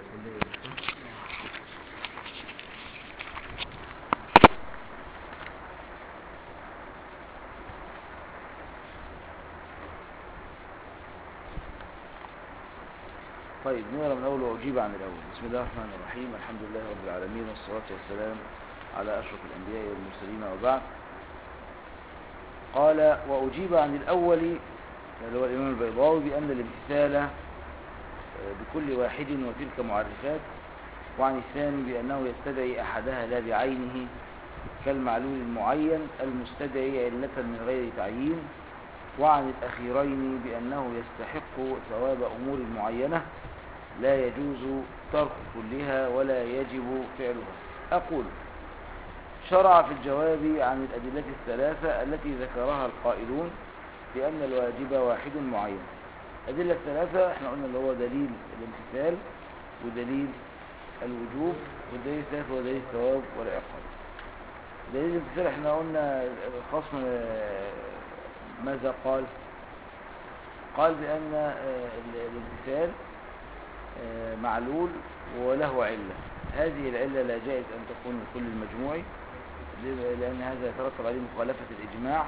طيب نقرا من الاول واجيب عن الاول بسم الله الرحمن الرحيم الحمد لله رب العالمين والصلاه والسلام على اشرف الانبياء والمرسلين وبعد قال واجيب عن الاول اللي هو الامام البيضاوي بان الامتثال آه، بكل واحد وتلك معرفات وعن الثاني بانه يستدعي احدها لا بعينه كالمعلول المعين المستدعي علة من غير تعيين وعن الأخيرين بأنه يستحق ثواب أمور معينة لا يجوز ترك كلها ولا يجب فعلها أقول شرع في الجواب عن الأدلة الثلاثة التي ذكرها القائلون بأن الواجب واحد معين الأدلة الثلاثة احنا قلنا اللي هو دليل الامتثال ودليل الوجوب والدليل الثالث هو دليل الثواب والعقاب دليل الامتثال احنا قلنا الخصم آه، ماذا قال قال بأن آه، الامتثال آه، معلول وله علة هذه العلة لا جائز أن تكون لكل المجموع لأن هذا يترتب عليه مخالفة الإجماع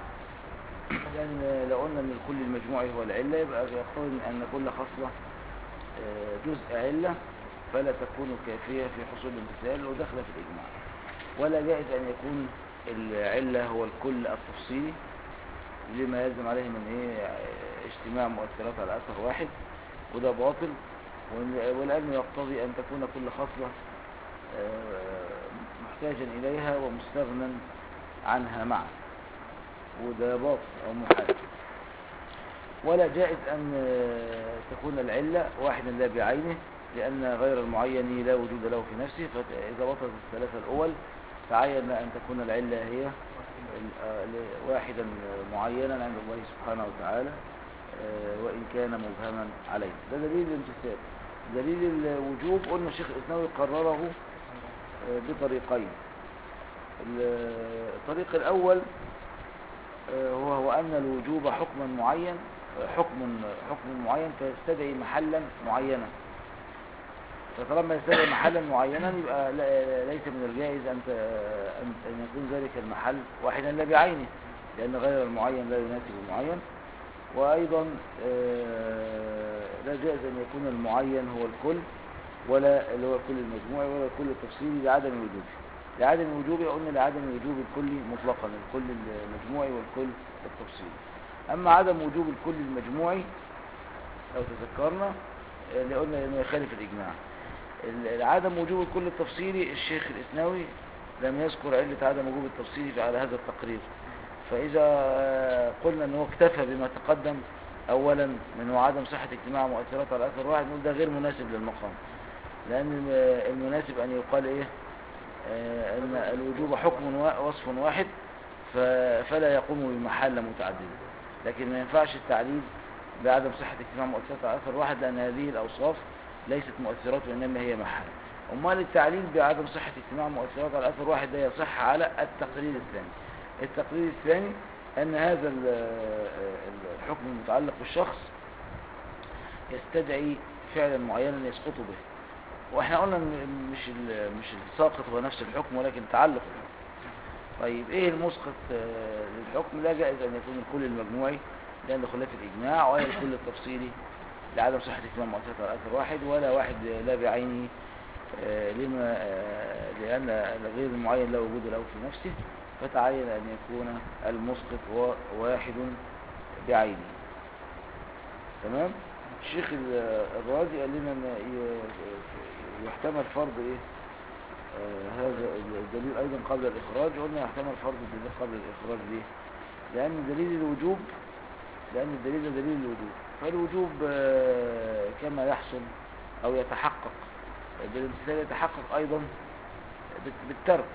لأن لو قلنا أن كل المجموع هو العلة يبقى يقتضي أن كل خصلة آه، جزء علة فلا تكون كافية في حصول الامتثال ودخل في الإجماع ولا جائز أن يكون العلة هو الكل التفصيلي لما يلزم عليه من إيه اجتماع مؤثرات على أثر واحد وده باطل وال- والعلم يقتضي أن تكون كل خصلة آه، محتاجا إليها ومستغنى عنها معا وده باطل أو محال ولا جائز أن آه، تكون العلة واحدا لا بعينه لأن غير المعين لا وجود له في نفسه فإذا بطلت الثلاثة الأول تعين أن تكون العلة هي ال- آه، ل- واحدا معينا عند الله سبحانه وتعالى آه، وإن كان مبهما عليه ده دليل الامتثال دليل الوجوب قلنا الشيخ الإسناوي قرره آه، بطريقين ال- الطريق الأول آه، هو هو أن الوجوب حكما معين آه، حكم حكم معين فيستدعي محلا معينا فطالما يستدعي محلا معينا يبقى لا- ليس من الجائز أن ت- أن أن يكون ذلك المحل واحدا لا بعينه لأن غير المعين لا يناسب المعين وأيضا آه، لا جائز أن يكون المعين هو الكل ولا اللي هو الكل المجموعي ولا الكل التفصيلي لعدم وجوده لعدم وجوبه قلنا لعدم وجوب الكل مطلقا الكل المجموعي والكل التفصيلي أما عدم وجوب الكل المجموعي لو تذكرنا آه، اللي قلنا انه يخالف الإجماع ال- عدم وجوب الكل التفصيلي الشيخ الإسناوي لم يذكر علة عدم وجوب التفصيلي على هذا التقرير فإذا آه، قلنا أنه اكتفى بما تقدم أولا من هو عدم صحة اجتماع مؤثرات على أثر واحد نقول ده غير مناسب للمقام لأن الم- المناسب أن يقال إيه آه، أن الوجوب حكم وا- وصف واحد ف- فلا يقوم بمحل متعددة لكن ما ينفعش التعليل بعدم صحة اجتماع مؤثرات على أثر واحد لأن هذه الأوصاف ليست مؤثرات وإنما هي محل أمال التعليل بعدم صحة اجتماع مؤثرات على أثر واحد ده يصح على التقرير الثاني التقرير الثاني أن هذا ال- ال- الحكم المتعلق بالشخص يستدعي فعلا معينا يسقط به واحنا قلنا إن مش ال- مش الساقط هو نفس الحكم ولكن تعلق الحكم طيب ايه المسقط آه، للحكم لا جائز ان يكون الكل المجموعي لان خلاف الاجماع ولا الكل التفصيلي لعدم صحة اجتماع مؤسسات على اثر واحد ولا واحد لا بعينه آه، لما آه، لان الغير المعين لا وجود له في نفسه فتعين ان يكون المسقط هو واحد بعينه تمام الشيخ ال- الرازي قال لنا ان ي- يحتمل فرض ايه آه هذا الدليل ايضا قبل الاخراج قلنا يحتمل فرض الدليل قبل الاخراج ليه لان دليل الوجوب لان الدليل ده دليل الوجوب فالوجوب آه كما يحصل او يتحقق بالامتثال يتحقق ايضا بت- بالترك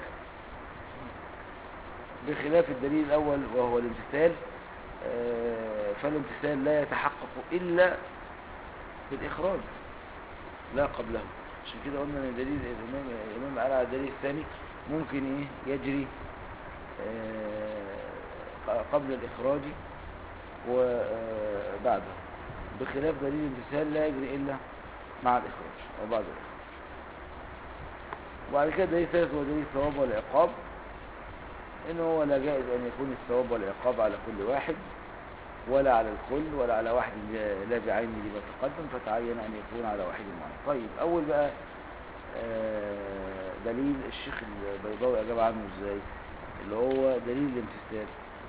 بخلاف الدليل الاول وهو الامتثال آه، فالامتثال لا يتحقق إلا بالإخراج لا قبله عشان كده قلنا ان دليل الإمام الإمام قال على الدليل الثاني ممكن إيه يجري آه، قبل الإخراج وبعده بخلاف دليل الامتثال لا يجري إلا مع الإخراج أو بعد الإخراج وبعد كده دليل ثالث هو دليل الثواب والعقاب إنه هو لا جائز أن يكون الثواب والعقاب على كل واحد ولا على الكل ولا على واحد لا- لا بعينه لما تقدم فتعين أن يكون على واحد معين طيب أول بقى آه، دليل الشيخ البيضاوي أجاب عنه إزاي اللي هو دليل الامتثال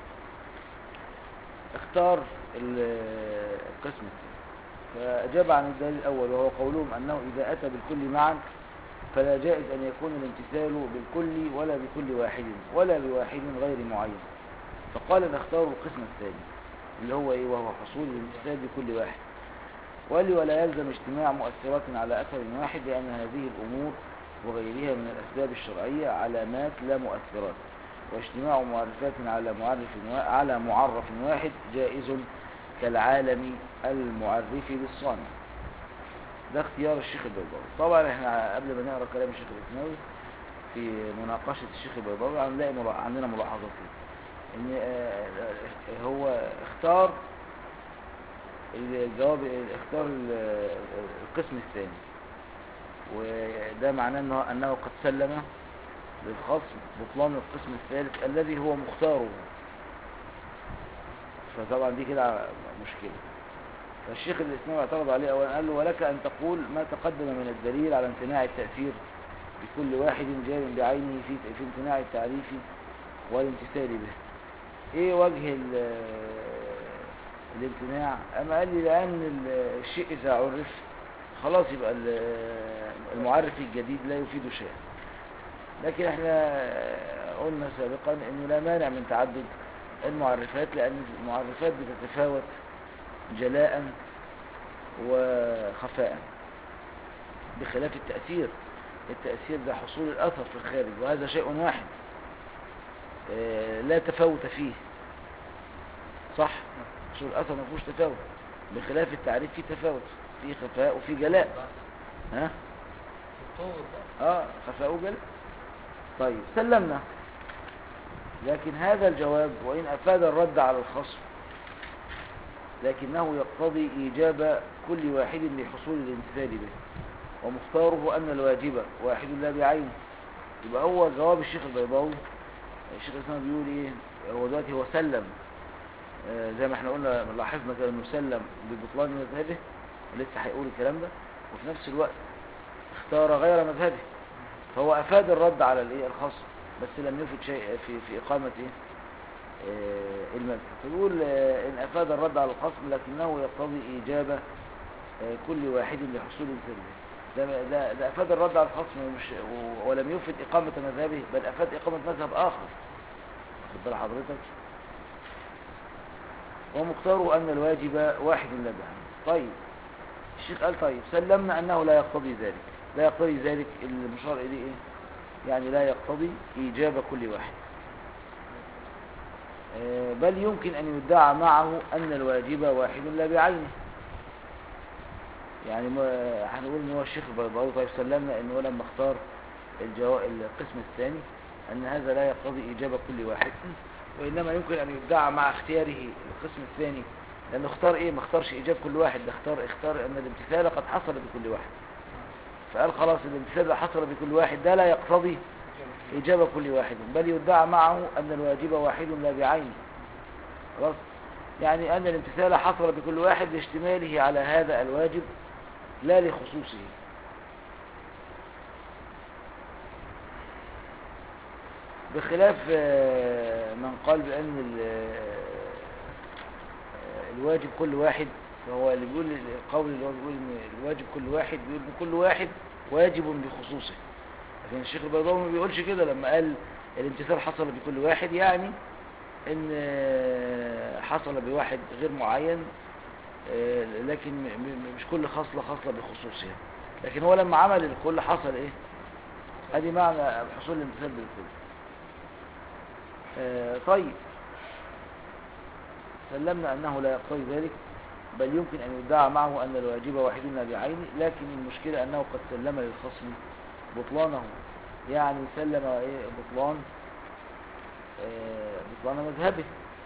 اختار ال- القسم الثاني فأجاب عن الدليل الأول وهو قولهم أنه إذا أتى بالكل معا فلا جائز أن يكون الامتثال بالكل ولا بكل واحد ولا بواحد غير معين فقال نختار القسم الثاني اللي هو إيه وهو حصول الامتثال بكل واحد وقال لي ولا يلزم اجتماع مؤثرات على أثر واحد لأن هذه الأمور وغيرها من الأسباب الشرعية علامات لا مؤثرات واجتماع معرفات على معرف وا- على معرف واحد جائز كالعالم المعرف بالصانع ده اختيار الشيخ البيضاوي طبعا احنا قبل ما نقرا كلام الشيخ الاسماوي في مناقشة الشيخ البيضاوي هنلاقي ملا- عندنا ملاحظات فيه ان آه، آه، هو اختار الجواب اختار ال- القسم الثاني وده معناه انه انه قد سلم للخصم بطلان القسم الثالث الذي هو مختاره فطبعا دي كده مشكلة فالشيخ الإسلام اعترض عليه أولا قال له ولك أن تقول ما تقدم من الدليل على امتناع التأثير بكل واحد جار بعينه في في امتناع التعريف والامتثال به ايه وجه ال- الامتناع اما قال لي لان ال- الشيء اذا عرف خلاص يبقى ال- المعرف الجديد لا يفيد شيئا لكن احنا قلنا سابقا انه لا مانع من تعدد المعرفات لان المعرفات بتتفاوت جلاء وخفاء بخلاف التأثير التأثير ده حصول الأثر في الخارج وهذا شيء واحد آه، لا تفاوت فيه صح حصول الأثر ما فيهوش تفاوت بخلاف التعريف فيه تفاوت فيه خفاء وفيه جلاء ها الطول بقى اه خفاء وجلاء طيب سلمنا لكن هذا الجواب وإن أفاد الرد على الخصم لكنه يقتضي إيجاب كل واحد لحصول الامتثال به ومختاره أن الواجب واحد لا بعينه يبقى هو جواب الشيخ البيضاوي الشيخ الإسلام بيقول إيه هو دلوقتي هو سلم آه، زي ما احنا قلنا لاحظنا كده انه سلم ببطلان مذهبه لسه هيقول الكلام ده وفي نفس الوقت اختار غير مذهبه فهو افاد الرد على الايه الخصم بس لم يفد شيء في في اقامه ايه آه، المذهب فيقول آه، ان افاد الرد على الخصم لكنه يقتضي ايجاب آه، كل واحد لحصول الفرد ده, ده, ده افاد الرد على الخصم ومش و- ولم يفد اقامه مذهبه بل افاد اقامه مذهب اخر خد بال حضرتك ومختاره ان الواجب واحد لا بعين طيب الشيخ قال طيب سلمنا انه لا يقتضي ذلك لا يقتضي ذلك المشار اليه ايه يعني لا يقتضي ايجاب كل واحد آه، بل يمكن ان يدعى معه ان الواجب واحد لا بعينه يعني ما- هنقول ان هو الشيخ البيضاوي طيب سلمنا ان هو لما اختار الجو... القسم الثاني ان هذا لا يقتضي ايجاب كل واحد وانما يمكن ان يدعى مع اختياره القسم الثاني لانه اختار ايه ما اختارش ايجاب كل واحد ده اختار اختار ان الامتثال قد حصل بكل واحد فقال خلاص الامتثال اللي حصل بكل واحد ده لا يقتضي إجابة كل واحد بل يدعى معه أن الواجب واحد لا بعينه خلاص يعني أن الامتثال حصل بكل واحد لاشتماله على هذا الواجب لا لخصوصه بخلاف آه، من قال بأن ال- آه، الواجب كل واحد فهو اللي بيقول القول اللي هو بيقول ان الواجب كل واحد بيقول ان كل واحد واجب بخصوصه لكن الشيخ البيضاوي ما بيقولش كده لما قال الامتثال حصل بكل واحد يعني ان آه، حصل بواحد غير معين آه، لكن م- م- مش كل خصلة خصلة بخصوصها لكن هو لما عمل الكل حصل ايه ادي معنى حصول الامتثال بالكل آه، طيب سلمنا انه لا يقتضي ذلك بل يمكن ان يدعى معه ان الواجب واحد لا بعينه لكن المشكلة انه قد سلم للخصم بطلانه يعني سلم ايه بطلان آه، بطلان مذهبه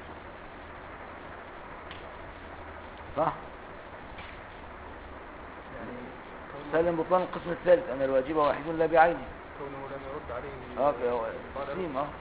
صح يعني سلم بطلان القسم الثالث ان الواجب واحد لا بعينه كونه لم يرد عليه اه هو قال تسليم اه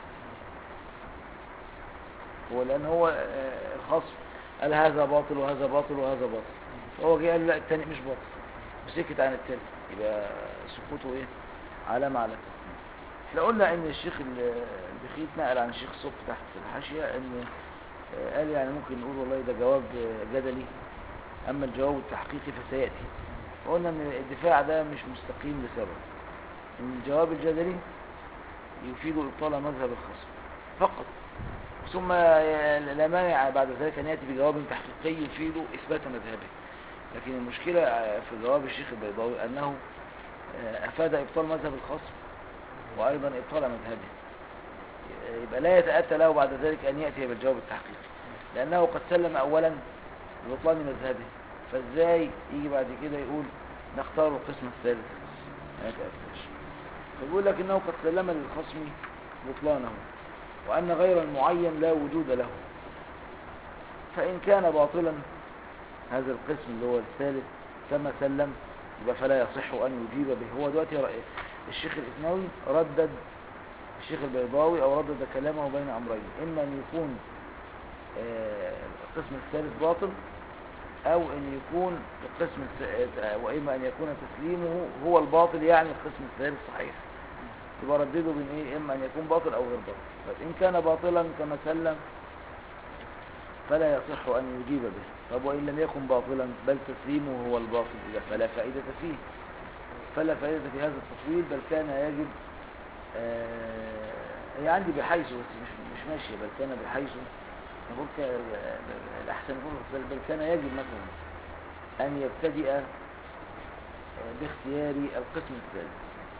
هو لان هو آه، الخصم قال هذا باطل وهذا باطل وهذا باطل هو جه قال لا التاني مش باطل وسكت عن التاني يبقى سكوته ايه علامة على التسليم احنا قلنا ان الشيخ ال- البخيت نقل عن الشيخ صبح تحت في الحاشية ان آه، قال يعني ممكن نقول والله ده جواب آه، جدلي اما الجواب التحقيقي فسيأتي قلنا ان الدفاع ده مش مستقيم لسبب ان الجواب الجدلي يفيد ابطال مذهب الخصم فقط ثم لا مانع بعد ذلك ان ياتي بجواب تحقيقي يفيد اثبات مذهبه لكن المشكله في جواب الشيخ البيضاوي انه آه، افاد ابطال مذهب الخصم وايضا ابطال مذهبه يبقى لا يتاتى له بعد ذلك ان ياتي بالجواب التحقيقي لانه قد سلم اولا ببطلان مذهبه فازاي يجي بعد كده يقول نختار القسم الثالث ما يتاتاش فبيقول لك انه قد سلم للخصم بطلانه وأن غير المعين لا وجود له فإن كان باطلا هذا القسم اللي هو الثالث كما سلم يبقى فلا يصح أن يجيب به هو دلوقتي رأي- الشيخ الإثنوي ردد الشيخ البيضاوي أو ردد كلامه بين أمرين إما أن يكون آه، القسم الثالث باطل أو أن يكون القسم الس- آه، وإما أن يكون تسليمه هو الباطل يعني القسم الثالث صحيح يبقى ردده بين ايه اما ان يكون باطل او غير باطل فان كان باطلا كما سلم فلا يصح ان يجيب به طب وان لم يكن باطلا بل تسليمه هو الباطل اذا فلا فائده فيه فلا فائده في هذا التطويل بل كان يجب آه هي عندي بحيث بس مش مش ماشيه بل كان بحيث نقول ك- الاحسن نقول بل, بل كان يجب مثلا ان يبتدئ آه، باختيار القسم الثالث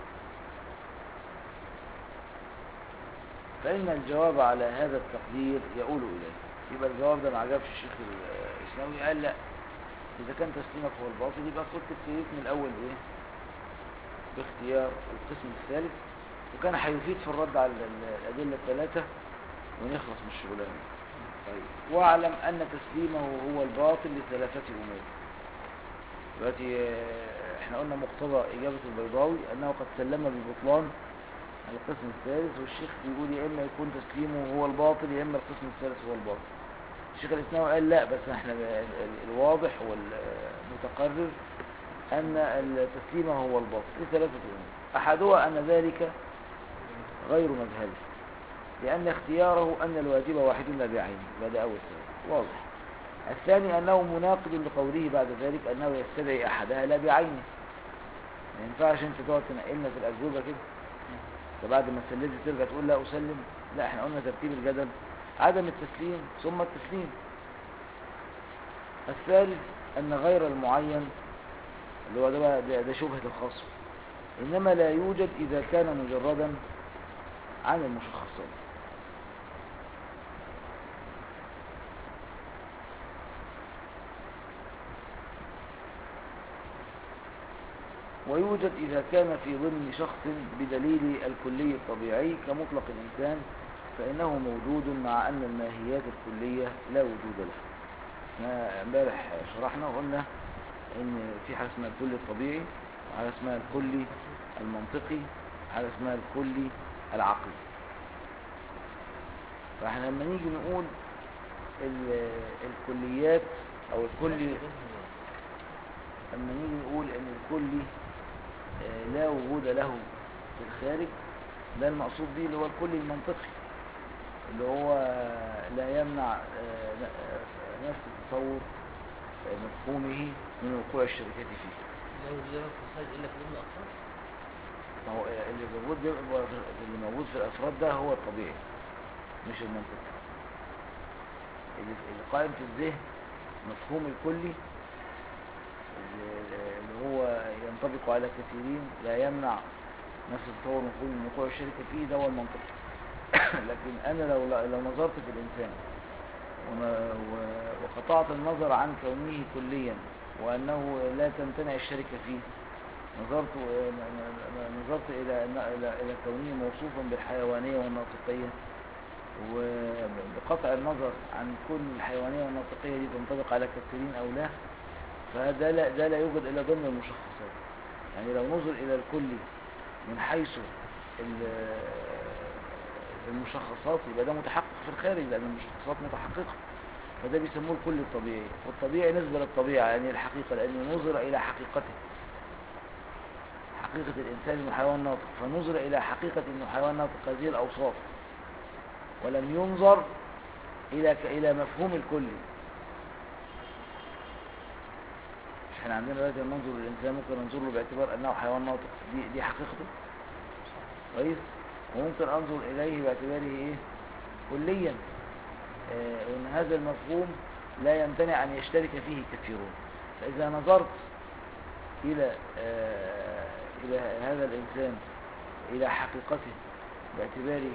فإن الجواب على هذا التقدير يقول إليه يبقى الجواب ده ما عجبش الشيخ الإسلامي قال لا إذا كان تسليمك هو الباطل يبقى كنت ابتديت من الأول إيه باختيار القسم الثالث وكان هيفيد في الرد على ال- الأدلة الثلاثة ونخلص من الشغلانة طيب واعلم أن تسليمه هو الباطل لثلاثة أمور دلوقتي آه، احنا قلنا مقتضى إجابة البيضاوي أنه قد سلم ببطلان القسم الثالث والشيخ بيقول يا اما يكون تسليمه هو الباطل يا اما القسم الثالث هو الباطل الشيخ الاسلامي قال لا بس احنا ال- ال- الواضح والمتقرر ان التسليم هو الباطل لثلاثه امور احدها ان ذلك غير مذهبي لان اختياره ان الواجب واحد لا بعينه هذا اول سبب واضح الثاني انه مناقض لقوله بعد ذلك انه يستدعي احدها لا بعينه ما ينفعش انت تقعد تنقلنا في الاجوبه كده فبعد ما سلمت ترجع تقول لا أسلم لا احنا قلنا ترتيب الجدل عدم التسليم ثم التسليم الثالث أن غير المعين اللي هو ده, بقى- ده, ده شبهة الخصم إنما لا يوجد إذا كان مجردا عن المشخصات ويوجد إذا كان في ضمن شخص بدليل الكلي الطبيعي كمطلق الإنسان فإنه موجود مع أن الماهيات الكلية لا وجود لها احنا امبارح شرحنا وقلنا ان في حاجه اسمها الكلي الطبيعي وحاجه اسمها الكلي المنطقي وحاجه اسمها الكلي العقلي فاحنا لما نيجي نقول ال- الكليات او الكلي لما نيجي نقول ان الكلي آه، لا وجود له في الخارج ده المقصود به اللي هو الكلي المنطقي اللي هو لا يمنع آه، ن- آه، نفس تصور آه، مفهومه من وقوع الشركات فيه لا يوجد له في الخارج الا في ضمن الافراد ما هو اللي موجود ده- اللي موجود في الافراد ده هو الطبيعي مش المنطقي اللي اللي قائم في الذهن مفهوم الكلي اللي اللي هو ينطبق على كثيرين لا يمنع نفس التصور مفهوم من وقوع الشركة فيه ده هو المنطقي لكن انا لو لو نظرت في الانسان ون- و- وقطعت النظر عن كونه كليا وانه لا تمتنع الشركة فيه نظرت نظرت الى أن- الى الى كونه موصوفا بالحيوانيه والناطقيه وبقطع النظر عن كل الحيوانيه والناطقيه دي تنطبق على كثيرين او لا فده لا ده لا يوجد الا ضمن المشخصات يعني لو نظر الى الكل من حيث ال- المشخصات يبقى ده متحقق في الخارج لأن المشخصات متحققة فده بيسموه الكل الطبيعي والطبيعي نسبة للطبيعة يعني الحقيقة لأنه نظر إلى حقيقته حقيقة الإنسان إنه حيوان ناطق فنظر إلى حقيقة إنه حيوان ناطق هذه الأوصاف ولم ينظر إلى ك- إلى مفهوم الكلي احنا عندنا دلوقتي لما ننظر للإنسان ممكن ننظر له باعتبار أنه حيوان ناطق دي, دي حقيقته كويس وممكن أنظر إليه باعتباره إيه كليا آه، وأن هذا المفهوم لا يمتنع أن يشترك فيه كثيرون فإذا نظرت إلى آه، إلى هذا الإنسان إلى حقيقته باعتباره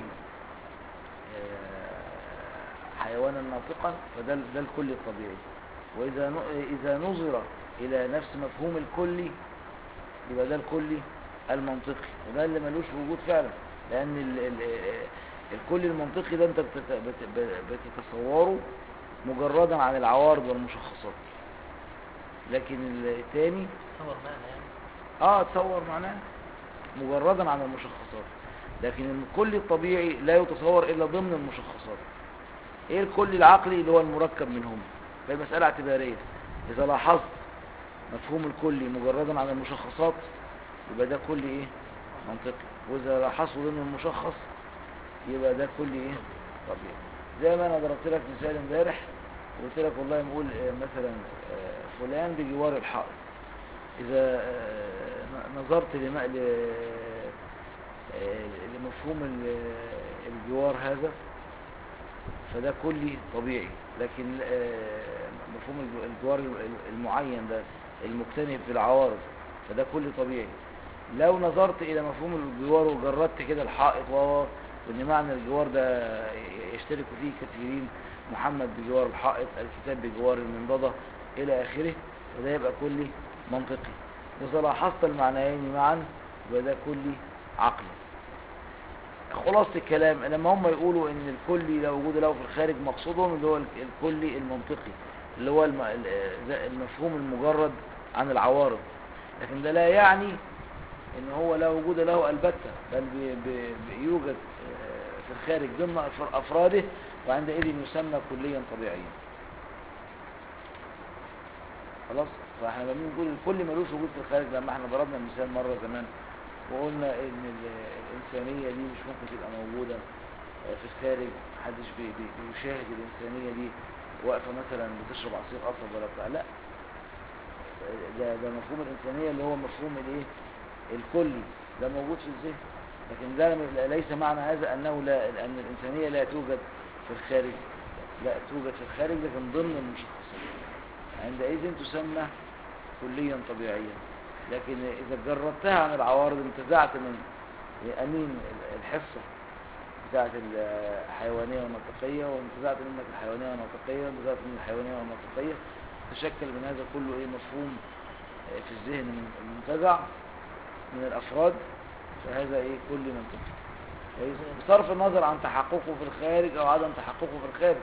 آه، حيوانا ناطقا فده ده الكل الطبيعي وإذا ن- إذا نظر إلى نفس مفهوم الكلي يبقى ده الكلي المنطقي وده اللي ملوش وجود فعلا لأن ال ال الكل المنطقي ده أنت بتت- بت- بتتصوره مجردا عن العوارض والمشخصات لكن الثاني تصور معنى يعني اه تصور معناه مجردا عن المشخصات لكن الكل الطبيعي لا يتصور الا ضمن المشخصات ايه الكل العقلي اللي هو المركب منهم فالمسألة اعتبارية اذا لاحظت مفهوم الكلي مجردا عن المشخصات يبقى ده كل ايه منطقي واذا لاحظته ضمن المشخص يبقى ده كل ايه طبيعي زي ما انا ضربت لك مثال امبارح قلت لك والله نقول آه، مثلا آه، فلان بجوار الحائط إذا آه، ن- نظرت لم- ل- آه، لمفهوم ال- الجوار هذا فده كلي طبيعي لكن آه، مفهوم الج- الجوار ال- المعين ده المكتنف بالعوارض فده كلي طبيعي لو نظرت إلى مفهوم الجوار وجردت كده الحائط و وإن معنى الجوار ده يشترك فيه كثيرين محمد بجوار الحائط الكتاب بجوار المنضدة إلى آخره فده يبقى كلي منطقي وإذا لاحظت المعنيين معا يبقى ده كلي عقلي خلاصة الكلام لما هم يقولوا ان الكلي لا وجود له في الخارج مقصودهم اللي هو الكلي المنطقي اللي هو الم- ال- المفهوم المجرد عن العوارض لكن ده لا يعني ان هو لا وجود له البتة بل بي- بي- بيوجد آه، في الخارج ضمن أفر- افراده وعندئذ يسمى كليا طبيعيا خلاص فاحنا لما بنقول الكل ملوش وجود في الخارج لما احنا ضربنا مثال مره زمان وقلنا ان ال- الانسانيه دي مش ممكن تبقى موجوده آه، في الخارج محدش بي- بي- بيشاهد الانسانيه دي واقفه مثلا بتشرب عصير قصب ولا بتاع لا ده ده مفهوم الانسانيه اللي هو مفهوم الايه الكلي ده موجود في الذهن لكن ده م- ليس معنى هذا انه لا ان الانسانيه لا توجد في الخارج لا توجد في الخارج لكن ضمن المشخصات عندئذ تسمى كليا طبيعيا لكن إذا جردتها عن العوارض انتزعت من أمين الحصة بتاعت الحيوانية والنطقية وانتزعت منك الحيوانية والنطقية وانتزعت من الحيوانية والنطقية تشكل من هذا كله ايه مفهوم آه، في الذهن من- منتزع من الأفراد فهذا ايه كل منطقي كويس؟ بصرف النظر عن تحققه في الخارج أو عدم تحققه في الخارج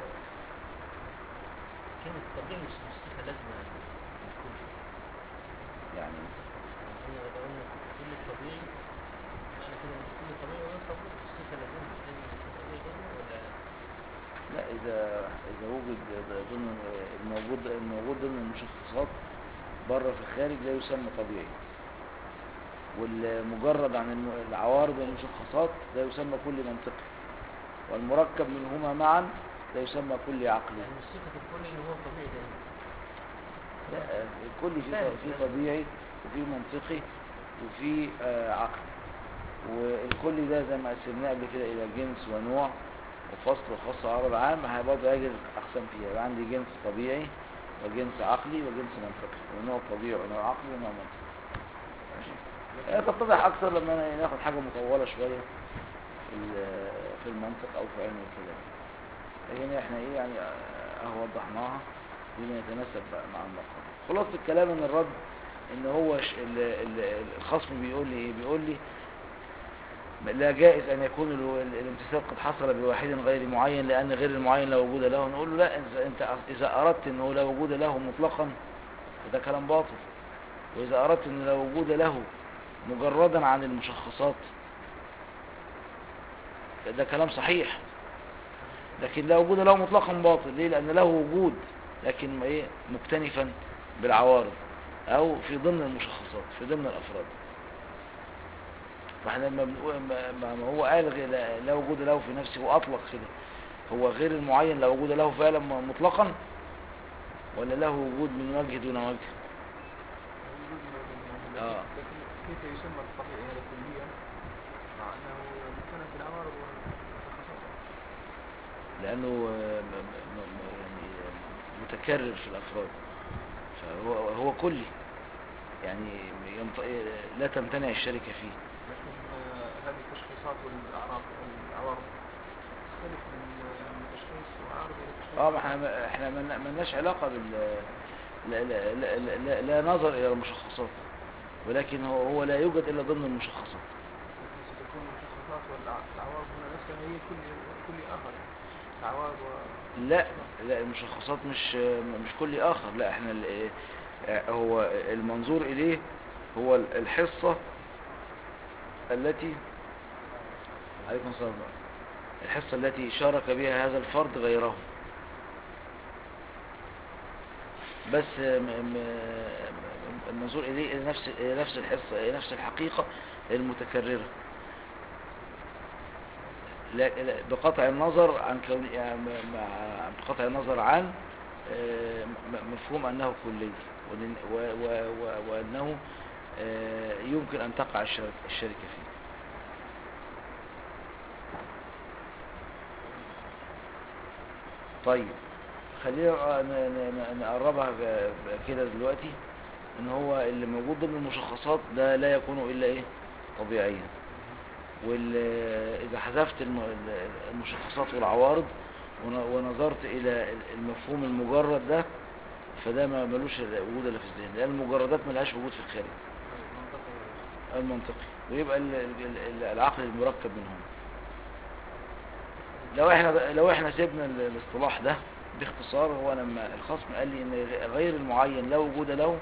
كلمة طبيعي مش مش صفة لازمة للكل يعني يعني هي لو قلنا كل الطبيعي معنى كده ان كل طبيعي وغير طبيعي مش صفة لازمة مش لازم يكون طبيعي برضه ولا لا إذا إذا وجد ضمن الموجود الموجود ضمن المشخصات بره في الخارج لا يسمى طبيعي والمجرد عن الم- العوارض والمشخصات لا يسمى كل منطقي والمركب منهما معا لا يسمى كل عقلي يعني مش صفة الكل ان هو طبيعي دايما لا الكل في فاهم. في طبيعي وفي منطقي وفي آه، عقلي والكل ده زي ما قسمناه قبل كده الى جنس ونوع وفصل وخاص وعرض عام هي برضه هيجي اقسام فيها يبقى عندي جنس طبيعي وجنس عقلي وجنس منطقي ونوع طبيعي ونوع عقلي ونوع منطقي ماشي هي تتضح اكثر لما أنا ناخد حاجه مطوله شويه في ال- في المنطق او في علم الكلام لكن احنا ايه يعني آه، اهو وضحناها بما يتناسب بقى مع المقام خلاصة الكلام ان الرد ان هو ش... ال... ال... الخصم بيقول لي ايه بيقول لي لا جائز ان يكون ال... ال- الامتثال قد حصل بواحد غير معين لان غير المعين لا وجود له نقول له لا إذا انت اذا اردت انه لا وجود له مطلقا فده كلام باطل واذا اردت ان لا وجود له مجردا عن المشخصات ده كلام صحيح لكن لا وجود له مطلقا باطل ليه لان له وجود لكن ما ايه مكتنفا بالعوارض او في ضمن المشخصات في ضمن الافراد فاحنا لما بنقول ما ما- ما هو قال غير- لا- لا وجود له في نفسه واطلق كده هو غير المعين لا وجود له فعلا م- مطلقا ولا له وجود من وجه دون وجه آه. لكن كيف يسمى الطبيعي هذا كليا مع انه مكتنف بالعوارض والمشخصات لانه آه، م- م- م- يعني آه، متكرر في الافراد فهو هو كلي يعني ينط... لا تمتنع الشركه فيه لكن آه، هذه التشخيصات والاعراض والعوارض تختلف من آه، من تشخيص وعارض الى تشخيص اه ما احنا ما- احنا ما لناش علاقه بال لا, لا, لا, لا, لا, لا نظر الى المشخصات ولكن هو, هو لا يوجد الا ضمن المشخصات لكن ستكون المشخصات والعوارض هنا نفسها هي كل كل اخر العوارض و لا لا المشخصات مش مش كل اخر لا احنا ال- آه، هو المنظور اليه هو ال- الحصة التي عليكم السلام الحصة التي شارك بها هذا الفرد غيره بس م- م- المنظور اليه إلى نفس إلى نفس الحصة إلى نفس الحقيقة المتكررة لا لا- بقطع النظر عن كون يعني م- مع بقطع النظر عن آه، م- مفهوم أنه كلي وإن- و- و- و- وأنه آه، يمكن أن تقع الشركة, الشركة فيه طيب خلينا ن- ن- ن- نقربها ب- ب- كده دلوقتي ان هو اللي موجود ضمن المشخصات ده لا يكون الا ايه طبيعيا واذا حذفت الم- ال- المشخصات والعوارض ون- ونظرت الى المفهوم المجرد ده فده ما ملوش وجود الا في الذهن لان المجردات ملهاش وجود في الخارج المنطقي ويبقى ال- ال- ال- العقل المركب منهم لو احنا لو احنا سيبنا ال- الاصطلاح ده باختصار هو لما الخصم قال لي ان غير المعين لا وجود له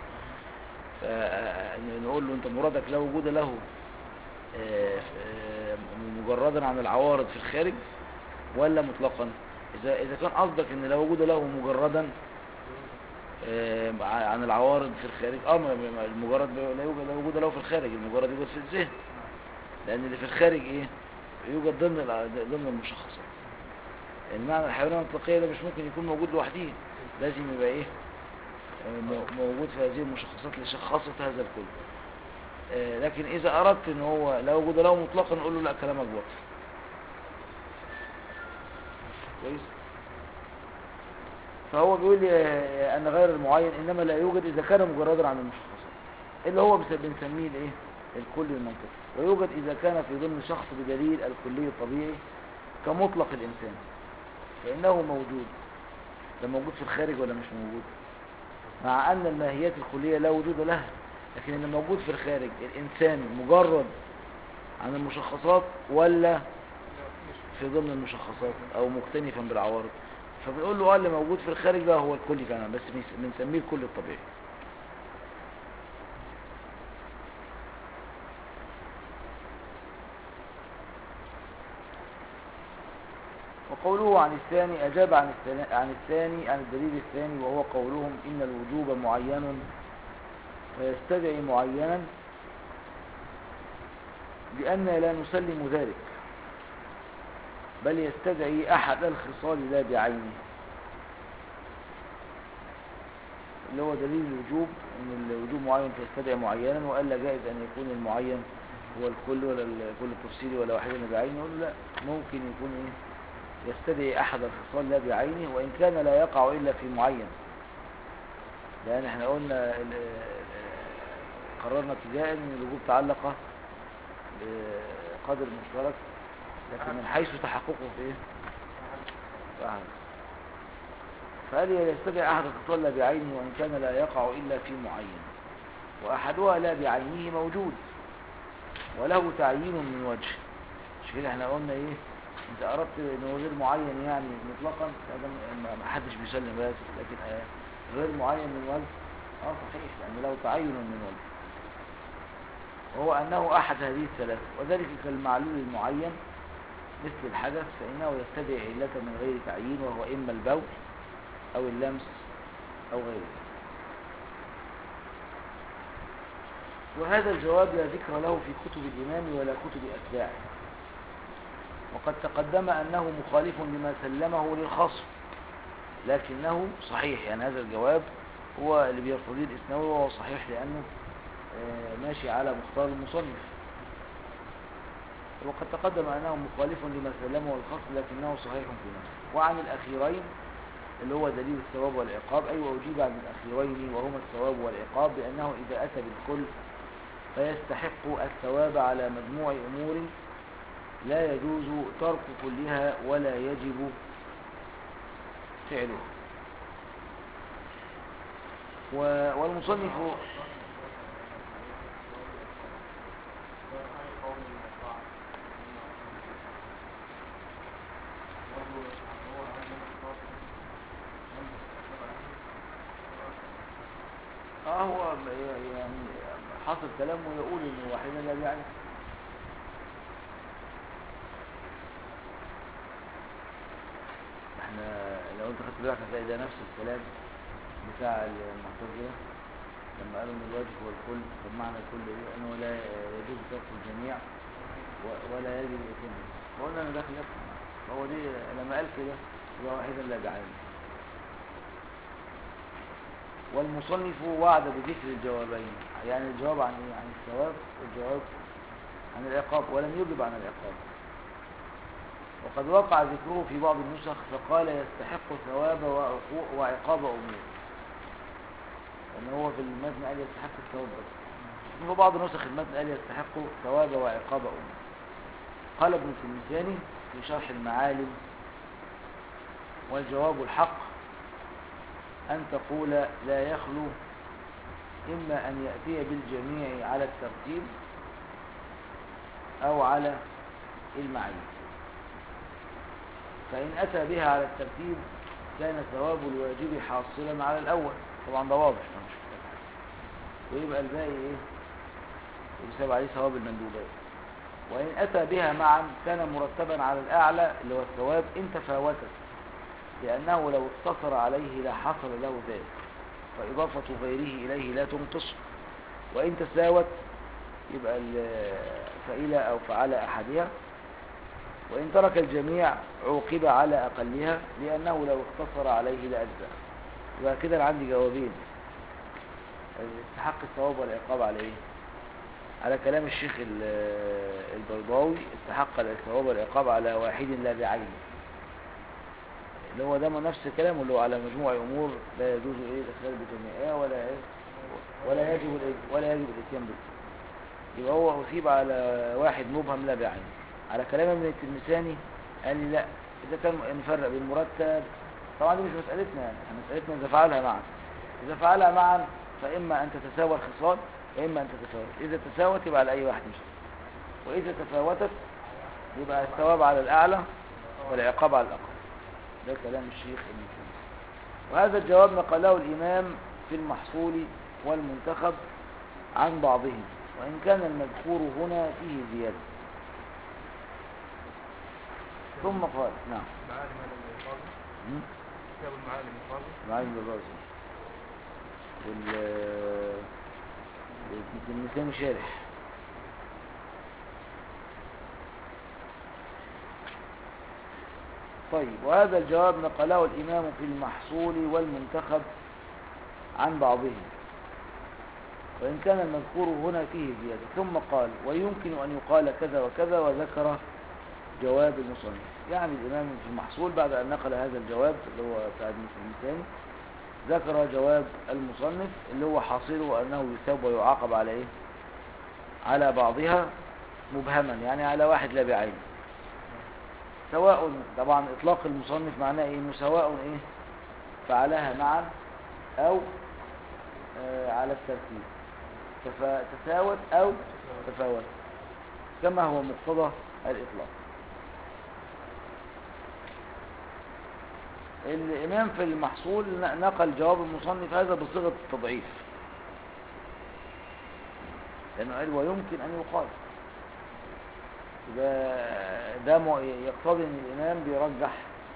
فنقول له انت مرادك لا وجود له آه، آه، مجردا عن العوارض في الخارج ولا مطلقا اذا اذا كان قصدك ان لا وجود له مجردا آه، عن العوارض في الخارج اه ما- ما- المجرد لا يوجد لا وجود له في الخارج المجرد يوجد في الذهن لان اللي في الخارج ايه يوجد ضمن الع- ضمن المشخصات المعنى الحيوانية المنطقية ده مش ممكن يكون موجود لوحده لازم يبقى ايه آه، مو- موجود في هذه المشخصات اللي شخصت هذا الكل آه، لكن اذا اردت ان هو لا وجود له مطلقا نقول له لا كلامك باطل كويس فهو بيقول لي آه، ان غير المعين انما لا يوجد اذا كان مجردا عن المشخصات اللي هو بس- بنسميه الايه الكلي المنطقي ويوجد اذا كان في ضمن شخص بدليل الكلي الطبيعي كمطلق الانسان فانه موجود ده موجود في الخارج ولا مش موجود مع ان الماهيات الكليه لا وجود لها لكن اللي موجود في الخارج الانسان مجرد عن المشخصات ولا في ضمن المشخصات او مكتنفا بالعوارض فبنقول له اه اللي موجود في الخارج ده هو الكلي فعلا بس بنس- بنسميه الكلي الطبيعي وقوله عن الثاني أجاب عن الثاني, عن الثاني عن الدليل الثاني وهو قولهم إن الوجوب معين فيستدعي معينا بأن لا نسلم ذلك بل يستدعي أحد الخصال لا بعينه اللي هو دليل الوجوب ان الوجوب معين فيستدعي معينا والا جائز ان يكون المعين هو الكل ولا الكل التفصيلي ولا واحد بعينه نقول له لا ممكن يكون ايه يستدعي احد الخصال لا بعينه وان كان لا يقع الا في معين لان احنا قلنا ال- ال- قررنا ابتداء ان الوجوب تعلق بقدر مشترك لكن من حيث تحققه في ايه فعلا فقال يستدعي أحد الخصال لا بعينه وإن كان لا يقع إلا في معين وأحدها لا بعينه موجود وله تعيين من وجه مش كده احنا قلنا ايه انت اردت انه غير معين يعني مطلقا هذا ما- ما حدش بيسلم بس لكن آه غير معين من وجه اه صحيح لان له تعين من وجه وهو انه احد هذه الثلاثه وذلك كالمعلول المعين مثل الحدث فإنه يستدعي علة من غير تعيين وهو إما البول أو اللمس أو غيره وهذا الجواب لا ذكر له في كتب الإمام ولا كتب أتباعه وقد تقدم أنه مخالف لما سلمه للخصم لكنه صحيح يعني هذا الجواب هو اللي بيرتضيه الإسنوي وهو صحيح لأنه آه، ماشي على مختار المصنف وقد تقدم أنه مخالف لما سلمه الخصم لكنه صحيح في نفسه وعن الأخيرين اللي هو دليل الثواب والعقاب أي وأجيب عن الأخيرين وهما الثواب والعقاب بأنه إذا أتى بالكل فيستحق الثواب على مجموع أمور لا يجوز ترك كلها ولا يجب فعلها و- والمصنف اه هو م- يعني حاصل كلامه يقول ان واحدا لا يعني احنا لو انت خدت بالك هتلاقي ده نفس الكلام بتاع المعتزله لما قالوا ان الواجب هو الكل طب معنى الكل ايه انه لا يجوز ترك الجميع و- ولا يجب الاتيان به. فقلنا انا داخل نفسي هو دي لما قال كده يبقى واحدا لا بعين والمصنف وعد بذكر الجوابين يعني الجواب عن ايه عن الثواب والجواب عن العقاب ولم يجب عن العقاب وقد وقع ذكره في بعض النسخ فقال يستحق ثواب وعقو- وعقاب أمور لأن هو في المتن قال يستحق الثواب بس في بعض نسخ المتن قال يستحق ثواب وعقاب أمور قال ابن التلمساني في شرح المعالم والجواب الحق أن تقول لا يخلو إما أن يأتي بالجميع على الترتيب أو على المعين فإن أتى بها على الترتيب كان ثواب الواجب حاصلا على الأول طبعا ده واضح ما مش محتاج حاجة. ويبقى الباقي إيه يساب عليه ثواب المندوبات وإن أتى بها معا كان مرتبا على الأعلى اللي هو الثواب إن تفاوتت لأنه لو اقتصر عليه لحصل له ذلك فإضافة غيره إليه لا تنقصه وإن تساوت يبقى ال- فإلى أو فعلى أحدها وإن ترك الجميع عوقب على أقلها لأنه لو اقتصر عليه لأجزاء يبقى كده أنا عندي جوابين استحق الثواب والعقاب على إيه؟ على كلام الشيخ ال- البيضاوي استحق الثواب والعقاب على واحد لا بعينه اللي هو ده ما نفس كلامه اللي هو على مجموع امور لا يجوز ايه الاخلال بجميعها ولا ايه ولا يجب الإج- ولا يجب الاتيان به يبقى هو اصيب على واحد مبهم لا بعين على كلام ابن التلمساني قال لي لا اذا كان نفرق بين مرتب طبعا دي مش مسالتنا يعني احنا مسالتنا اذا فعلها معا اذا فعلها معا فاما ان تتساوى الخصال واما ان تتفاوت اذا تساوت يبقى على اي واحد مش واذا تفاوتت يبقى الثواب على الاعلى والعقاب على الاقل ده كلام الشيخ ابن تيمية وهذا الجواب نقله الإمام في المحصول والمنتخب عن بعضهم وإن كان المذكور هنا فيه زيادة ثم قال نعم معالم هذا القاضي م? كتاب المعالم القاضي معالم الرازي وال ابن تيمية شارح طيب وهذا الجواب نقله الإمام في المحصول والمنتخب عن بعضهم وإن كان المذكور هنا فيه زيادة ثم قال ويمكن أن يقال كذا وكذا وذكر جواب المصنف يعني الإمام في المحصول بعد أن نقل هذا الجواب اللي هو بتاع ابن الثاني ذكر جواب المصنف اللي هو حاصله أنه يثاب ويعاقب على إيه على بعضها مبهما يعني على واحد لا بعينه سواء طبعا إطلاق المصنف معناه إيه إنه سواء إيه فعلها معا أو آه على الترتيب تفا- تساوت أو تفاوت كما هو مقتضى الإطلاق الإمام في المحصول ن- نقل جواب المصنف هذا بصيغة التضعيف لأنه قال ويمكن أن يقال يبقى ده م- يقتضي ان الامام بيرجح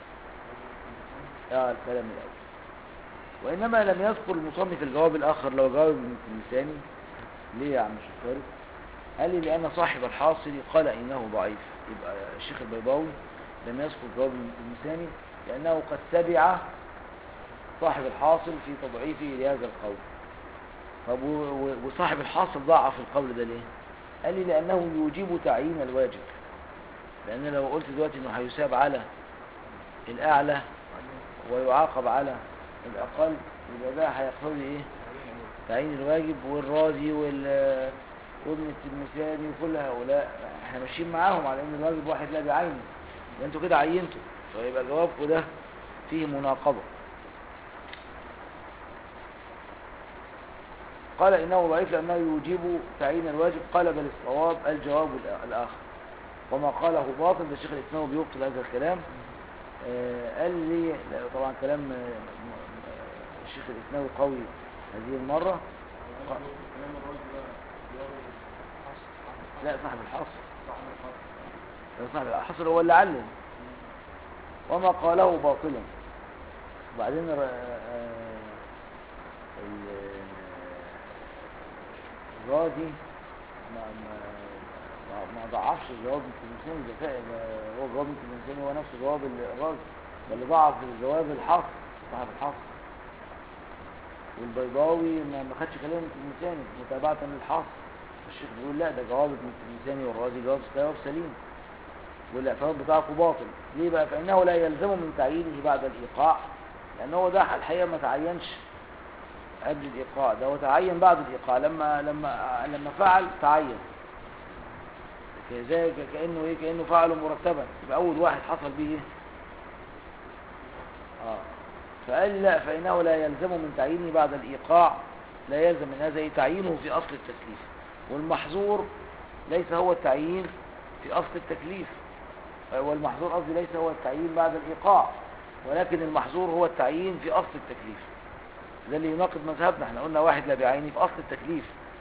اه الكلام الاول وانما لم يذكر المصنف الجواب الاخر لو جاوب الثاني ليه يا عم الشيخ قال لي لان صاحب الحاصل قال انه ضعيف يبقى الشيخ البيضاوي لم يذكر جواب الثاني لانه قد تبع صاحب الحاصل في تضعيفه لهذا القول طب و- و- وصاحب الحاصل ضعف القول ده ليه قال لي لانه يوجب تعيين الواجب لان لو قلت دلوقتي انه هيساب على الاعلى ويعاقب على الاقل يبقى ده هيقتضي ايه تعيين الواجب والرازي وال وابن التلمساني وكل هؤلاء احنا ماشيين معاهم على ان الواجب واحد لا بعينه ده انتوا كده عينتوا فيبقى جوابكم ده فيه مناقضه قال إنه ضعيف لأنه يوجب تعيين الواجب قال بل الصواب الجواب الآ- الآخر وما قاله باطل ده الشيخ الإسلام بيبطل هذا الكلام آه، قال لي لا، طبعا كلام آه، م- م- الشيخ الإسلام قوي هذه المرة كلام الراجل ده بيقول حصل لا صاحب الحصر صح الحصل ده صاحب الحصر هو اللي علم وما قاله باطلا وبعدين ر- آه، ال- الرازي ما ما ما, ما ضعفش جواب التلمساني ذكاء ما- هو جواب التلمساني هو نفس جواب الرازي بل اللي ضعف جواب الحصر صاحب الحصر والبيضاوي ما ما خدش كلام التلمساني متابعة للحصر الشيخ بيقول لا ده جواب ابن التلمساني والرازي جواب جواب سليم والاعتراض بتاعكم باطل ليه بقى فإنه لا يلزم من تعيينه بعد الإيقاع لأن هو ده الحقيقة ما تعينش قبل الإيقاع ده هو تعين بعد الإيقاع لما لما لما فعل تعين زي كأنه إيه كأنه فعله مرتبا يبقى أول واحد حصل به إيه آه فقال لا فإنه لا يلزم من تعيينه بعد الإيقاع لا يلزم من هذا إيه تعيينه في أصل التكليف والمحظور ليس هو التعيين في أصل التكليف والمحظور قصدي ليس هو التعيين بعد الإيقاع ولكن المحظور هو التعيين في أصل التكليف ده اللي يناقض مذهبنا احنا قلنا واحد لا بعينه في أصل التكليف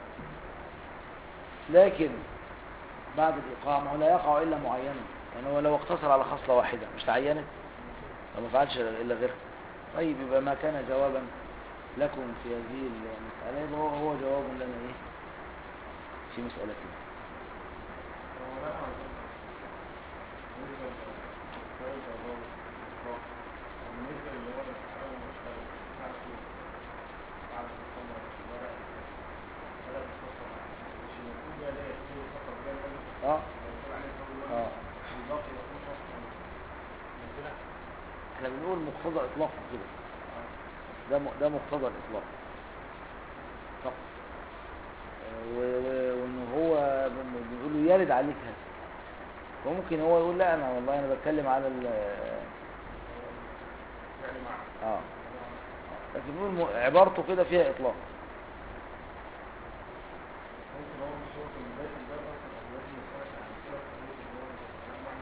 لكن بعد الإيقاع ما هو لا يقع إلا معينا يعني هو لو اقتصر على خصلة واحدة مش تعينت وما فعلش إلا غيرها طيب يبقى ما كان جوابا لكم في هذه المسألة يبقى هو هو جواب لنا إيه في مسألتنا هو لا بالنسبة للكتاب الراجل الإطلاق بالنسبة اللي هو الحلال والمشترك عارف ايه بعد الصلاة الورق ولا بتفصل مش المفروض بقى ده يكون فقط ده الواجب اه يقول عليه قول اه الواجب الباقي يكون اصلا نزلها احنا بنقول مقتضى اطلاق كده ده م- ده مقتضى الاطلاق فقط آه، و- و- وان هو بن- بنقول له يرد عليك هذا وممكن هو يقول لا انا والله انا بتكلم على ال يعني مع اه لكن بنقول م- عبارته كده فيها اطلاق ممكن هو مش هو في بداية الباب اصلا او لازم يسألك عن كده في بداية الباب الكلام معنى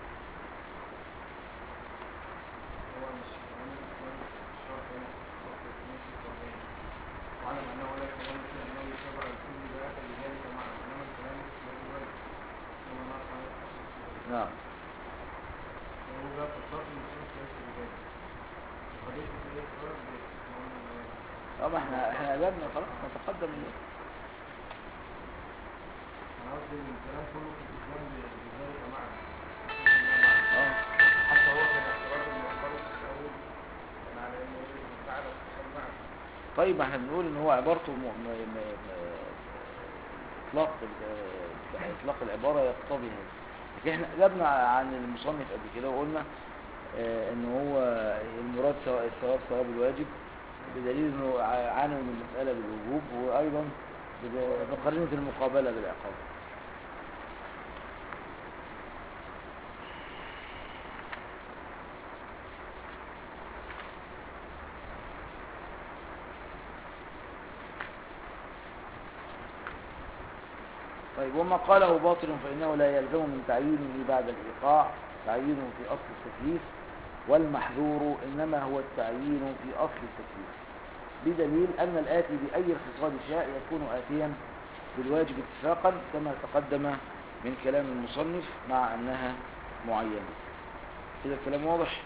هو مش كمان كمان الشرط هنا شرط الناس الطبيعي وعلم انه لا كلام مثل انه يتبع الكل ذات لذلك معنى انما الكلام لا يواجه كما نص عليه الحصر نعم وهو لا تصرف من الناس ليس بذلك قضية بداية الباب اه ما احنا احنا قلبنا خلاص نتقدم من انا قصدي ان الكلام كله في الاسلام بذلك معنى اه حتى هو كان اعتراض من الخالص في الاول كان على انه ايه فعل اتصال معنى طيب ما احنا بنقول ان هو عبارته م... م... م... م... اطلاق ال- اطلاق العباره يقتضي هذا لكن احنا جبنا عن المصنف قبل كده وقلنا آه، ان هو المراد سواء الثواب ثواب الواجب بدليل انه ع- عانوا من المساله بالوجوب وايضا بد- بقرينه المقابله بالعقاب طيب وما قاله باطل فإنه لا يلزم من تعيينه بعد الإيقاع تعيينه في أصل التكليف والمحذور إنما هو التعيين في أصل التكليف بدليل أن الآتي بأي الخصال شاء يكون آتيا بالواجب اتفاقا كما تقدم من كلام المصنف مع أنها معينة كده الكلام واضح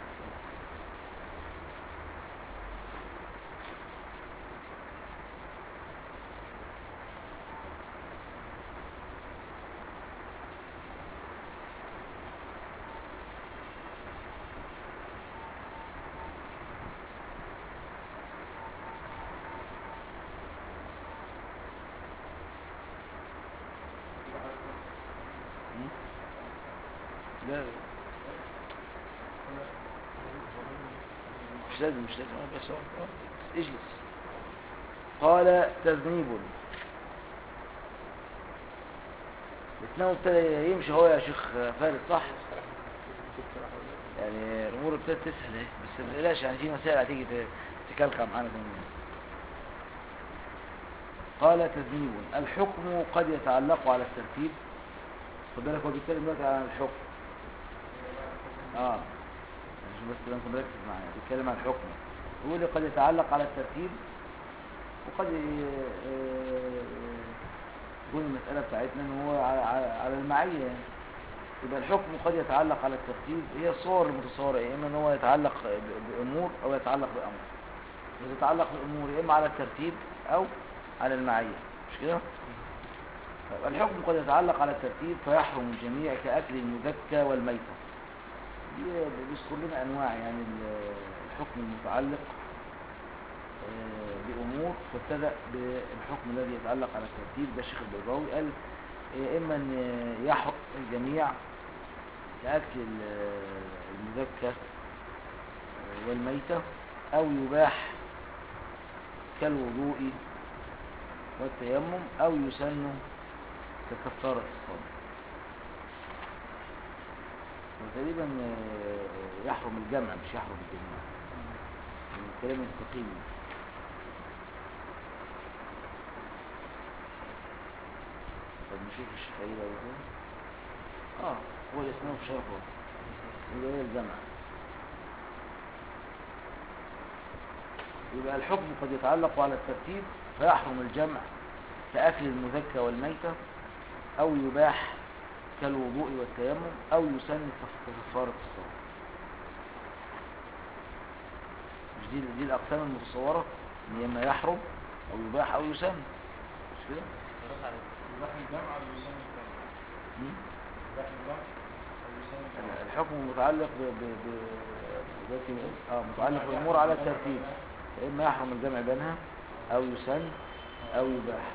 م? لا مش لازم مش لازم آه، بس آه، آه، اجلس قال تذنيب الاثنين ابتدى يمشي هو يا شيخ فارس صح يعني الامور ابتدت تسهل اهي بس ما تقلقش يعني في مسائل هتيجي ت- تكلكع معانا كمان قال تذنيب الحكم قد يتعلق على الترتيب خد بالك هو بيتكلم دلوقتي عن الحكم اه عشان بس تبقى انت مركز معايا بيتكلم عن الحكم يقول لي قد يتعلق على الترتيب وقد ي- آه، تكون المسألة بتاعتنا ان هو على, على- على المعية يعني. يبقى الحكم قد يتعلق على الترتيب هي الصور المتصورة يا اما ان هو يتعلق ب- بامور او يتعلق بامر يتعلق بالامور يا اما على الترتيب او على المعية مش كده؟ طيب الحكم قد يتعلق على الترتيب فيحرم الجميع كأكل المذكى والميتة دي بيذكر لنا أنواع يعني ال- الحكم المتعلق آه، بأمور فابتدأ بالحكم الذي يتعلق على الترتيب ده الشيخ البيضاوي قال آه، إما أن يحرم الجميع كأكل ال- المذكى آه، والميتة أو يباح كالوضوء والتيمم أو يسن ككفارة الصوم وتقريبا آه، يحرم الجمع مش يحرم الجميع من الكلام الثقيل طب نشوف الشيخ علي بقى يقول اه هو الاسماء في شرفه يبقى هي الجمع يبقى الحكم قد يتعلق على الترتيب فيحرم الجمع كأكل المذكى والميتة أو يباح كالوضوء والتيمم أو يسن كف- ككفارة الصوم مش دي, دي الأقسام المتصورة إن يا إما يحرم أو يباح أو يسن مش كده؟ صراحة على يباح الجمع أو يسمى الجمع مم؟ يباح الجمع أو يسمى الجمع الحكم متعلق ب ب ب دلوقتي اه متعلق بالأمور على الترتيب يا إما يحرم الجمع بينها أو يسن أو يباح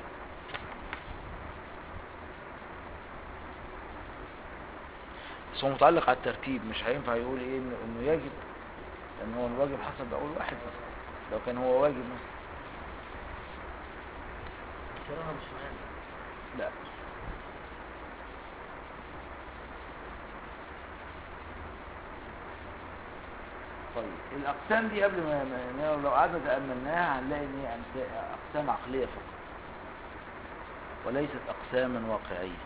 بس هو متعلق على الترتيب مش هينفع يقول ايه انه إنه يجب لان هو الواجب حسب اول واحد مثلا لو كان هو واجب مثلا الكراهة مش معانا لا طيب الاقسام دي قبل ما ما- ما- لو قعدنا تاملناها هنلاقي ان هي أمث- اقسام عقليه فقط وليست اقساما واقعيه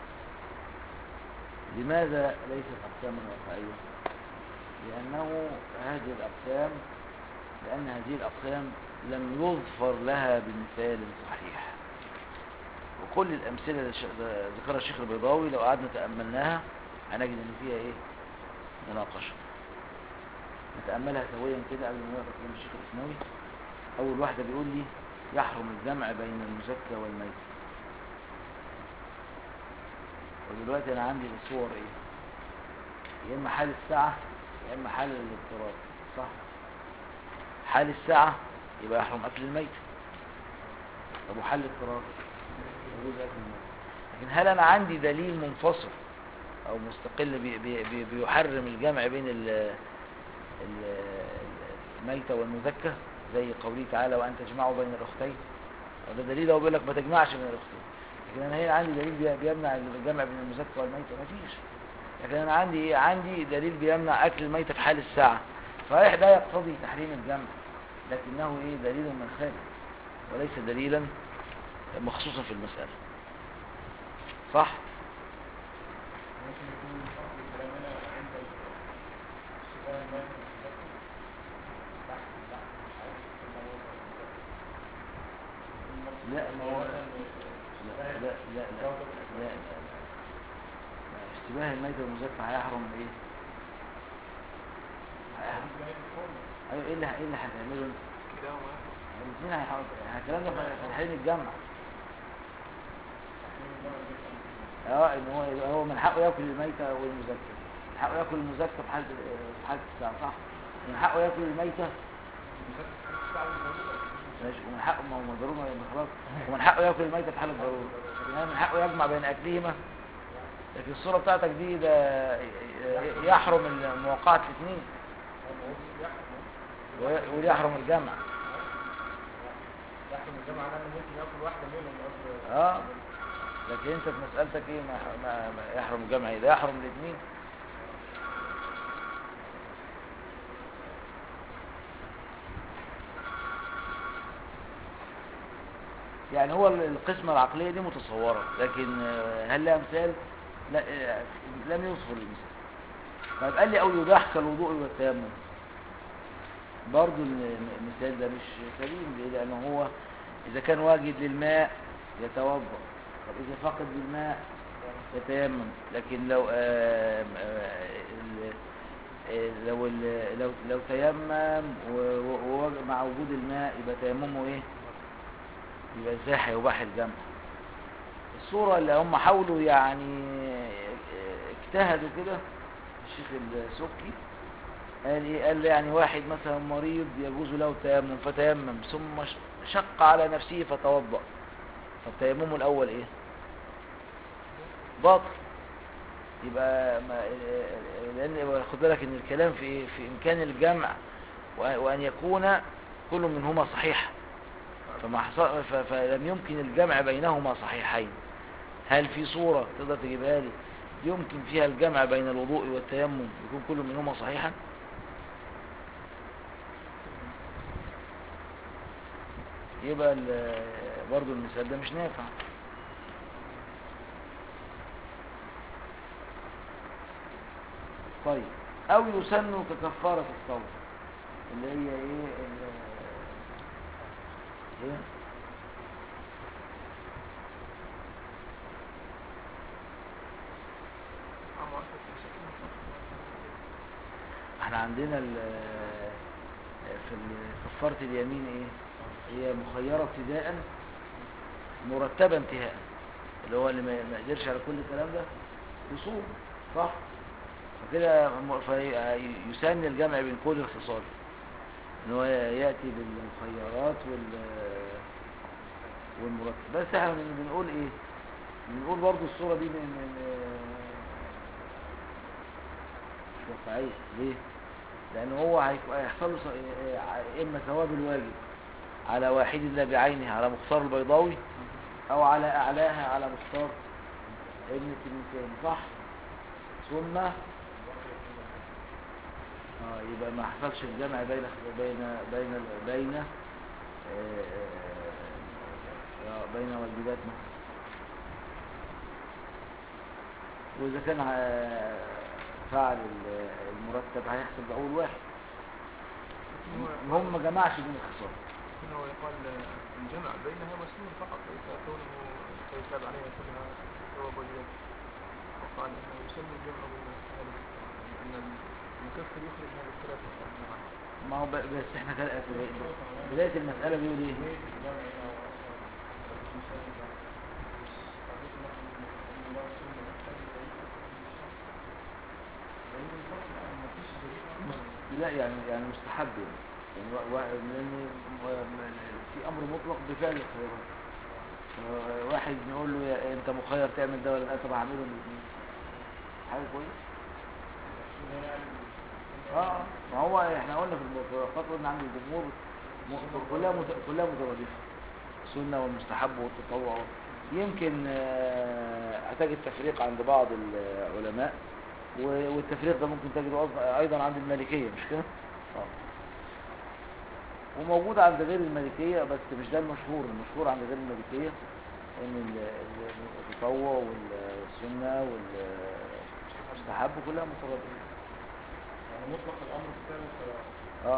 لماذا ليست اقساما واقعيه لانه هذه الاقسام لان هذه الاقسام لم يظفر لها بمثال صحيح وكل الأمثلة اللي ش- اللي ذكرها الشيخ البيضاوي لو قعدنا تأملناها هنجد إن فيها إيه؟ مناقشة نتأملها سويا كده قبل ما نقرأ كلام الشيخ الإسماوي أول واحدة بيقول لي يحرم الجمع بين المزكى والميت ودلوقتي أنا عندي الصور إيه؟ يا إما حال الساعة يا إما حال الاضطراب صح؟ حال الساعة يبقى يحرم أكل الميت طب وحال الاضطراب يجوز أكل الميت لكن هل أنا عندي دليل منفصل أو مستقل بي بي بي بيحرم الجمع بين ال ال- الميتة والمذكى زي قوله تعالى وأن تجمعوا بين الأختين وده دليل هو بيقول لك ما تجمعش بين الأختين لكن أنا هنا عندي دليل بي- بيمنع الجمع بين المذكى والميتة ما فيش لكن أنا عندي إيه؟ عندي دليل بيمنع أكل الميتة في حال الساعة صحيح ده يقتضي تحريم الجمع لكنه إيه دليل من خارج وليس دليلا مخصوصا في المسألة صح؟ ممكن يكون أصل كلامنا عند السؤال ما يتذكر بحث بحث مش عارف كنا لا ما هو لا لا لا لا لا, لا, لا. اشتباه الميتة والمزكى هيحرم ايه هيحرم ايوه ايه اللي ايه اللي هتعمله انت كلاهما يحرم الاثنين هيحرم الكلام ده في تحريم الجمع اه ان هو يبقى هو من حقه ياكل الميتة والمزكى من حقه ياكل المزكى في حالة في حالة الساعة صح من حقه ياكل الميتة ماشي ومن حقه ما هو ما ضروري ما خلاص ومن حقه ياكل الميتة في حالة ضرورة لكن هو من حقه يجمع بين اكلهما لكن الصورة بتاعتك دي ده يحرم الموقعة الاثنين وي- ويحرم الجمع يحكم الجامعة أنا ممكن ياكل واحدة منهم قصد اه لكن انت في مسألتك ايه ما, ما, ما يحرم الجمع ايه ده يحرم الاثنين يعني هو ال- القسمة العقلية دي متصورة لكن آه، هل لها مثال لا آه، لم يوصف المثال طيب قال لي او يباح كالوضوء والتيمم برضو ال- المثال ده مش سليم ليه لانه هو اذا كان واجد للماء يتوضا طب اذا فقد للماء يتيمم لكن لو آه آه ال- آه، لو ال- لو لو تيمم و- و- ومع وجود الماء يبقى تيممه ايه يبقى ازاي هيباح الجمع الصورة اللي هم حاولوا يعني اجتهدوا كده الشيخ السكي قال ايه قال يعني واحد مثلا مريض يجوز له التيمم فتيمم ثم ش- شق على نفسه فتوضأ طب تيممه الاول ايه باطل يبقى ما لان خد بالك ان الكلام في ايه في امكان الجمع وأ- وان يكون كل منهما صحيح فما حصل ف- فلم يمكن الجمع بينهما صحيحين هل في صورة تقدر تجيبها لي يمكن فيها الجمع بين الوضوء والتيمم يكون كل منهما صحيحا يبقى ال- برضو المثال ده مش نافع طيب او يسن ككفارة الصوم اللي هي ايه ال- ايه عم عشرة مساكين احنا عندنا ال- في ال- كفارة اليمين ايه هي مخيرة ابتداء مرتبة انتهاء اللي هو اللي ما ما يقدرش على كل الكلام ده يصوم صح فكده م- في- يسن الجمع بين كل الخصال ان هو ياتي بالمخيرات وال والمرتب بس احنا بن- بنقول ايه بنقول برضو الصورة دي من, من مش واقعية ليه لان هو هيك- هيحصل له ص- اه- اما ثواب الواجب على واحد لا بعينه على مختار البيضاوي او على اعلاها على مختار ابن التلميذ صح ثم اه يبقى ما حصلش الجمع بين بين بين بين آه، آه، بين واجبات مثلا واذا كان آه، فعل ال- المرتب هيحسب اول واحد لكن هو هم ما جمعش بين الخصال لكن هو يقال الجمع بينها مسنون فقط ليس كونه سيثاب عليها كلها ثواب واجبات وقال انه يسمى الجمع بين هذه ان المكفر يخرج هذه الثلاثه معا ما هو ب- بس احنا كده في بداية المسألة بيقول ايه مس- لا يعني يعني مستحب يعني يعني وا- وا- لان م- م- في امر مطلق بفعل الخيرات ف- واحد نقول له يا انت مخير تعمل ده ولا لا طب هعمله الاثنين حاجه كويس اه ما هو احنا قلنا في الموافقات قلنا عند الجمهور م- كلها مت- كلها مترادفه السنه والمستحب والتطوع يمكن آه، هتجد تفريق عند بعض العلماء و- والتفريق ده ممكن تجده أيض- ايضا عند المالكيه مش كده آه. وموجود عند غير المالكيه بس مش ده المشهور المشهور عند غير المالكيه ان ال- ال- التطوع والسنه والمستحب كلها مترادفه يعني مطلق الأمر الثالث اه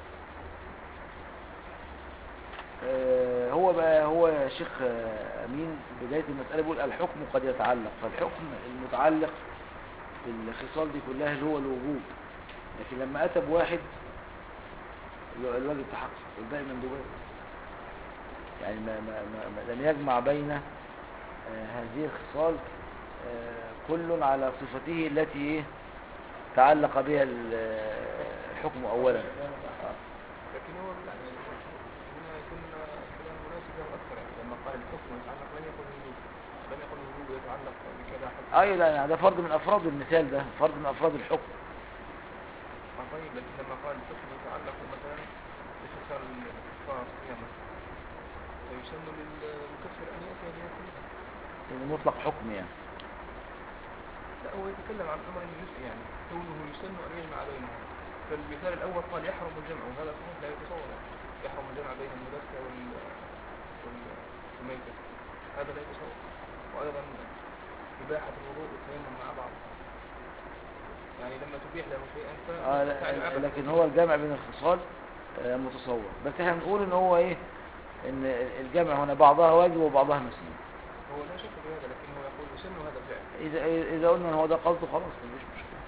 آه، هو بقى هو يا شيخ آه، امين بدايه المساله بيقول الحكم قد يتعلق فالحكم المتعلق في الخصال دي كلها اللي هو الوجوب لكن لما أتى بواحد يبقى الواجب تحقق والباقي مندوبات يعني ما ما ما ما لم يجمع بين آه، هذه الخصال آه، كل على صفته التي إيه تعلق بها ال- آه، الحكم أولا آه. لكن هو يعني هنا يكون كلام مناسب له اكثر يعني لما قال الحكم يتعلق لم يقل الوجوب لم يقل الوجوب يتعلق بكذا حكم أي لا يعني ده فرد من أفراد المثال ده فرد من أفراد الحكم آه طيب لكن لما قال الحكم يتعلق مثلا بخصال الكفار صيام مثلا فيسن للمكفر ان ياتي بها كلها يعني مطلق حكم يعني لا هو يتكلم عن امر جزئي يعني كونه يسن ان يجمع بينهم فالمثال الاول قال يحرم الجمع وهذا صحيح لا يتصور يعني. يحرم الجمع بين المذكر وال وال- والميتة هذا لا يتصور وايضا اباحه الوضوء والتيمم مع بعض يعني لما تبيح له شيئا آه فتفعل لا- عبث. لكن هو الجمع بين الخصال آه، متصور بس احنا بنقول ان هو ايه ان الجمع هنا بعضها واجب وبعضها مسنون هو لا شك في هذا لكن هو يقول يسن هذا الفعل اذا اذا قلنا ان هو ده قصده خلاص مفيش مشكله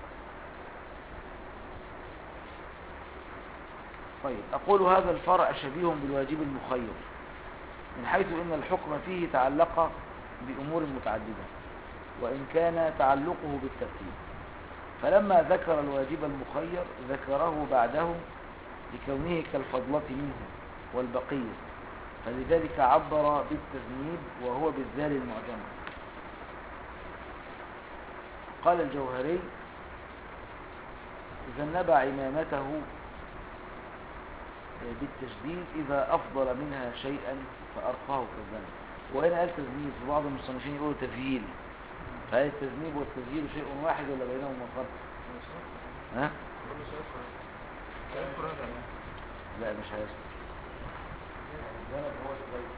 طيب اقول هذا الفرع شبيه بالواجب المخير من حيث ان الحكم فيه تعلق بامور متعدده وان كان تعلقه بالترتيب فلما ذكر الواجب المخير ذكره بعده لكونه كالفضلة منه والبقية فلذلك عبر بالتذنيب وهو بالذال المعجمة قال الجوهري ذنب عمامته بالتشديد إذا أفضل منها شيئا فأرقاه كالذنب وهنا قال تذنيب في بعض المصنفين يقولوا تذييل فهل التذنيب والتذييل شيء واحد ولا بينهما فرق؟ ها؟ يقول سيذكر سيذكر هذا يعني. لا مش هيذكر الذنب هو الزيت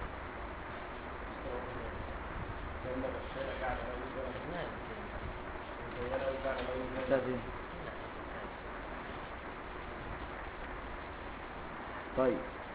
ذنب الشارع قاعد له ذنب نعم وزينه قاعد له ذنب تذييل طيب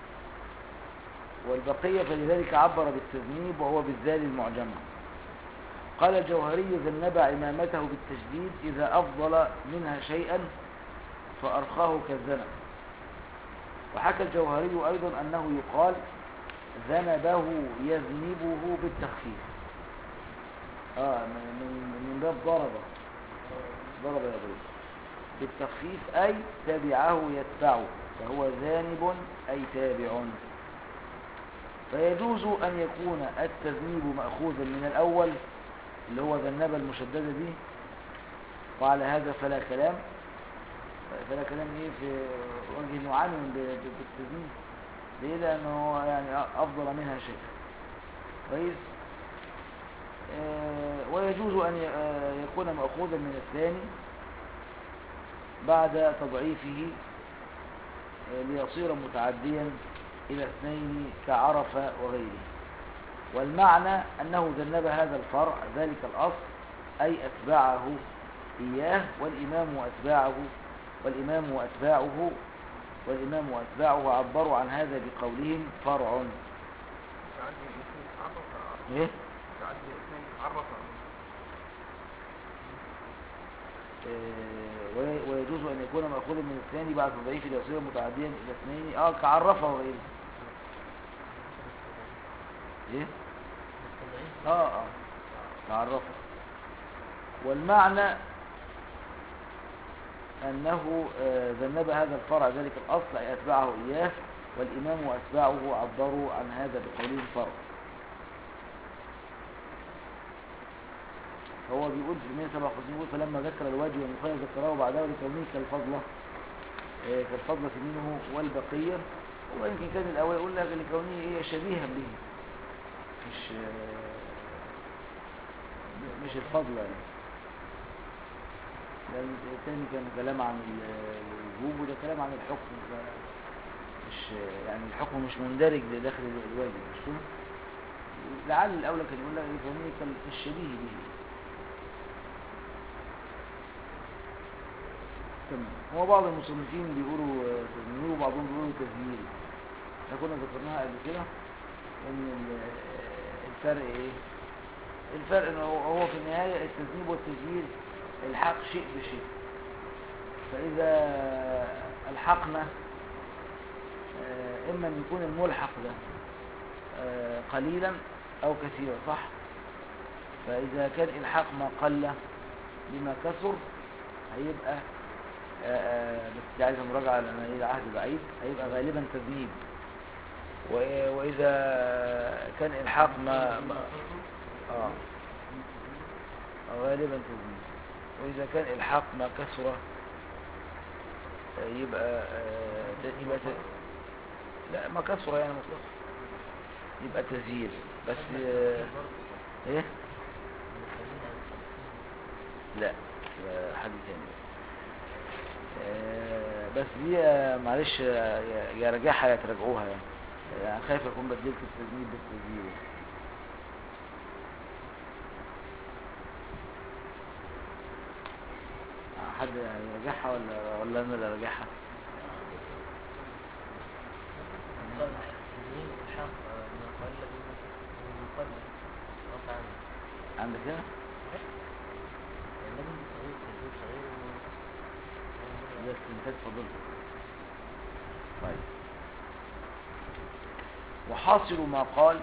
والبقية فلذلك عبر بالتذنيب وهو بالذال المعجمة قال الجوهري ذنب عمامته بالتشديد إذا أفضل منها شيئا فأرخاه كالذنب وحكى الجوهري أيضا أنه يقال ذنبه يذنبه بالتخفيف آه من, من من باب ضرب ضرب يضرب بالتخفيف أي تبعه يتبعه فهو ذانب أي تابع فيجوز أن يكون التذنيب مأخوذا من الأول اللي هو ذنب المشددة دي وعلى هذا فلا كلام فلا كلام ايه في وجه انه عالم ب- ب- بالتذنيب ليه لانه يعني افضل منها شيء كويس آه، ويجوز ان ي- آه، يكون مأخوذا من الثاني بعد تضعيفه آه، ليصير متعديا إلى اثنين كعرف وغيره والمعنى أنه ذنب هذا الفرع ذلك الأصل أي أتبعه إياه والإمام وأتباعه والإمام وأتباعه والإمام وأتباعه عبروا عن هذا بقولهم فرع تعدي اثنين عرف إيه؟ تعدي اثنين عرف آه، وي- ويجوز أن يكون مأخوذا من الثاني بعد تضعيف ليصير متعديا إلى اثنين آه كعرفه وغيره إيه؟ اه اه تعرفه والمعنى أنه آه، ذنب هذا الفرع ذلك الأصل أي أتبعه إياه والإمام وأتباعه عبروا عن هذا بقولهم فرع هو بيقول في 157 يقول فلما ذكر الواجب والمخير ذكره بعده لكونه كالفضلة آه، كالفضلة منه والبقية ويمكن كان الأول يقول لك لكونه هي شبيها به مش مش الفضل يعني لأن الثاني كان كلام عن ال- الوجوب وده كلام عن الحكم ف- مش يعني الحكم مش مندرج داخل الواجب مش كده؟ لعل الأولى كان يقول لك الكونية كالشبيه به تمام هو بعض المصنفين بيقولوا آه، تذمير وبعضهم بيقولوا تذمير احنا كنا ذكرناها قبل كده ان ال- الفرق ايه الفرق ان هو هو في النهاية التذنيب والتزيير الحاق شيء بشيء فإذا الحقنا آه، إما أن يكون الملحق ده آه، قليلا أو كثيرا صح فإذا كان الحاق ما قل بما كثر هيبقى آه، آه، بس دي عايزة مراجعة لأن هي العهد بعيد هيبقى غالبا تذنيب و- وإذا كان الحاق ما ما- آه غالبا تذنيب وإذا كان الحاق ما كثر آه، يبقى آه، ت- يبقى ت- لا ما كثر يعني مطلق يبقى تزييل بس آه، ايه لا ده حد تاني آه، بس دي آه، معلش آه، يا- يا راجعها يا تراجعوها يعني يعني خايف اكون بدلت التزميل بالتزييل آه، حد يراجعها ولا ولا انا اللي اراجعها تزيين الحق ما قل بما قل رفع عنه عندك هنا لازم صغير تزيين صغير ده استنتاج فضيلتك طيب وحاصل ما قال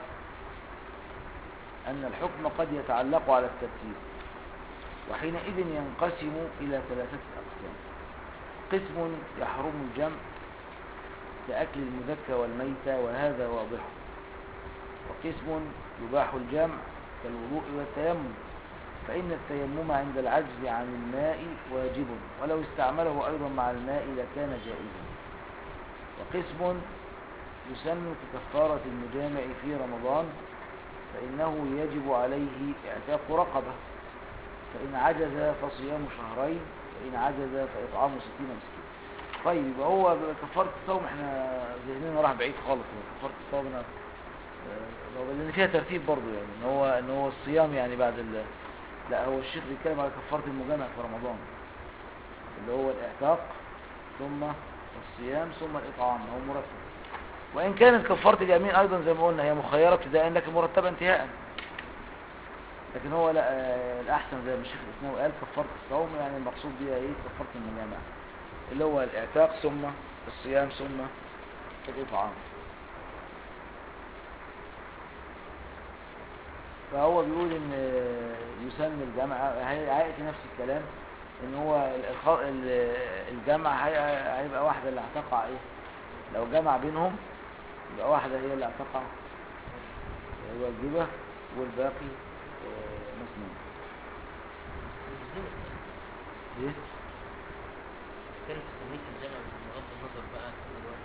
أن الحكم قد يتعلق على الترتيب وحينئذ ينقسم إلى ثلاثة أقسام قسم يحرم الجمع كأكل المذكى والميتة وهذا واضح وقسم يباح الجمع كالوضوء والتيمم فإن التيمم عند العجز عن الماء واجب ولو استعمله أيضا مع الماء لكان جائزا وقسم يسن ككفارة المجامع في رمضان فإنه يجب عليه اعتاق رقبة فإن عجز فصيام شهرين فإن عجز فإطعام ستين مسكين طيب يبقى هو كفارة الصوم احنا ذهننا راح بعيد خالص من كفارة الصوم انا آه، لو- لان فيها ترتيب برضه يعني ان هو ان هو الصيام يعني بعد ال لا هو الشيخ بيتكلم على كفارة المجامع في رمضان اللي هو الاعتاق ثم الصيام ثم الإطعام هو مرتب وإن كانت كفارة اليمين أيضا زي ما قلنا هي مخيرة ابتداء لكن مرتبة انتهاء لكن هو لا آه، الأحسن زي ما الشيخ الإسلامي قال كفارة الصوم يعني المقصود بيها إيه كفارة المجامع اللي هو الاعتاق ثم الصيام ثم الإطعام فهو بيقول ان يسمى الجمع هي- هيأتي نفس الكلام ان هو الخ- ال- الجمع هي- هيبقى واحدة اللي هتقع ايه لو جمع بينهم يبقى واحدة هي اللي هتقع واجبة والباقي آه، مسنون ايه كان تسميه في الجامعة بغض النظر بقى عن الوقت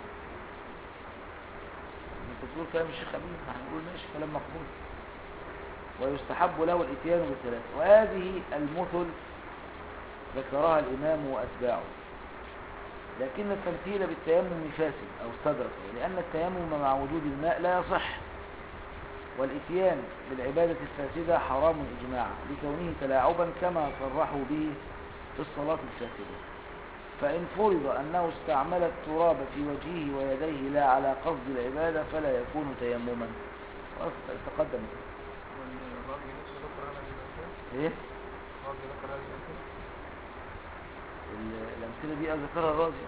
انت بتقول كلام الشيخ امين هنقول ماشي كلام مقبول ويستحب له الاتيان بالثلاث وهذه المثل ذكرها الامام واتباعه لكن التمثيل بالتيمم فاسد او استدرك لان التيمم مع وجود الماء لا يصح والاتيان بالعبادة الفاسدة حرام اجماعا لكونه تلاعبا كما صرحوا به في الصلاة الفاسدة فإن فرض أنه استعمل التراب في وجهه ويديه لا على قصد العبادة فلا يكون تيمما تقدم والراجل نفسه ذكر هذا الأمثلة ايه الراجل ذكر هذه الأمثلة ال- الأمثلة دي ذكرها الرازي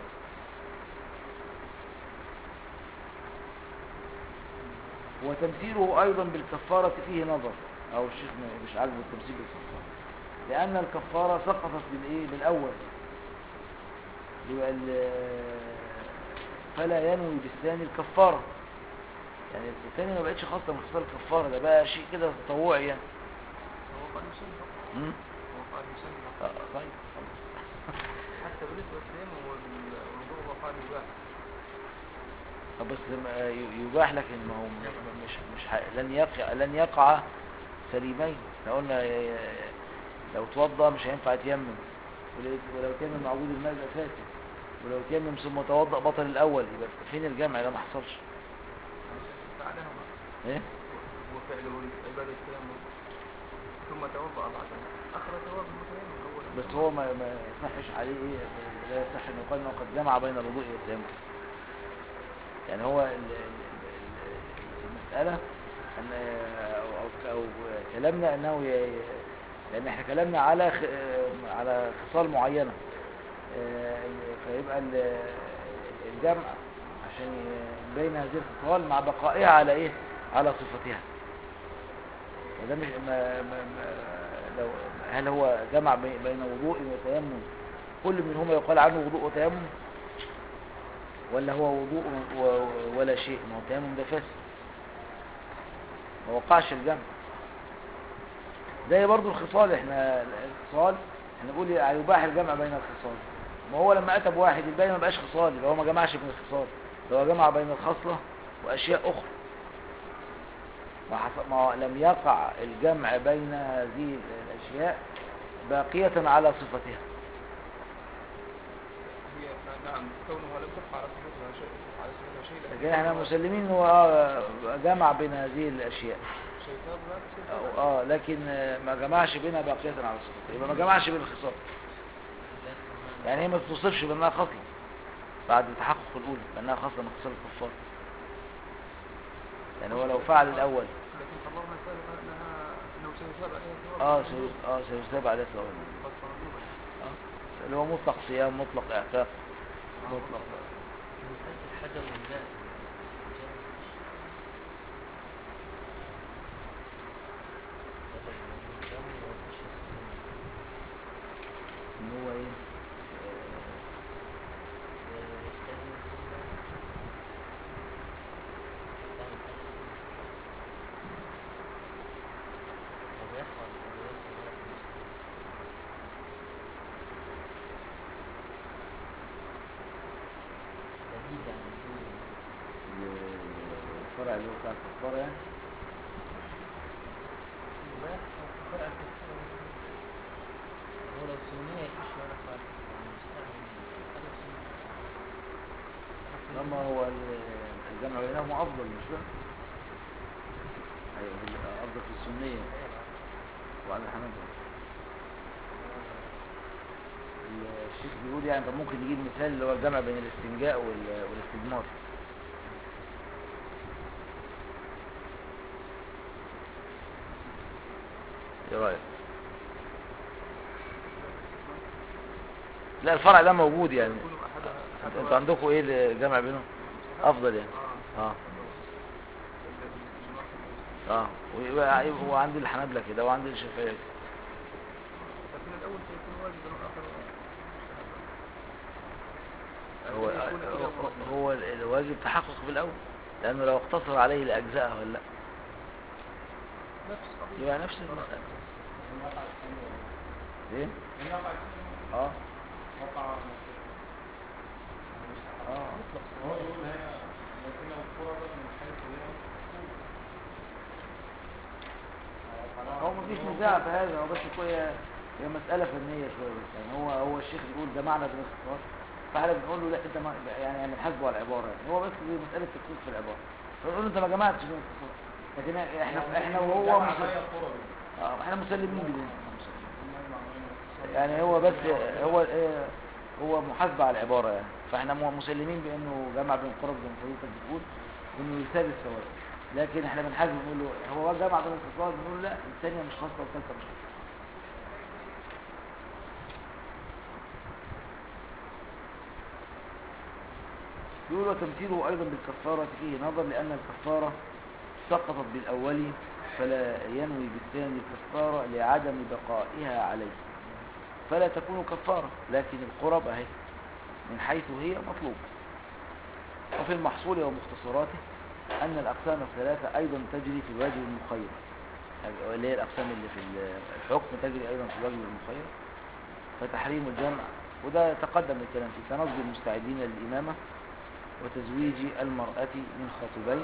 وتمثيله أيضا بالكفارة فيه نظر أو الشيخ م- مش عاجبه التمثيل بالكفارة لأن الكفارة سقطت بالإيه بالأول يبقى ال- فلا ينوي بالثاني الكفارة يعني الثاني ما بقتش خاصة من خصال الكفارة ده بقى شيء كده تطوعي يعني هو قال يسلم مم؟ هو قال يسلم آه، طيب حتى بالنسبة للتيمم والوضوء هو قال يباح طب بس لما ي- يباح لكن ما هو م- مش مش ح... لن يقع لن يقع سليمين احنا قلنا ي- ي- لو توضى مش هينفع يتيمم ولو ولو تيمم مع وجود الماء يبقى فاسد ولو تيمم ثم توضأ بطل الاول يبقى فين الجمع ده ما حصلش فعلهما ايه وفعله عبادة التيمم ثم توضأ بعدها أخذ ثواب المتيمم أولا بس هو ما ما يصحش عليه ايه لا يصح ان يقال انه قد جمع بين الوضوء والتيمم يعني هو ال- ال- ال- المسألة أن أو, أو, أو كلامنا أنه ي- لان احنا كلامنا على خ... آه، على خصال معينة آه، فيبقى ال- الجمع عشان يبين هذه الخصال مع بقائها على ايه على صفتها وده مش ما ما ما لو هل هو جمع بي- بين وضوء وتيمم كل منهما يقال عنه وضوء وتيمم ولا هو وضوء و- و- ولا شيء ما هو التيمم ده فاسد ما وقعش الجمع زي برضو الخصال احنا الخصال احنا نقول يباح الجمع بين الخصال ما هو لما اتى بواحد الباقي ما بقاش خصال يبقى هو ما جمعش بين الخصال ده هو جمع بين الخصلة واشياء اخرى ما, حص... ما لم يقع الجمع بين هذه الاشياء باقية على صفتها هي نعم كونها لم تبقى على صفتها شيء على صفتها شيء لكن احنا مسلمين انه آه جمع بين هذه الاشياء شيطان لا أو شيطان اه لكن آه، ما جمعش بينها باقية على صفتها يبقى ما جمعش بين الخصال يعني هي ما توصفش بانها خصلة بعد التحقق الاولى بانها خصلة من خصال الكفار يعني هو لو فعل الاول لكن الله سابق انها انه سيثاب عليها ثواب اه سي- اه سيثاب عليه ثواب قد فرضوها. آه. اللي هو مطلق صيام مطلق اعتاق مطلق الحجر من ذلك ان هو ايه الفرع اللي هو بتاع الكفارة يعني هو لو سنية يخش ولا فرق يعني مستعمل أنا سنية لما هو ال- الجمع بينهما افضل مش كده ايوه ال- افضل في السنية وعلى الحنابلة الشيخ بيقول يعني طب ممكن نجيب مثال اللي هو الجمع بين الاستنجاء وال- والاستجمار ايه رايك لا الفرع ده موجود يعني يكون احدها انت- احدها انتوا عندكم ايه الجمع بينهم افضل يعني اه اه الجماعة. اه ويبقى يبقى هو عند الحنابلة كده وعند الشافعية كده. لكن الاول سيكون واجبا والاخر هو الثاني يكون إلى هو- مرض. هو الواجب تحقق بالاول لانه لو اقتصر عليه لاجزاءه ولا لا نفس قضية يبقى نفس المسألة ايه اه وقع اه هو يقول هي لكن لو فرضت من حيث هي هو مفيش نزاع في هذا هو بس شوية هي مسألة فنية شوية بس يعني هو هو الشيخ بيقول ده معنى بالاختصار فاحنا بنقول له لا انت ما يعني يعني بنحاسبه على العبارة يعني هو بس دي مسألة تدقيق في العبارة فنقول له انت ما جمعتش بين الاختصار لكن احنا احنا وهو مسلم اه احنا مسلمين بدين يعني هو بس هو إيه، هو محاسبة على العبارة يعني فاحنا م- مسلمين بانه جمع بين القرب زي ما حضرتك بتقول وانه يثاب الثواب لكن احنا بنحاسبه بنقول له هو جمع بين الخصال بنقول له لا الثانية مش خاصة والثالثة مش خاصة يقول وتمثيله أيضا بالكفارة فيه نظر لأن الكفارة سقطت بالأول فلا ينوي بالثاني الكفارة لعدم بقائها عليه فلا تكون كفارة لكن القرب أهي من حيث هي مطلوب وفي المحصول ومختصراته أن الأقسام الثلاثة أيضا تجري في الواجب المخير اللي هي الأقسام اللي في الحكم تجري أيضا في الواجب المخير فتحريم الجمع وده تقدم الكلام فيه كنصب المستعدين للإمامة وتزويج المرأة من خطيبين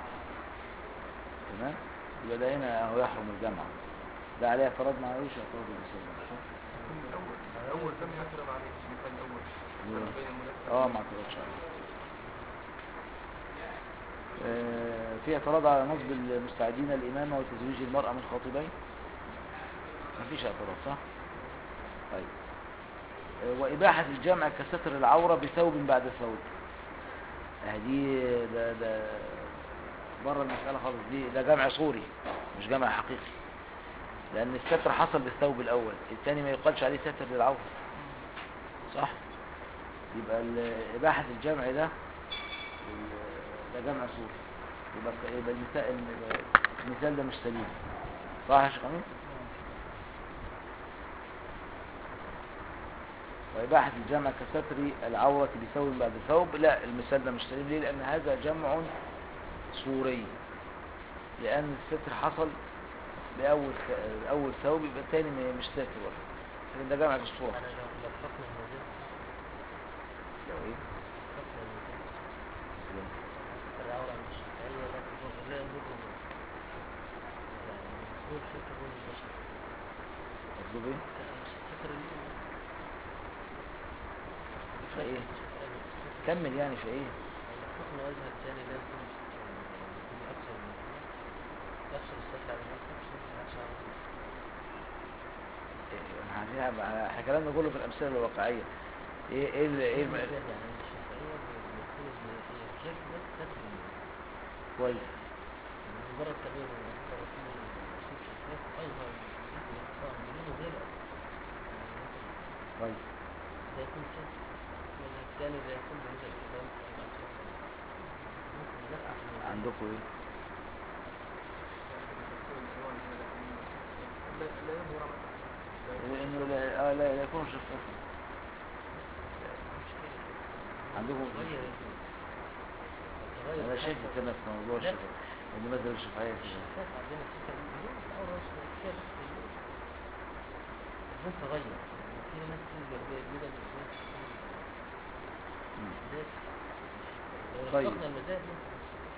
تمام يبقى ده هنا هو يحرم الجمع ده عليه اعتراض مع ايش اعتراض المسلم من الاول الاول لم يعترض عليه المثال الاول مم. بين المذكر اه ما اعترضش عليه آه، في اعتراض على نصب المستعدين الإمامة وتزويج المرأة من خاطبين مفيش اعتراض صح طيب آه، وإباحة الجمع كستر العورة بثوب بعد ثوب آه، دي ده ده بره المسألة خالص دي ده جمع صوري مش جمع حقيقي لان الستر حصل بالثوب الاول الثاني ما يقالش عليه ستر للعورة صح يبقى ال- اباحة الجمع ده ال- ده جمع صوري يبقى يبقى المثال المثال ده مش سليم صح يا شيخ امين وإباحة الجمع كستر العورة بثوب بعد ثوب لا المثال ده مش سليم ليه لأن هذا جمع صوري لأن الستر حصل بأول ث- أول ثوب يبقى الثاني ما- مش ساتر ولا لكن ده جمع بالصورة أنا لو لو حكم المزيد لو إيه حكم المزيد ستر العورة عند الشافعية لا تجوز لا يجوز يعني مفهوم ستر من البشر مطلوب إيه ستر ال- فإيه كمل يعني في إيه الحكم وجه الثاني لازم يكون أكثر من يحصل الستر على الناس يحصل على الناس إيه، إحنا إحنا كلامنا كله في الأمثلة الواقعية إيه إيه ال- إيه الم- يعني عند الشافعية بيقول إن الحج بس ستر المزيد كويس يعني مجرد تغيير المذكر في أسلوب شفاف أيضا سواء منين وغير كويس ده يكون سهل من الثاني ده يكون بهذا الكلام ممكن نقع في الموضوع. عندكم إيه لا لا يظهر لا إنه لا آه لا لا يكون شفافا عندكم تغير يكون تغير أنا شايف الحاجة. كده في موضوع لا. الشفاف إن مثلا الشفعية كده الشفاف عندنا ستة مليون الأول رأس كيف الزين تغير يعني في ناس تنزل جديدة من الزين مم. ناس لو طيب. رفقنا المزاج ممكن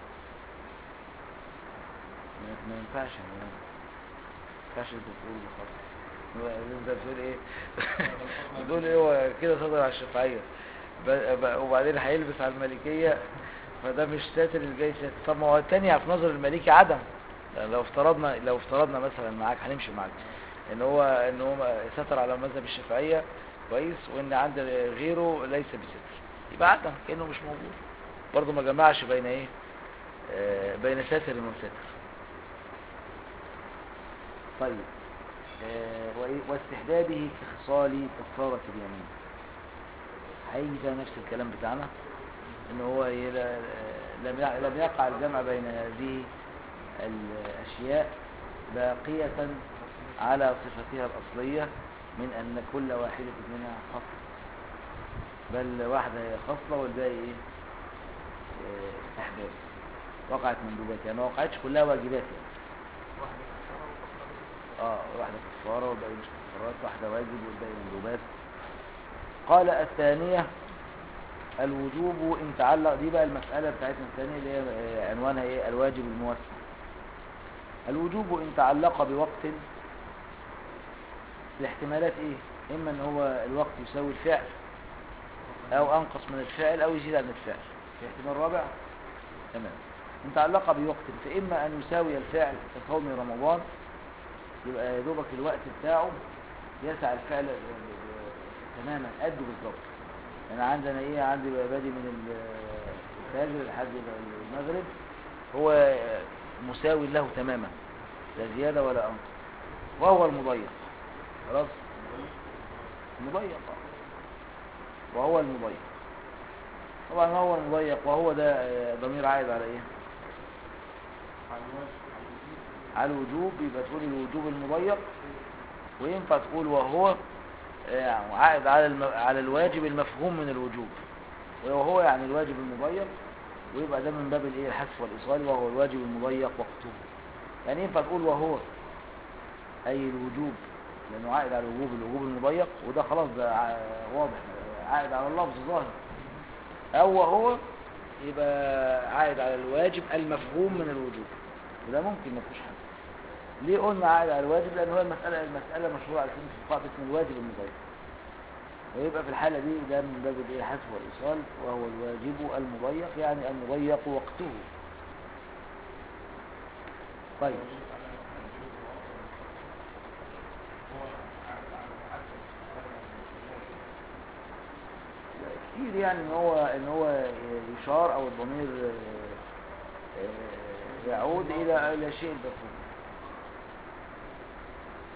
ما ما ينفعش يعني ما ينفعش انت تقول ده خالص هو انت بتقول ايه بتقول ايه هو كده صدر على الشفعية ب- ب- وبعدين هيلبس على المالكية فده مش ساتر الجاي ساتر طب ما هو التاني في نظر المالكي عدم يعني لو افترضنا لو افترضنا مثلا معاك هنمشي معاك ان هو ان هو ستر على مذهب الشافعية كويس وان عند غيره ليس بستر يبقى عدم كأنه مش موجود برضه ما جمعش بين ايه آه، بين ساتر وساتر طيب آه، وإيه- واستحبابه كخصال كفارة اليمين هيجي ده نفس الكلام بتاعنا ان هو إيه لا- لم يع- لم يقع الجمع بين هذه الاشياء باقية على صفتها الاصلية من ان كل واحدة منها خصل بل واحدة هي خصلة والباقي ايه آه، استحباب وقعت مندوبات يعني ما وقعتش كلها واجبات يعني واحدة كفارة وكفارة اه واحدة كفارة والباقي مش كفارات واحدة واجب والباقي مندوبات قال الثانية الوجوب ان تعلق دي بقى المسألة بتاعتنا الثانية اللي هي آه، عنوانها ايه الواجب الموسع الوجوب ان تعلق بوقت الاحتمالات ايه اما ان هو الوقت يساوي الفعل او انقص من الفعل او يزيد عن الفعل في احتمال رابع تمام ان تعلق بوقت فاما ان يساوي الفعل كصوم رمضان يبقى يا دوبك الوقت بتاعه يسع الفعل تماما قده بالظبط انا عندنا ايه عندي بادي من ال- الفجر لحد المغرب هو مساوي له تماما لا زيادة ولا انقص وهو المضيق خلاص مضيق آه. وهو المضيق طبعا هو المضيق وهو ده آه، ضمير عائد على ايه على الوجوب يبقى تقول الوجوب المضيق وينفع تقول وهو آه، عائد على الم... على الواجب المفهوم من الوجوب وهو يعني الواجب المضيق ويبقى ده من باب الايه الحذف والايصال وهو الواجب المضيق وقته يعني ينفع تقول وهو اي الوجوب لانه عائد على الوجوب الوجوب المضيق وده خلاص ده ع- واضح عائد على اللفظ ظاهر او وهو يبقى عائد على الواجب المفهوم من الوجوب وده ممكن ما فيهوش حاجه ليه قلنا عائد على الواجب لان هو المساله المساله مشهوره على سبيل الفقهاء اسم الواجب المضيق ويبقى في الحاله دي ده من باب الايه الحذف والايصال وهو الواجب المضيق يعني المضيق وقته طيب كتير يعني ان هو ان هو يشار او الضمير آه، آه، يعود الى الى شيء مفهوم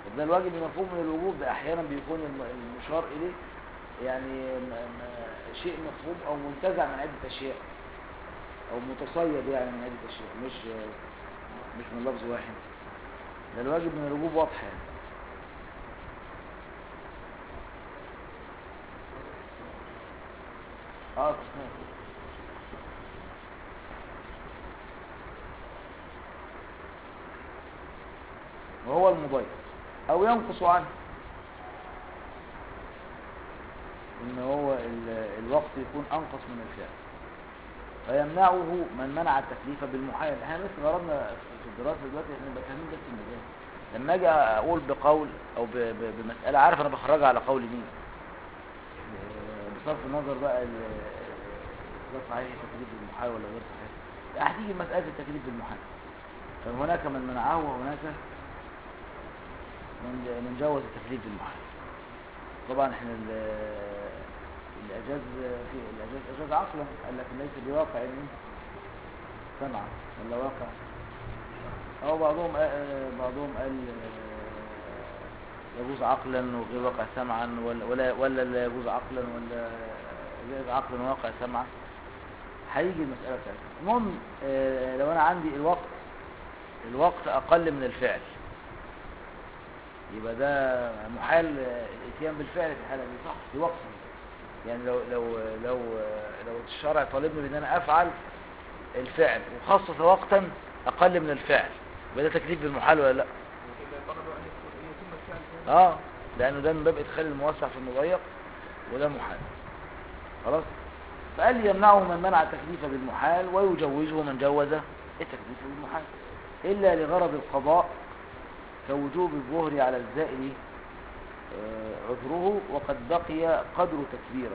طب ده الواجب المفهوم من الوجوب ده احيانا بيكون الم- المشار اليه يعني م- م- شيء مفهوم او منتزع من عده اشياء او متصيد يعني من عده اشياء مش مش من لفظ واحد ده الواجب من الوجوب واضح يعني اه قسمين. وهو المضيف او ينقص عنه ان هو ال- الوقت يكون انقص من الفعل فيمنعه من منع التكليف بالمحال احنا بس غرضنا في الدراسه دلوقتي احنا نبقى فاهمين بس المجال لما اجي اقول بقول او ب- ب- بمساله عارف انا بخرجها على قول مين آه، بصرف النظر بقى ال- ده صحيح التكليف بالمحال ولا غير صحيح هتيجي مساله التكليف بالمحال فهناك من منعه وهناك من من جوز التكليف بالمحال طبعا احنا ال- الاجاز في الاجاز اجاز عقلا قال لك ليس بواقع يعني سمعا ولا واقع او بعضهم آه، بعضهم قال آه، يجوز عقلا وغير واقع سمعا ولا ولا ولا لا يجوز عقلا ولا جائز عقلا وواقع سمعا هيجي المسألة بتاعتها المهم آه، لو انا عندي الوقت الوقت اقل من الفعل يبقى ده محال آه، الاتيان بالفعل في الحالة دي صح في وقت يعني لو لو لو لو الشرع طالبني بان انا افعل الفعل وخصص وقتا اقل من الفعل يبقى ده تكليف بالمحال ولا لا إلا طلب أن يكون أن يتم الفعل في اه لانه ده من باب ادخال الموسع في المضيق وده محال خلاص فقال لي يمنعه من منع التكليف بالمحال ويجوزه من جوز التكليف بالمحال الا لغرض القضاء كوجوب الظهر على الزائر آه، عذره وقد بقي قدر تكبيره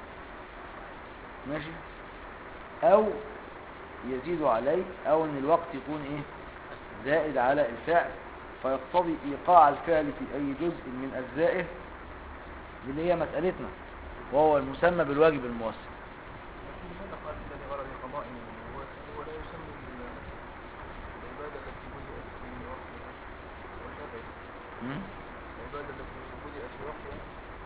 ماشي او يزيد عليه او ان الوقت يكون ايه زائد على الفعل فيقتضي ايقاع الفعل في اي جزء من اجزائه اللي هي مسألتنا وهو المسمى بالواجب الموسع لكن لماذا قال إلا لغرض قضاء هو هو لا يسمي ال- العبادة التي بدأت في وقتها وشافعي م? العبادة التي بدأت في وقتها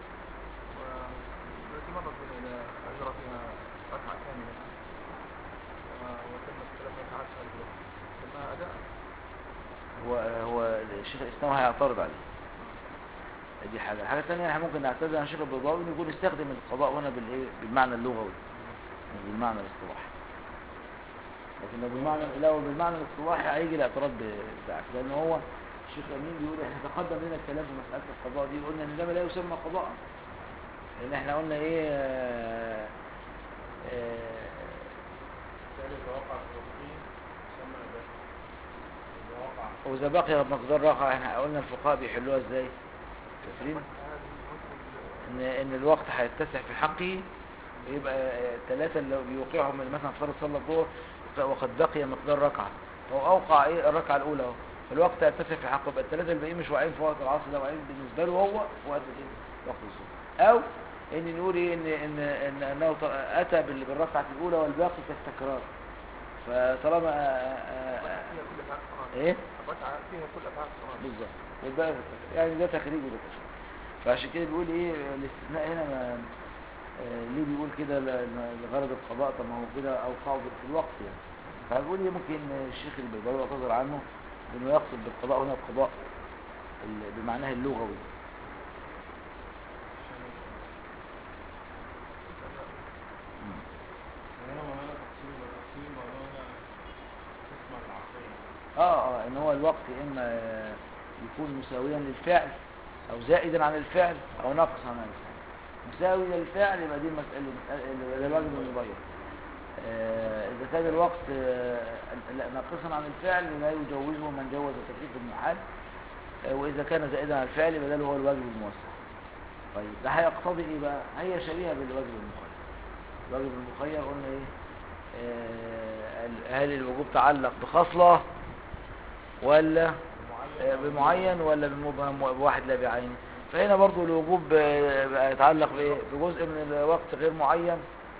والتي مرت بنا إلى أجرى فيها ركعة كاملة و- وتمت ثلاث ركعات خارج الوقت سماها أداء هو هو الشيخ الاسلام هيعترض عليه دي حاجه الحاجه الثانيه احنا ممكن نعتذر عن الشيخ البيضاوي انه يكون استخدم القضاء هنا بالايه بالمعنى اللغوي مش بالمعنى الاصطلاحي لكن لو بالمعنى لو بالمعنى الاصطلاحي هيجي الاعتراض بتاعك لان هو الشيخ امين بيقول احنا تقدم لنا الكلام في مساله القضاء دي قلنا ان ده لا يسمى قضاء لان احنا قلنا ايه آه، آه، ذلك وقع في وقته يسمى أداء إذا وقع واذا بقي مقدار رقعه احنا قلنا الفقهاء بيحلوها ازاي فاكرين هذه حكم ان ان الوقت هيتسع في حقه يبقى الثلاثه اللي بيوقعهم من مثلا فرض صلى الظهر وقد بقي مقدار ركعه هو اوقع ايه الركعه الاولى اهو الوقت هيتسع في حقه يبقى الثلاثه الباقيين مش واقعين في وقت العصر ده واقعين بالنسبه له هو في وقت الايه وقت الظهر او ان نقول ايه ان ان ان انه ط- اتى بال- بالركعه الاولى والباقي كالتكرار فطالما آه، آه، آه، فيها كل أفعال الصلاة ايه الركعة فيها كل أفعال الصلاة بالظبط والباقي بالتكرار. يعني ده تخريج وده تخريج فعشان كده بيقول ايه الاستثناء هنا ما آه، ليه بيقول كده ل- لغرض القضاء طب ما هو كده اوقعه في الوقت يعني فبيقول لي ممكن الشيخ البيضاوي يعتذر عنه انه يقصد بالقضاء هنا القضاء ال- بمعناه اللغوي مم. هنا مولانا تقسيم وتقسيم مولانا قسمة العقلية اه اه ان هو الوقت اما يكون مساويا للفعل او زائدا عن الفعل او ناقصا عن الفعل مساوي للفعل يبقى دي مسألة مسألة- ده الواجب المتغير آه، إذا كان الوقت آه، لا، ناقصا عن الفعل لا يجوزه من جوز تكليف المحال آه، وإذا كان زائدا عن الفعل يبقى ده اللي هو الواجب الموسع طيب ده هيقتضي إيه بقى؟ هي شبيهة بالواجب المخير الواجب المخير قلنا إيه؟ آه، هل الوجوب تعلق بخصلة ولا آه، بمعين ولا بمبهم بواحد لا بعينه فهنا برضو الوجوب آه، بقى يتعلق بايه بجزء من الوقت غير معين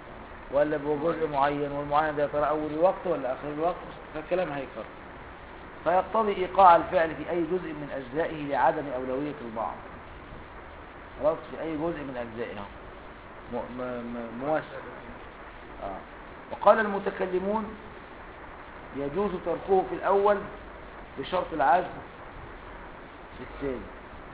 ولا بجزء معين والمعين ده يا ترى اول الوقت ولا اخر الوقت فالكلام هيكرر فيقتضي إيقاع الفعل في أي جزء من أجزائه لعدم أولوية البعض خلاص في أي جزء من أجزائه م- م- م- موسع آه. وقال المتكلمون يجوز تركه في الأول بشرط العزم في الثاني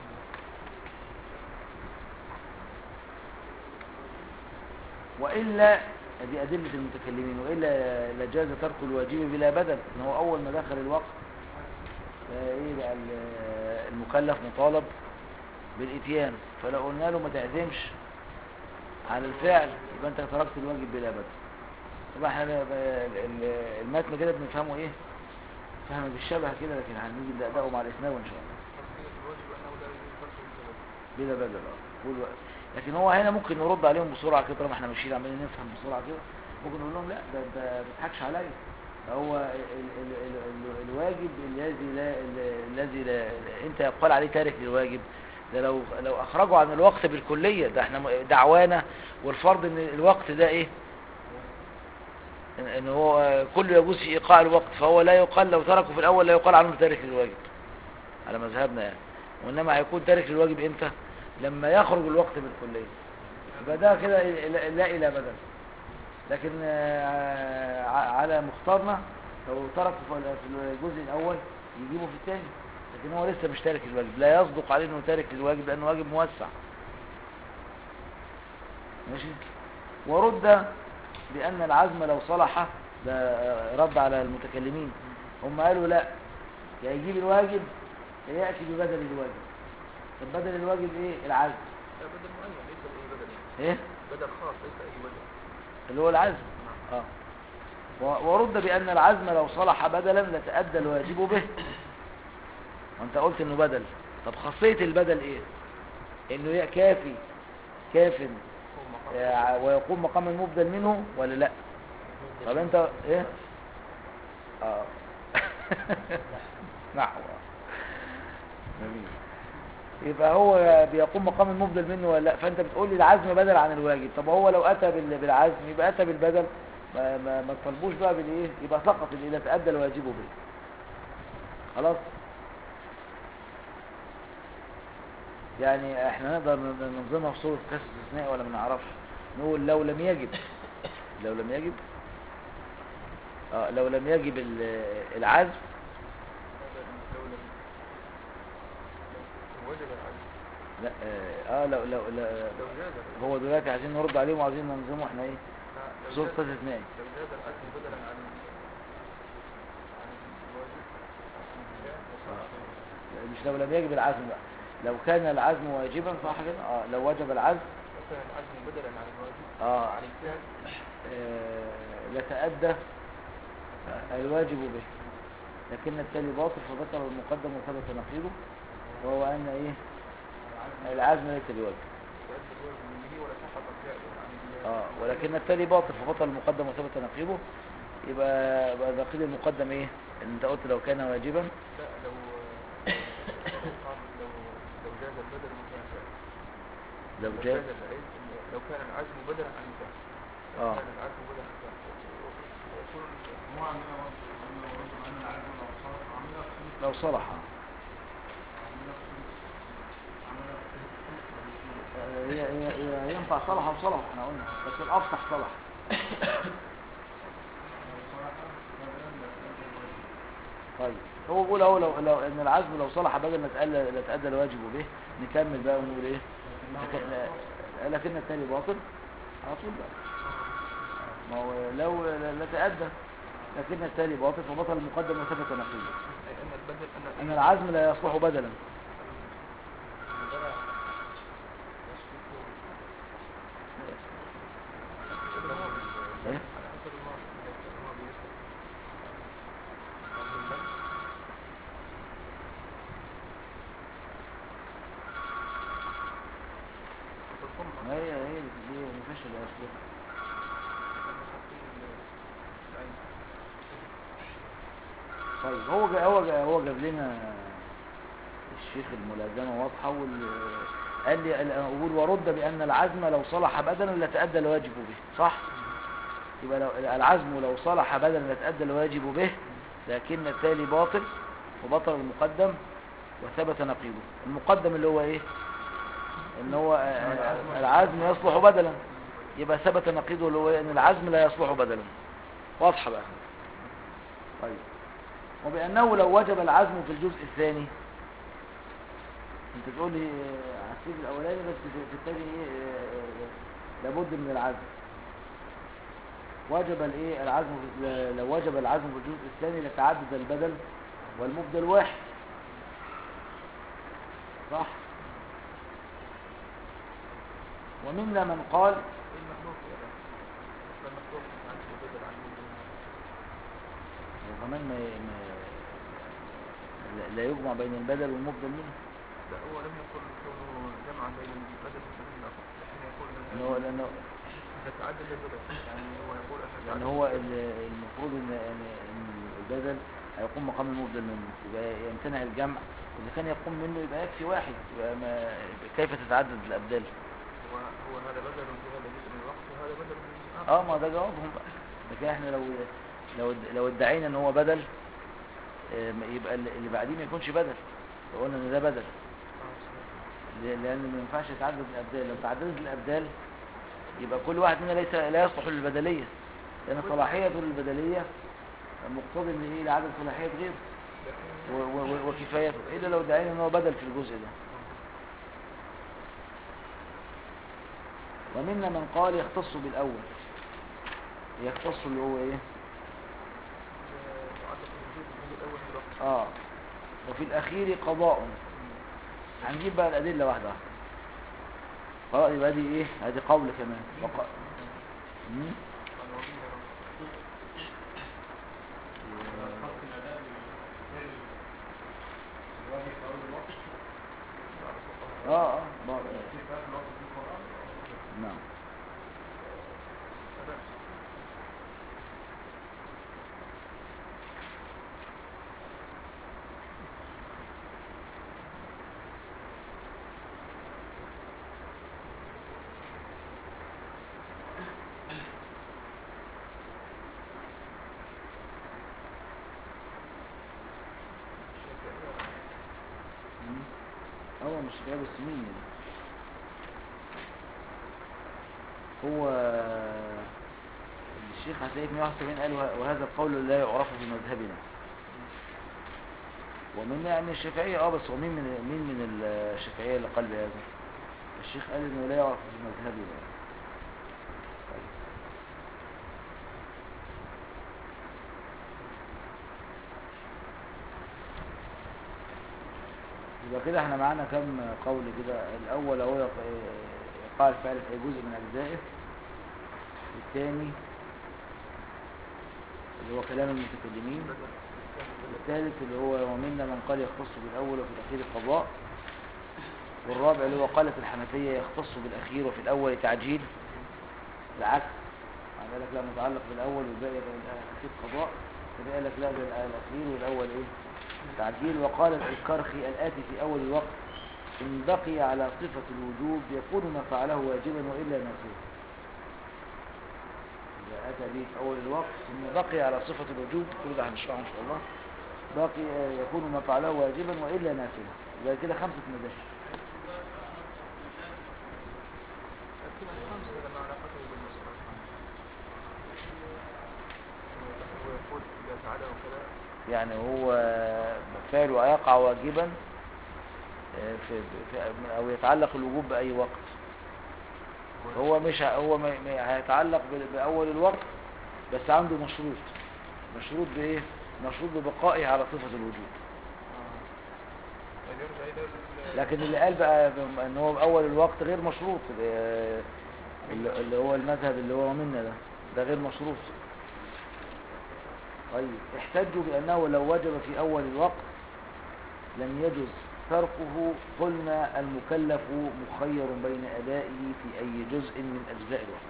وإلا دي أدلة المتكلمين وإلا لجاز ترك الواجب بلا بدل إن هو أول ما دخل الوقت آه، إيه بقى ال- المكلف مطالب بالإتيان فلو قلنا له ما تعزمش على الفعل يبقى أنت تركت الواجب بلا بدل طبعا احنا ب- ب- ال- المتن كده بنفهمه إيه فهم بالشبه كده لكن هنيجي ندققه مع الإسناد إن شاء الله تفصيل الواجب أنه لا يجوز تركه بسبب بلا بدل اه قول بقى. لكن هو هنا ممكن نرد عليهم بسرعه كده طالما احنا ماشيين عمالين نفهم بسرعه كده ممكن نقول لهم لا ده انت ما بتضحكش عليا ده هو ال ال ال ال الواجب الذي لا ال- الذي لا انت يقال عليه تارك للواجب ده لو لو اخرجوا عن الوقت بالكليه ده احنا م- دعوانا والفرض ان الوقت ده ايه ان إن هو كله يجوز في ايقاع الوقت فهو لا يقال لو تركه في الاول لا يقال عنه تارك للواجب على مذهبنا يعني وانما هيكون تارك للواجب امتى لما يخرج الوقت بالكليه يبقى ده كده لا لا الى بدل لكن آه، ع- على مختارنا لو ترك في في الجزء الاول يجيبه في الثاني لكن هو لسه مش تارك للواجب لا يصدق عليه انه تارك للواجب لانه واجب موسع ماشي ورد بان العزم لو صلح ده آه، رد على المتكلمين هم قالوا لا يا يجيب الواجب يا ياتي ببدل الواجب طب بدل الواجب ايه العزم لا بدل معين ليس أي بدل يعني ايه بدل خاص ليس أي بدل اللي هو العزم اه و- ورد بأن العزم لو صلح بدلا لتأدى الواجب به وانت قلت انه بدل طب خاصية البدل ايه انه ي- كافي كاف هو مقام آه، ويقوم مقام المبدل منه ولا لا طب انت ايه اه نحو جميل يبقى هو بيقوم مقام المبدل منه ولا لا فانت بتقول لي العزم بدل عن الواجب طب هو لو اتى بال- بالعزم يبقى اتى بالبدل ما ما, ما تطلبوش بقى بالايه يبقى سقط اذا تادى الواجب به خلاص يعني احنا نقدر ن- ننظمها في صورة كاس استثناء ولا ما نعرفش نقول لو لم يجب لو لم يجب اه لو لم يجب ال- العزم لو لم لو وجب العزم لا اه آه، لو لو, لو لو جاز هو دلوقتي عايزين نرد عليهم وعايزين ننظمه احنا ايه لو صورة جاز- كاس استثنائي لو جاز العزم بدلا عن عن الواجب عن الفعل وصار مش لو لم يجب العزم بقى لو كان العزم واجبا صح كده اه لو وجب العزم لو كان العزم بدلا عن الواجب اه عن الفعل آه، لتأدى الواجب به لكن التالي باطل فذكر المقدم وثبت نقيضه وهو أن إيه العزم ليس بواجب يؤدي الواجب من به ولا سقط الفعل عن ال- اه ولكن التالي باطل فبطل المقدم وثبت نقيضه يبقى يبقى نقيض المقدم ايه ان انت قلت لو كان واجبا لا لو قام لو لو جاز البدل مكان الفعل لو لو جاء جاز العزم لو كان العزم بدلا عن الفعل لو آه. كان العزم بدلا عن الفعل يكون هو عندنا برضه عندنا برضه أن العزم لو صرف عملها في لو صلح عملها في عملها في آه، هي هي هي ينفع صلح او صلح احنا قلنا بس الافصح صلح طيب هو بيقول اهو لو لو ان العزم لو صلح بدل ما تأدى لا تأدى الواجب به نكمل بقى ونقول ايه لكن لكن التالي باطل على طول بقى ما هو لو لا تأدى لكن التالي باطل فبطل المقدم وثبت نقيضه أي أن البدل أن ان العزم لا يصلح بدلا ايه على حسب الماضي إذا كان الماضي يسلم عن البدل ما هي هي دي ما فيهاش الا أسلوب. طيب هو جا هو جا هو جاب لنا الشيخ الملازمه واضحه وال قال لي قال- اقول ورد بان العزم لو صلح بدلا لتأدى الواجب به صح يبقى لو العزم لو صلح بدلا لتأدى الواجب به لكن التالي باطل وبطل المقدم وثبت نقيضه المقدم اللي هو ايه ان هو آه، آه، العزم يصلح بدلا يبقى ثبت نقيضه اللي هو إيه؟ ان العزم لا يصلح بدلا واضحه بقى طيب وبانه لو وجب العزم في الجزء الثاني انت تقول لي آه، هسيب الاولاني بس في في الثاني ايه آه، آه، لابد من العزم وجب الايه العزم في- لو وجب العزم في الجزء الثاني لتعدد البدل والمبدل واحد صح ومنا من قال المحذوف يا ده المحذوف عن بدل عن مبدل وكمان ما ما لا- لا يجمع بين البدل والمبدل منه لا هو لم يقل كونه جمعا بين البدل والبدل الآخر لكن يقول ان هو لانه إذا تعدد البدل يعني هو يقول أن لان تعدد هو البدل- ال- المفروض ان ان إن البدل هيقوم مقام المبدل منه يبقى يمتنع الجمع اذا كان يقوم منه يبقى يكفي واحد يبقى ما كيف تتعدد الابدال هو هو هذا بدل في هذا جزء من الوقت وهذا بدل من جزء آخر اه ما ده جوابهم بقى لكن احنا لو لو لو ادعينا ان هو بدل آه، يبقى اللي اللي بعديه ما يكونش بدل لو قلنا ان ده بدل آه، صحيح. ل- لان ما ينفعش يتعدد الابدال لو تعددت الابدال يبقى كل واحد منا ليس لا يصلح للبدليه لان صلاحيه البدليه مقتضي ان ايه لعدم صلاحيه غيره لكن و- و- و- وكفايته الا لو ادعينا ان هو بدل في الجزء ده ومنا من قال يختص بالاول يختص اللي هو ايه تعدد الوجود الجزء الأول في الوقت اه وفي الاخير قضاء هنجيب بقى الادله واحده واحده خلاص يبقى دي ايه ادي قول كمان وق... مم؟ قال وبه رب خط الأداء بالفعل الواجب في أول الوقت بعد الفقهاء. اه اه بقى. في في آخر الوقت في القرآن نعم أداء. الشافعية مم. هو مش غير السنين يعني. هو الشيخ هتلاقيه في 171 قال وه- وهذا القول لا يعرف في مذهبنا ومن يعني الشافعية اه بس ومين من مين من الشافعية اللي قال بهذا الشيخ قال انه لا يعرف في مذهبنا طيب. يبقى كده احنا معانا كم قول كده الاول هو يق- يقع الفعل في أي جزء من اجزائه الثاني اللي هو كلام المتكلمين بدل الثاني بدل الثالث اللي هو ومنا من قال يختص بالاول وفي الاخير القضاء والرابع اللي هو قالت الحنفيه يختص بالاخير وفي الاول تعجيل العكس يعني قال لك لا متعلق بالاول والباقي يبقى الاخير قضاء فده قال لك لا ده الاخير والاول ايه تعجيل وقال الكرخي الاتي في اول الوقت ان بقي على صفه الوجوب يكون ما فعله واجبا والا ناسيا إذا أتى به في أول الوقت ثم بقي على صفة الوجوب كل ده هنشرحه إن شاء الله باقي يكون ما فعله واجبا وإلا نافلا يبقى كده خمسة مداخل لكن الخمسة لما علاقته بالمسألة هو يقول إذا فعله كذا يعني هو فعله يقع واجبا آه، في في- أو يتعلق الوجوب بأي وقت هو مش ه- هو ما- ما هيتعلق ب- بأول الوقت بس عنده مشروط مشروط بإيه؟ مشروط ببقائه على صفة الوجوب يعني يرجع إلى ال- لكن اللي قال بقى ب- ان هو باول الوقت غير مشروط آه، اللي اللي هو المذهب اللي هو منا ده ده غير مشروط طيب احتجوا بانه لو وجب في اول الوقت لم يجز تركه قلنا المكلف مخير بين ادائه في اي جزء من اجزاء الوقت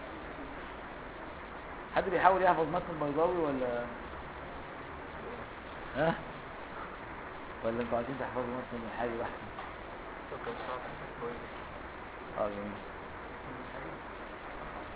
حد بيحاول يحفظ متن البيضاوي ولا ها ولا انتوا عايزين تحفظوا متن من حاجه واحده فكر صعب كويس اه جميل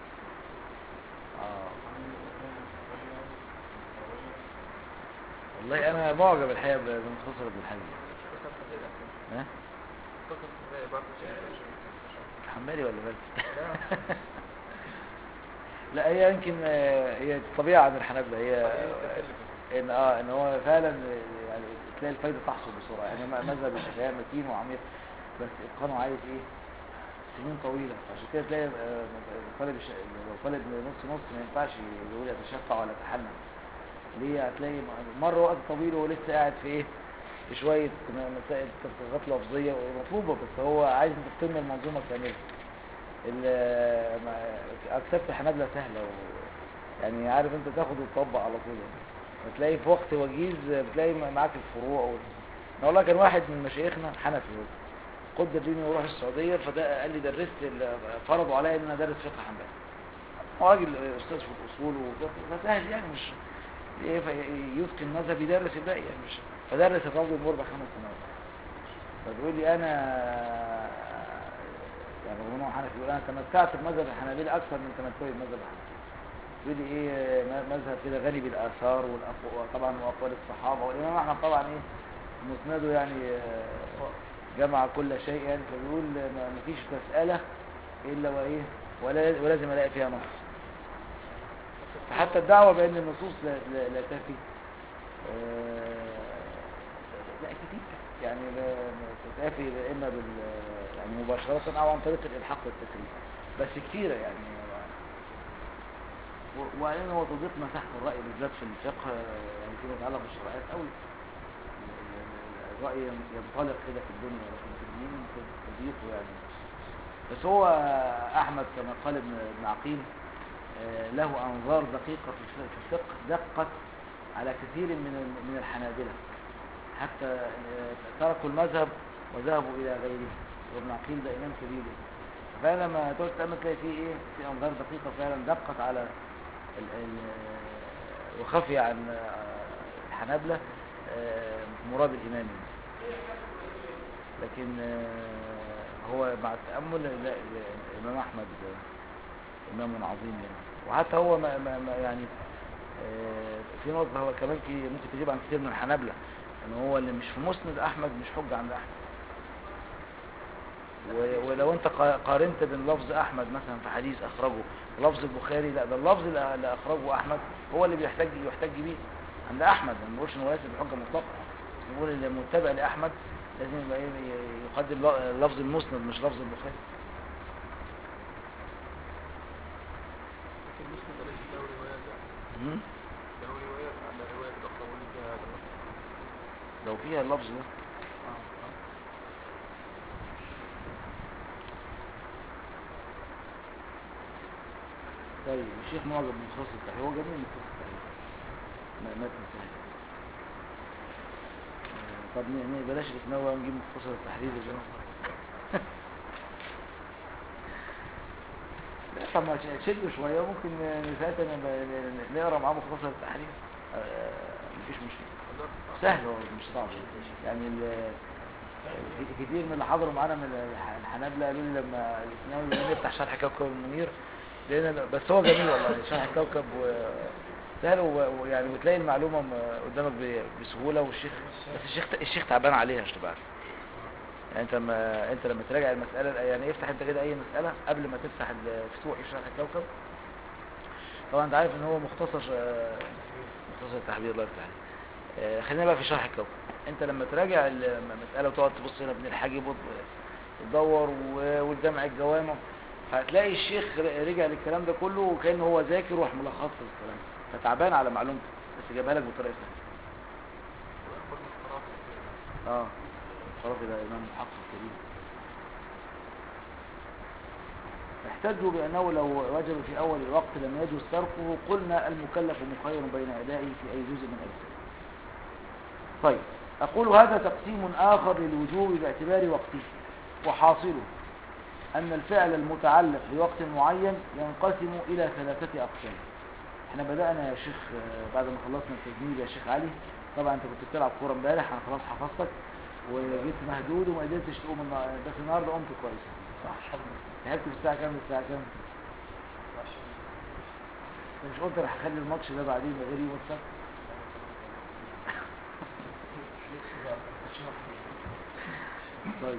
اه والله انا معجب الحقيقه بمختصر ابن الحجر مختصر خفيف أحسن ها مختصر خفيف برضه شيء حمالي ولا بالي لا لا هي يمكن آه، هي الطبيعه عند الحنابلة هي ان اه ان هو فعلا آه، يعني تلاقي الفايده تحصل بسرعه يعني م- مذهب الشافعيه متين وعميق بس اتقانه عايز ايه سنين طويله عشان كده تلاقي آه، طالب الش- لو طالب نص نص ما ينفعش يقول يتشفع ولا يتحنى ليه هتلاقي م- مره وقت طويل وهو لسه قاعد في ايه في شويه م- مسائل تفريغات لفظيه مطلوبه بس هو عايز انت تتم المنظومه كامله ال- ما- اكتبت الحنابلة سهلة و... يعني عارف انت تاخد وتطبق على طول يعني بتلاقي في وقت وجيز بتلاقي معاك الفروع و... أنا والله كان واحد من مشايخنا حنفي هو قد الدنيا وراح السعودية فده قال لي درست ال- فرضوا عليا ان انا ادرس فقه حنبلي هو راجل استاذ في الاصول وفقه فسهل يعني مش إيه ف- يتقن المذهب يدرس الباقي يعني مش فدرس الرجل المربع خمس سنوات فبيقول لي انا يعني رغم انه حنفي بيقول انا تمتعت بمذهب الحنابلة اكثر من تمتعي بمذهب الحنفي يقول لي ايه م- مذهب كده غني بالاثار والأقو- وطبعا واقوال الصحابه والامام احمد طبعا ايه مسنده يعني آه، جمع كل شيء يعني فبيقول ما ما فيش مساله الا وايه ولا ولازم الاقي فيها نص فحتى الدعوه بان النصوص لا, لا, لا تفي آه، لا كتير يعني لا- لا تتافي يا اما بال يعني مباشره او عن طريق الالحاق والتسريب بس كتيره يعني و- وبعدين هو تضيق مساحة الرأي بالذات في الفقه آه، يعني فيما يتعلق بالشرعيات قوي ال- ال- الرأي ينطلق كده في الدنيا لكن في الدين تضيقه يعني بس هو أحمد كما قال ابن ابن عقيل آه، له أنظار دقيقة في الف- في الفقه دقت على كثير من ال- من الحنابلة حتى آه، تركوا المذهب وذهبوا إلى غيره وابن عقيل ده إمام كبير فعلا لما تقعد تأمل تلاقي فيه إيه في أنظار دقيقة فعلا دقت على ال ال وخفي عن آه، الحنابلة آه، مراد الإمام لكن آه، هو مع التأمل لا لا، الإمام أحمد آه، إمام عظيم يعني وحتى هو ما ما ما يعني آه، في نقطة هو كمان في ممكن تجيب عن كتير من الحنابلة ان هو اللي مش في مسند أحمد مش حجة عند أحمد و- ولو انت قا- قارنت بين لفظ احمد مثلا في حديث اخرجه ولفظ البخاري لا ده اللفظ اللي اللي اخرجه احمد هو اللي بيحتاج يحتاج بيه عند احمد ما بنقولش ان هو ليس بحجه مطلقه بنقول اللي متبع لاحمد لازم يبقى ايه ي- يقدم ل- لفظ المسند مش لفظ البخاري لكن مسلم ده ليس له روايات يعني مم؟ له روايات على رواية الأخرى واللي فيها هذا اللفظ لو فيها اللفظ ده طيب الشيخ معجب من مختصر التحرير هو جميل مختصر التحرير ما ما تنساه آه، طب ن- ن- بلاش نتنوع ونجيب مختصر التحرير يا جماعه لا طب ما ش- تشدوا شويه ممكن ن- ساعتها ن- ن- نقرا معاه مختصر التحرير آه، مفيش مشكله سهل هو مش صعب يعني ال- ك- كتير من اللي حضروا معانا من الح- الحنابلة قالوا لي لما ناوي نفتح شرح كوكب المنير لان بس هو جميل والله شرح كوكب و سهل و- ويعني وتلاقي المعلومة م- قدامك ب- بسهولة والشيخ بس الشيخ الشيخ تعبان عليها مش تبقى عارف. يعني انت لما انت لما تراجع المسألة يعني افتح انت كده اي مسألة قبل ما تفتح الفتوح شرح الكوكب طبعا انت عارف ان هو مختصر آه، مختصر التحبير الله يفتح عليك آه، خلينا بقى في شرح الكوكب انت لما تراجع المسألة وتقعد تبص هنا ابن الحاجب وت- وتدور و- والجمع الجوامع هتلاقي الشيخ ر- رجع للكلام ده كله وكان هو ذاكر وراح ملخص الكلام فتعبان على معلومته بس جابها لك بطريقة سهلة ويأخذ من القرآن اه خلاص ده امام محقق كبير احتجوا بانه لو وجب في اول الوقت لم يجوز تركه قلنا المكلف مخير بين ادائه في اي جزء من اجزائه طيب اقول هذا تقسيم اخر للوجوب باعتبار وقته وحاصله ان الفعل المتعلق بوقت معين ينقسم الى ثلاثه اقسام احنا بدأنا يا شيخ آه، بعد ما خلصنا التجميل يا شيخ علي طبعا انت كنت بتلعب كوره امبارح انا خلاص حفظتك وجيت مهدود وما قدرتش تقوم النهار- بس النهارده قمت كويس صح لعبت في الساعه كام الساعه كام انت مش قلت راح اخلي الماتش ده بعدين من غير يوم السبت طيب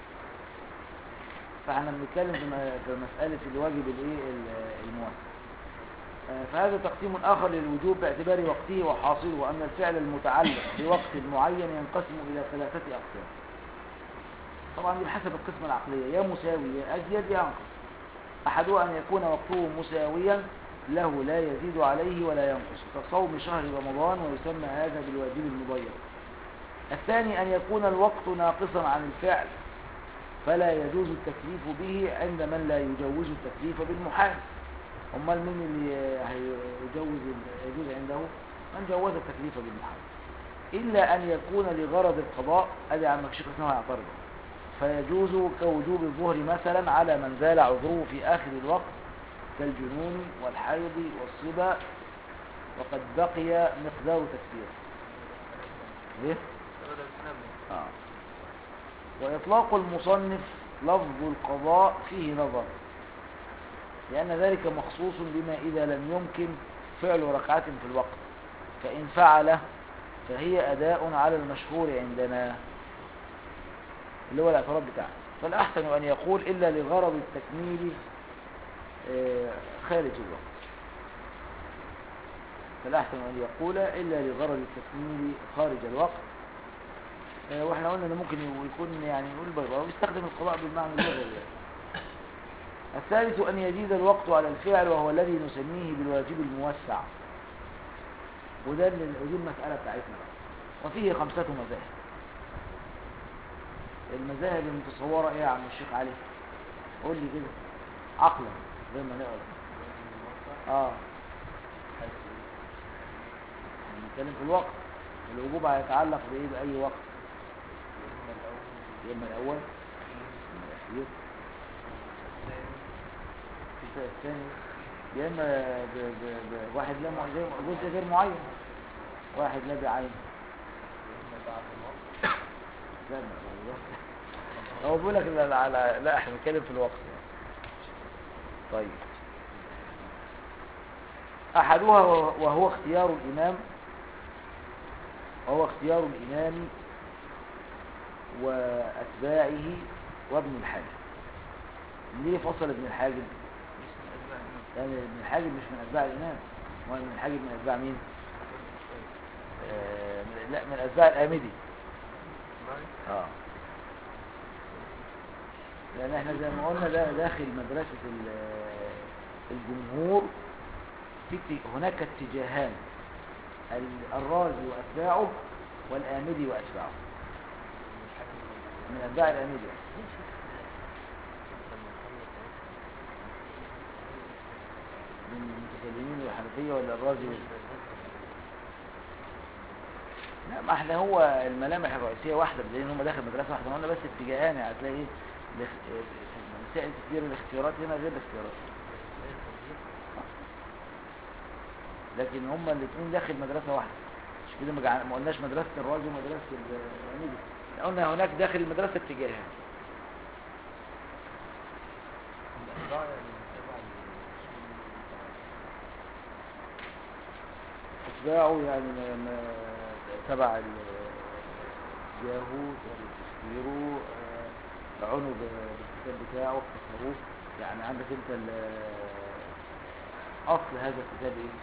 فاحنا بنتكلم في م- في مسألة الواجب الايه ال- الموسع آه، فهذا تقسيم آخر للوجوب باعتبار وقته وحاصله وأن الفعل المتعلق بوقت معين ينقسم إلى ثلاثة أقسام طبعا دي بحسب القسمة العقلية يا مساوي يا أزيد يا أنقص أحدها أن يكون وقته مساويا له لا يزيد عليه ولا ينقص كصوم شهر رمضان ويسمى هذا بالواجب المضيق الثاني أن يكون الوقت ناقصا عن الفعل فلا يجوز التكليف به عند من لا يجوز التكليف بالمحال امال مين اللي هيجوز يجوز عنده من جوز التكليف بالمحال الا ان يكون لغرض القضاء ادي عمك الشيخ اسمه هيعترض فيجوز كوجوب الظهر مثلا على من زال عذره في اخر الوقت كالجنون والحيض والصبا وقد بقي مقدار تكفيره ايه بدل الحنابلة آه. وإطلاق المصنف لفظ القضاء فيه نظر لأن ذلك مخصوص بما إذا لم يمكن فعل ركعة في الوقت فإن فعل فهي أداء على المشهور عندنا اللي هو الاعتراض بتاعه فالأحسن أن يقول إلا لغرض التكميل آه، خارج الوقت فالأحسن أن يقول إلا لغرض التكميل خارج الوقت آه، واحنا قلنا ان ممكن يكون يعني يقول البيضاوي يستخدم القضاء بالمعنى اللغوي يعني. الثالث ان يزيد الوقت على الفعل وهو الذي نسميه بالواجب الموسع وده اللي- ودي المسألة بتاعتنا بقى. وفيه خمسة مذاهب المذاهب المتصورة ايه يا عم الشيخ علي قول لي كده عقلا زي ما نقرا اه هنتكلم في الوقت الوجوب هيتعلق بايه باي وقت يا اما الاول يا اما الاخير الشيء الثاني يا اما ب... ب... ب... واحد لا مع- زي- جزء غير معين واحد لا بعين لا لا لا. هو بيقول لك لا, لا, لا, لا احنا بنتكلم في الوقت يعني. طيب احدها وهو اختيار الامام وهو اختيار الامام واتباعه وابن الحاجب ليه فصل ابن الحاجب لان ابن الحاجب مش من اتباع الامام هو ابن الحاجب من اتباع مين آه من- لا من اتباع الامدي اه لان احنا زي ما قلنا ده داخل مدرسة ال- الجمهور في ات- هناك اتجاهان ال- الرازي واتباعه والامدي واتباعه من اتباع الامدي من المتكلمين والحنفية ولا الرازي وال- لا ما احنا هو الملامح الرئيسية واحدة لان هم داخل مدرسة واحدة ما قلنا بس اتجاهان يعني هتلاقي ايه الاخ- في مسائل كتير الاختيارات هنا غير الاختيارات لكن هما الاثنين داخل مدرسة واحدة مش كده ما جع- ما قلناش مدرسة الرازي ومدرسة الأميدي قلنا هناك داخل المدرسة اتجاهان اتباعه يعني ما ما تبع ال- اليهود وتفكيره عنوا ب- بالكتاب بتاعه اختصروه يعني عندك انت ال- اصل هذا الكتاب ايه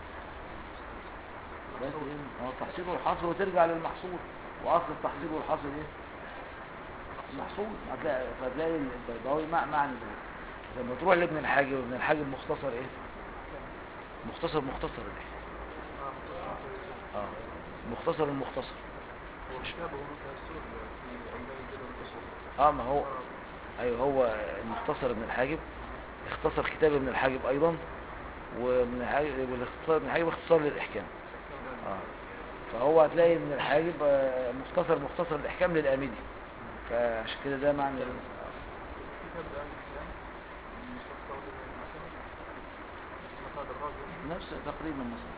بس ايه هو التحصيل والحصر وترجع للمحصول واصل التحصيل والحصر ايه المحصول هتلاقي فتلاقي البيضاوي مع معني ده لما تروح لابن الحاجب وابن الحاجب مختصر ايه مختصر مختصر الايه اه مختصر المختصر وكتابه متأثر في أولاد الجبل القصص اه ما هو ايوه هو المختصر ابن الحاجب اختصر كتاب ابن الحاجب ايضا وابن الحاجب والاختصار ابن الحاجب اختصار للاحكام اه فهو هتلاقي ابن الحاجب آه، مختصر مختصر الاحكام للاميدي فعشان كده ده معنى ال- كتاب ده الإسلام المستقصى والمعتمد هذا الراجل نفس تقريبا مثلا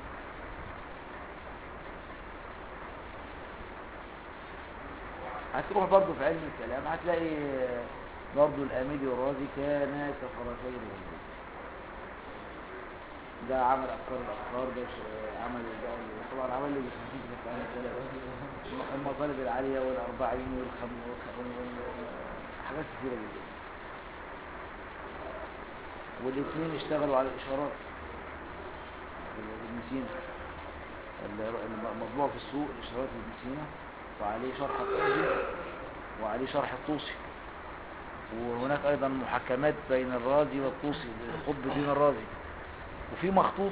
هتروح برضه في علم الكلام هتلاقي برضه الاميدي والرازي كانا كفرسين الهندي ده عمل افكار الافكار ده ش- عمل ده طبعا عمل اللي بيخفيف بس عن الثلاثه المطالب العاليه والاربعين والخم والخ- وال- حاجات كثيره جدا والاثنين اشتغلوا على الاشارات ابن سينا ال- المطبوع في السوق الاشارات ابن سينا وعليه شرح الطوسي وعليه شرح الطوسي وهناك ايضا محاكمات بين الرازي والطوسي القطب دين الرازي وفي مخطوط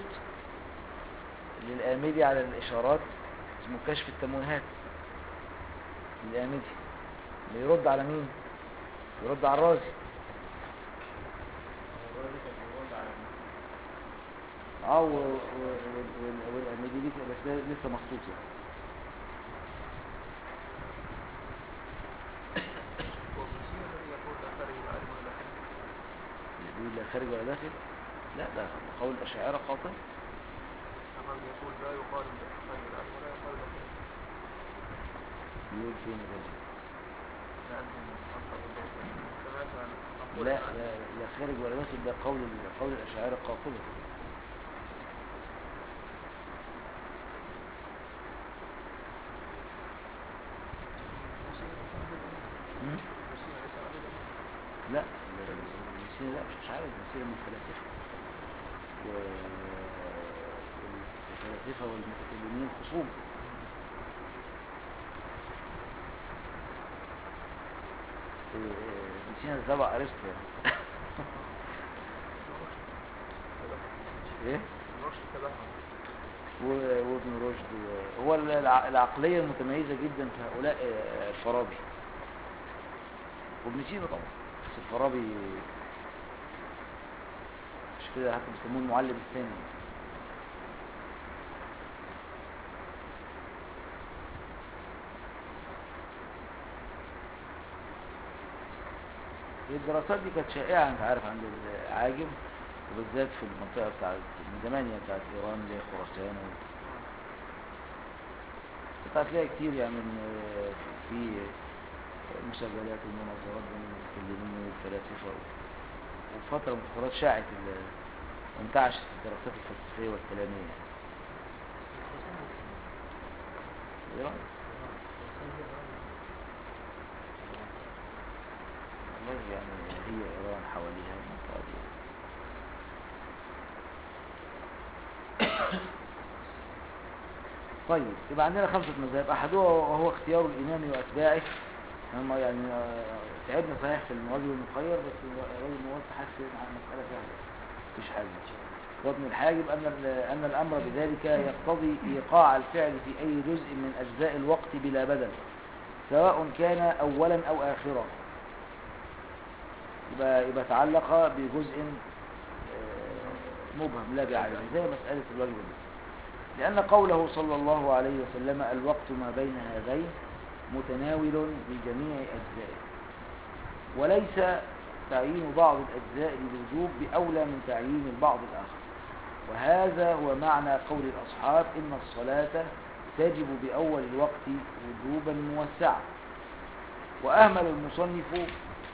للآمدي على الإشارات اسمه كشف التمويهات للآمدي بيرد على مين؟ يرد على الرازي الراجل كان بيرد على اه و- و- وال- وال- والآمدي دي بس ده لسه مخطوط يعني وابن سينا الذي يقول لا خارج العالم ولا داخل بيقول لا خارج ولا داخل لا ده قول الأشاعرة قاطع أما يقول لا يقال خارج العالم ولا يقال داخل بيقول فين الرازي لأنهم أصحاب البيت سمعت عن أقول لا عن- لا لا خارج ولا داخل ده قول قول الأشاعرة قاطبة ابن سينا ليس عبدا. مم؟ ابن سينا ليس عبدا. لا المسيح لا مش عارف المسيح من الفلاسفة والفلاسفة والمتكلمين خصوم المسيح تبع أرسطو يعني. ايه الرشد تبعهم و- وابن رشد و- هو الع- العقلية المتميزة جدا في هؤلاء آه، الفارابي وابن سينا طبعا بس الفارابي مش كده حتى بيسموه المعلم الثاني الدراسات دي كانت شائعة انت عارف عند العاجم وبالذات في المنطقة بتاعت من زمان يعني بتاعت إيران اللي هي خراسان و... كنت هتلاقي كتير يعني من آه، في مسجلات ومناظرات بين المتكلمين والفلاسفة و- وفترة من الفترات شاعت ال- وانتعشت الدراسات الفلسفية والكلامية يعني. إيران والله يعني هي إيران حواليها المنطقة دي طيب يبقى عندنا خمسة مذاهب أحدها وهو اختيار الإمام وأتباعه هم يعني آه، تعبنا صحيح في الواجب المخير بس الواجب الموسع حاسس إن المسألة سهلة مفيش حاجة وابن الحاجب أن ال- أن الأمر بذلك يقتضي إيقاع الفعل في أي جزء من أجزاء الوقت بلا بدل سواء كان أولا أو آخرا يبقى يبقى تعلق بجزء آه، مبهم لا بعدد زي مسألة الواجب المخير لأن قوله صلى الله عليه وسلم الوقت ما بين هذين متناول لجميع أجزائه وليس تعيين بعض الأجزاء للوجوب بأولى من تعيين البعض الآخر وهذا هو معنى قول الأصحاب إن الصلاة تجب بأول الوقت وجوبا موسعا وأهمل المصنف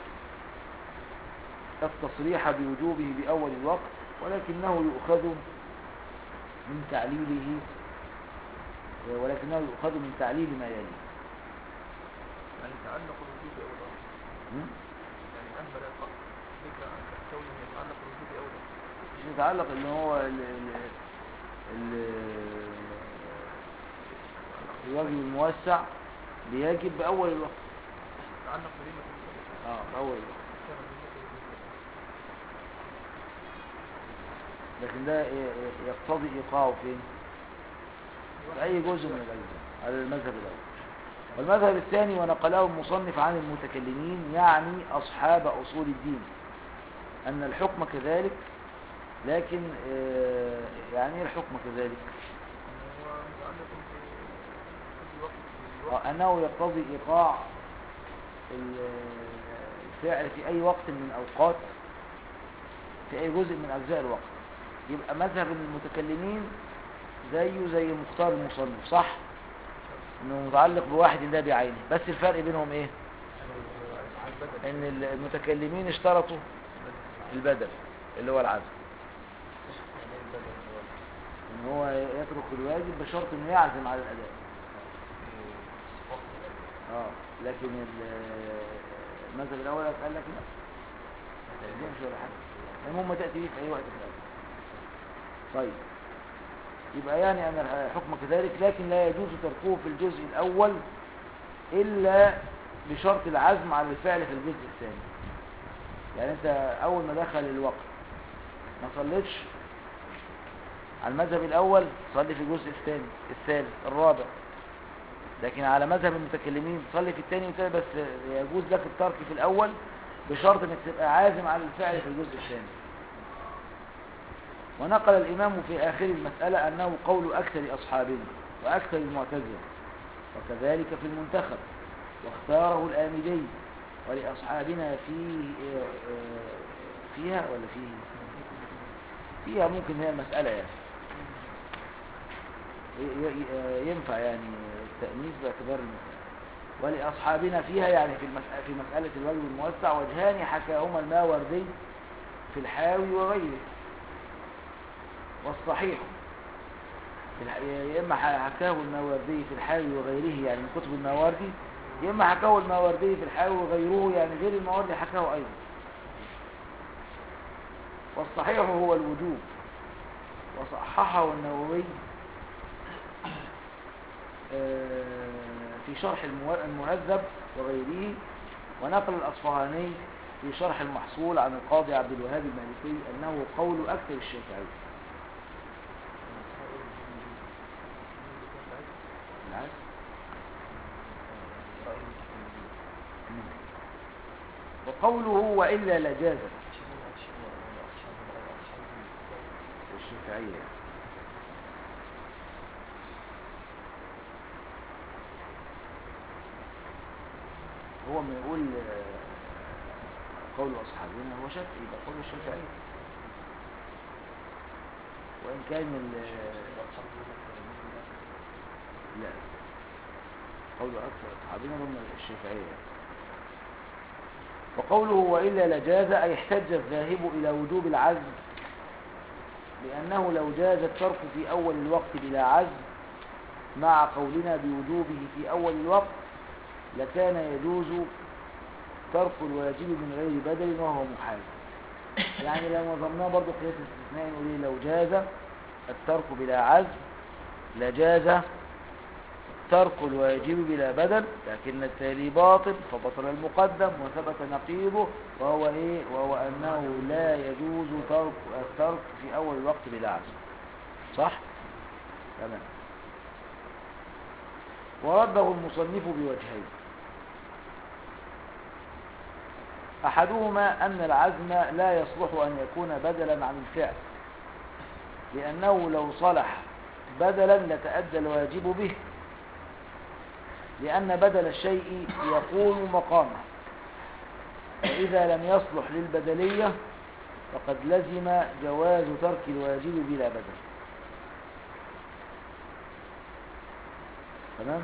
التصريح بوجوبه بأول الوقت ولكنه يؤخذ من تعليله ولكنه يؤخذ من تعليل ما يلي يعني تعلق الوجود أولى م? يعني أهمل الق- ذكر عن كونه يتعلق الوجود أولى مش يتعلق ان هو ال ال ال الواجب الموسع بيجب بأول الوقت تعلق بذمة المكلف اه بأول الوقت كان ذمته بالنسبة لكن ده ي- ي- يقتضي إيقاعه فين؟ في أي جزء من الأجزاء على المذهب الأول والمذهب الثاني ونقله المصنف عن المتكلمين يعني أصحاب أصول الدين أن الحكم كذلك لكن آه، يعني إيه الحكم كذلك هو متعلق بكل وقت في الوقت آه، أنه يقتضي إيقاع ال- الفعل في أي وقت من أوقات في أي جزء من أجزاء الوقت يبقى مذهب المتكلمين زيه زي مختار المصنف صح؟ انه متعلق بواحد لا بعينه بس الفرق بينهم ايه البدل ان المتكلمين اشترطوا البدل اللي هو العزم يعني ايه البدل هو ان هو يترك الواجب بشرط انه يعزم على الاداء اه لكن ال- المذهب الاول قال لك لا ما تلزمش ولا حاجه المهم تاتي به في اي وقت في الأداء. طيب يبقى يعني ان الحكم كذلك لكن لا يجوز تركه في الجزء الاول الا بشرط العزم على الفعل في الجزء الثاني يعني انت اول ما دخل الوقت ما صليتش على المذهب الاول صلي في الجزء الثاني الثالث الرابع لكن على مذهب المتكلمين صلي في الثاني والثالث بس يجوز لك الترك في الاول بشرط انك تبقى عازم على الفعل في الجزء الثاني ونقل الامام في اخر المسألة انه قول اكثر اصحابنا واكثر المعتزلة وكذلك في المنتخب واختاره الآمدي ولأصحابنا فيه فيها ولا فيه فيها ممكن هي المسألة يعني ي- ي- ينفع يعني التأنيث باعتبار المسألة ولأصحابنا فيها يعني في المسألة في مسألة الوجه الموسع وجهان حكاهما الماوردي في الحاوي وغيره والصحيح في الح- يا إما حكاه الماوردي في الحاوي وغيره يعني من كتب الماوردي يا إما حكاه الماوردي في الحاوي وغيره يعني غير الماوردي حكاه أيضا والصحيح هو الوجوب وصححه النووي آه، في شرح المو- المهذب وغيره ونقل الأصفهاني في شرح المحصول عن القاضي عبد الوهاب المالكي أنه قول أكثر الشافعي العكس وقوله وإلا لجاز الشافعية هو ما يقول آه، قول أصحابنا هو شافعي يبقى قول الشافعي وإن كان ال- لا قول أكثر أصحابنا هم الشافعية وقوله وإلا لجاز أي احتج الذاهب إلى وجوب العزم لأنه لو جاز الترك في أول الوقت بلا عزم مع قولنا بوجوبه في أول الوقت لكان يجوز ترك الواجب من غير بدل وهو محال يعني لو نظمناه برضو قياس استثناء نقول إيه؟ لو جاز الترك بلا عزم لجاز ترك الواجب بلا بدل لكن التالي باطل فبطل المقدم وثبت نقيضه وهو ايه وهو انه لا يجوز ترك الترك في اول الوقت بلا عزم صح تمام ورده المصنف بوجهين احدهما ان العزم لا يصلح ان يكون بدلا عن الفعل لانه لو صلح بدلا لتأدى الواجب به لأن بدل الشيء يقوم مقامه وإذا لم يصلح للبدلية فقد لزم جواز ترك الواجب بلا بدل تمام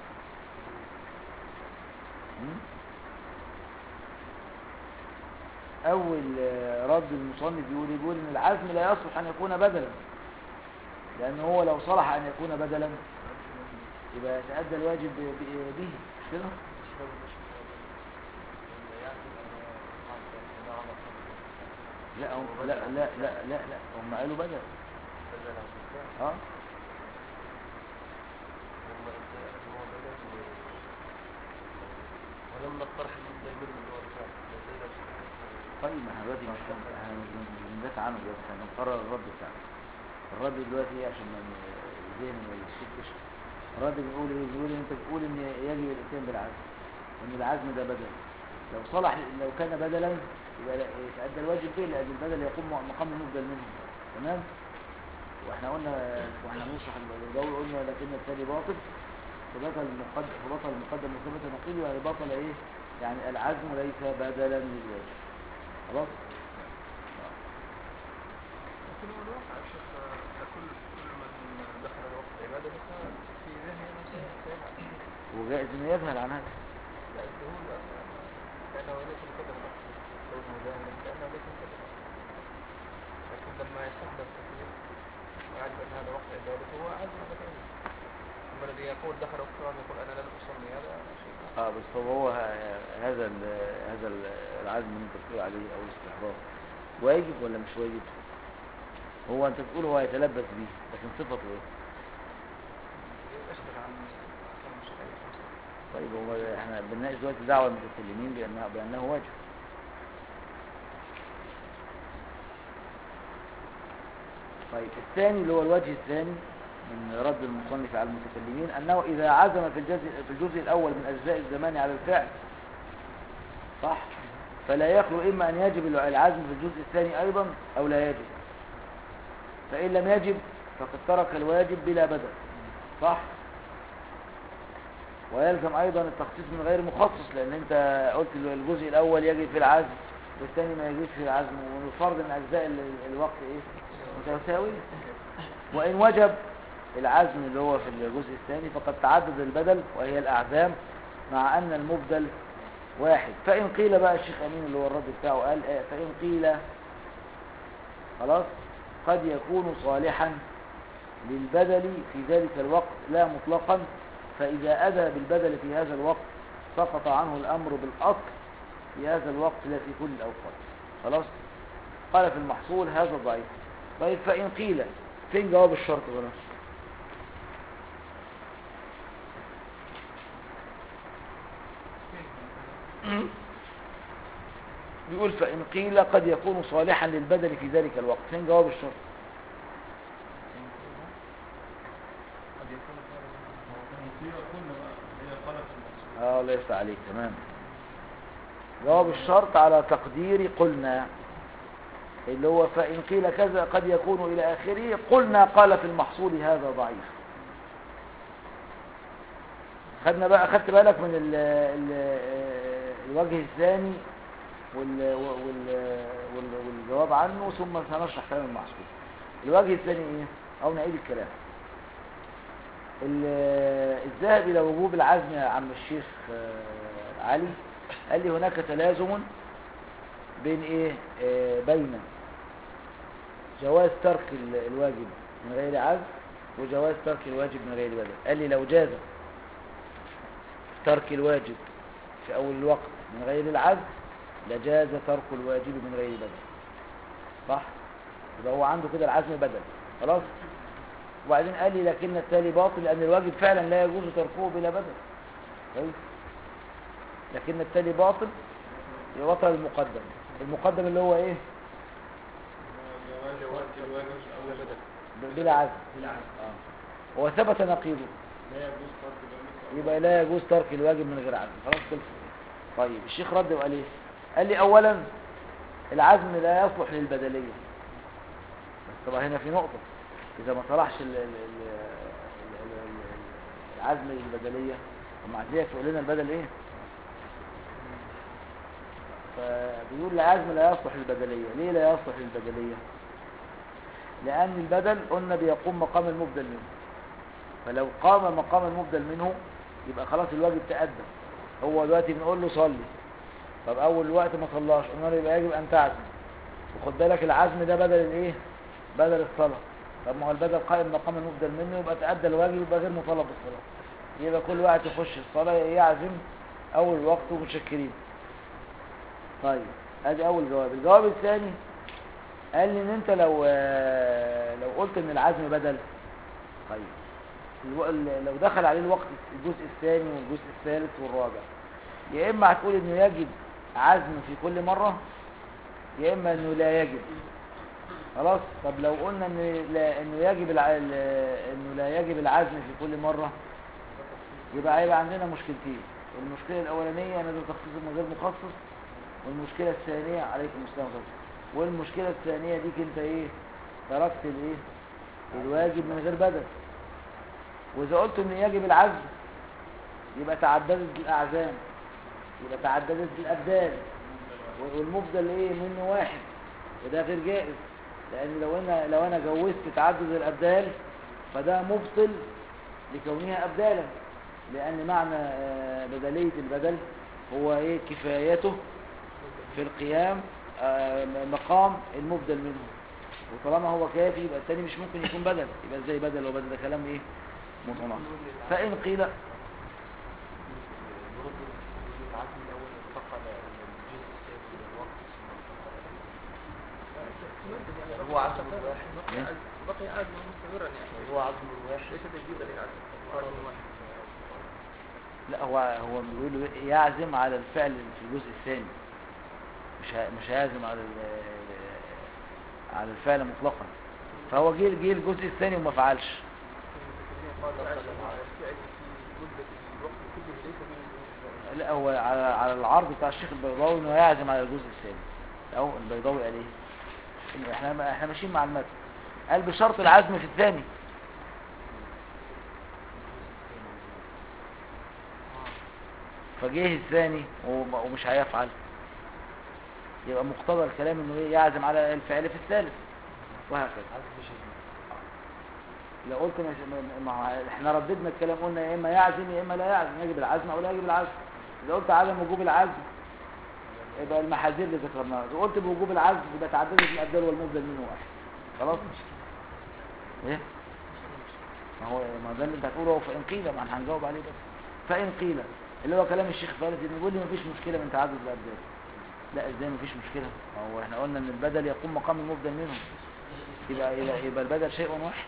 م? أول آه، رد المصنف يقول يقول إن العزم لا يصلح أن يكون بدلا لأنه هو لو صلح أن يكون بدلا يبقى يتأدى الواجب ب- ب- به مش كده؟ لا هم لا لا لا لا لا هم قالوا بدل اه ولما الطرح المستمر اللي هو الفعل طيب ما احنا دلوقتي مش احنا مش بندافع عنه دلوقتي احنا بنقرر الرد بتاعنا الرد دلوقتي ايه عشان ما ن- الذهن ما يشتش الرد بنقول ايه بنقول انت بتقول ان يجب الاتيان بالعزم وان العزم ده بدل لو صلح لو كان بدلا يبقى لا- يتأدى الواجب به لأن البدل يقوم مقام المبدل منه تمام واحنا قلنا واحنا بنشرح الجو قلنا لكن التالي باطل فبطل المقدم فبطل المقدم وثبت نقيض يعني بطل ايه يعني العزم ليس بدلا للواجب خلاص لكن هو الواقع يا شيخ آه، كل كل من دخل الوقت عبادة في ذهنه أنه سي- سيفعل وجائز انه يذهل عن هذا لا الذهول آه، كأنه ليس مكدر الأصل كونه ذاهلا كأنه ليس مكدر الأصل لكن لما يستحدث كثير ويعرف أن هذا وقت يقول دخل وقت يقول انا لن اصلي هذا شيء اه بس طب هو ه- هذا ال هذا ال العزم اللي انت بتقول عليه او الاستحضار واجب ولا مش واجب هو انت بتقول هو يتلبس بيه لكن صفته ايه يشغل عن احكام الشرعيه الخمسه طيب هو احنا بنناقش دلوقتي دعوة المتكلمين بأنه, بأنه واجب طيب الثاني اللي هو الوجه الثاني من رد المصنف على المتكلمين أنه إذا عزم في الجزء, في الجزء الأول من أجزاء الزمان على الفعل صح فلا يخلو إما أن يجب العزم في الجزء الثاني أيضا أو لا يجب فإن لم يجب فقد ترك الواجب بلا بدل صح ويلزم ايضا التخصيص من غير مخصص لان انت قلت ال- الجزء الاول يجب في العزم والثاني ما يجبش في العزم والفرض ان اجزاء ال- الوقت ايه متساويه وان وجب العزم اللي هو في الجزء الثاني فقد تعدد البدل وهي الاعزام مع ان المبدل واحد فان قيل بقى الشيخ امين اللي هو الرد بتاعه قال آه فان قيل خلاص قد يكون صالحا للبدل في ذلك الوقت لا مطلقا فإذا أدى بالبدل في هذا الوقت سقط عنه الأمر بالأصل في هذا الوقت لا في كل الأوقات خلاص قال في المحصول هذا ضعيف طيب فإن قيل فين جواب الشرط بقى بيقول فإن قيل قد يكون صالحا للبدل في ذلك الوقت فين جواب الشرط قد يكون اه الله يفتح عليك تمام جواب الشرط على تقدير قلنا اللي هو فإن قيل كذا قد يكون إلى آخره قلنا قال في المحصول هذا ضعيف خدنا بقى خدت بالك من ال ال الوجه الثاني وال وال وال والجواب عنه ثم سنشرح كلام المحصول الوجه الثاني ايه او نعيد الكلام ال- الذهب الى وجوب العزم يا عم الشيخ آه، علي قال لي هناك تلازم بين ايه آه، بين جواز ترك ال- الواجب من غير عزم وجواز ترك الواجب من غير بدل قال لي لو جاز ترك الواجب في اول الوقت من غير العزم لجاز ترك الواجب من غير بدل صح يبقى هو عنده كده العزم بدل خلاص وبعدين قال لي لكن التالي باطل لأن الواجب فعلا لا يجوز تركه بلا بدل كويس لكن التالي باطل يبطل المقدم المقدم اللي هو ايه ب- بلا عزم آه. هو ثبت نقيضه يبقى لا يجوز ترك الواجب من غير عزم خلاص خلص طيب الشيخ رد وقال ايه قال لي اولا العزم لا يصلح للبدليه بس طبعا هنا في نقطه اذا ما صلحش ال- ال- ال- ال- ال- ال- العزم للبدليه ومع ذلك تقول لنا البدل ايه فبيقول العزم لا يصلح للبدليه ليه لا يصلح للبدليه لان البدل قلنا بيقوم مقام المبدل منه فلو قام مقام المبدل منه يبقى خلاص الواجب تأدى هو دلوقتي بنقول له صلي طب اول الوقت ما صلاش قلنا له يبقى يجب ان تعزم وخد بالك العزم ده بدل الايه بدل الصلاه طب ما هو البدل قائم مقام المبدل منه يبقى تأدى الواجب يبقى غير مطالب بالصلاه يبقى كل واحد يخش الصلاه يعزم اول الوقت ومتشكرين طيب ادي اول جواب الجواب الثاني قال لي ان انت لو لو قلت ان العزم بدل طيب الو- ال- لو دخل عليه الوقت الجزء الثاني والجزء الثالث والرابع يا اما هتقول انه يجب عزم في كل مرة يا اما انه لا يجب خلاص طب لو قلنا انه لا انه يجب الع... ال- انه لا يجب العزم في كل مرة يبقى هيبقى عندنا مشكلتين المشكلة الاولانية ان ده تخصيص من غير مخصص والمشكلة الثانية عليكم السلام ورحمة الله والمشكلة الثانية ديك انت ايه تركت الايه الواجب من غير بدل واذا قلت ان يجب العزم يبقى تعددت الاعزام يبقى تعددت الابدال والمبدل ايه منه واحد وده غير جائز لان لو انا لو انا جوزت تعدد الابدال فده مبطل لكونها ابدالا لان معنى آه، بدليه البدل هو ايه كفايته في القيام آه، مقام المبدل منه وطالما هو كافي يبقى الثاني مش ممكن يكون بدل يبقى ازاي بدل وبدل ده كلام ايه متناقض فإن قيل برد العزم الأول انتقل إلى الجزء الثاني من الوقت ثم انتقل يعني هو عزم واحد. بقي عزم بقي عزم مستمرا يعني هو عزم واحد ليس تجديدا للعزم هو عزم واحد لا هو هو بيقول له يعزم على الفعل في الجزء الثاني مش ه- مش هيعزم على ال- على الفعل مطلقا فهو جه جه الجزء الثاني وما فعلش المتكلمين قالوا العزم على الفعل في مدة الوقت كله ليس به لا هو على على العرض بتاع الشيخ البيضاوي انه يعزم على الجزء الثاني او البيضاوي قال ايه إنه احنا احنا ماشيين مع المتن قال بشرط العزم في الثاني فجه الثاني وم- ومش هيفعل يبقى مقتضى الكلام انه ايه يعزم على الفعل في الثالث وهكذا عزم شديد لو قلت مش ما- ما هو احنا رددنا الكلام قلنا يا اما يعزم يا اما لا يعزم يجب العزم او لا يجب العزم اذا قلت عدم وجوب العزم يبقى المحاذير اللي ذكرناها اذا قلت بوجوب العزم يبقى تعددت الابدال والمبدل منه واحد خلاص ايه ما هو ما ده اللي انت هتقوله هو فان قيل ما احنا هنجاوب عليه بس فان قيل اللي هو كلام الشيخ فارس انه بيقول لي مفيش مشكله من تعدد الابدال لا ازاي مفيش مشكله ما هو احنا قلنا ان البدل يقوم مقام المبدل منه يبقى يبقى, يبقى البدل شيء واحد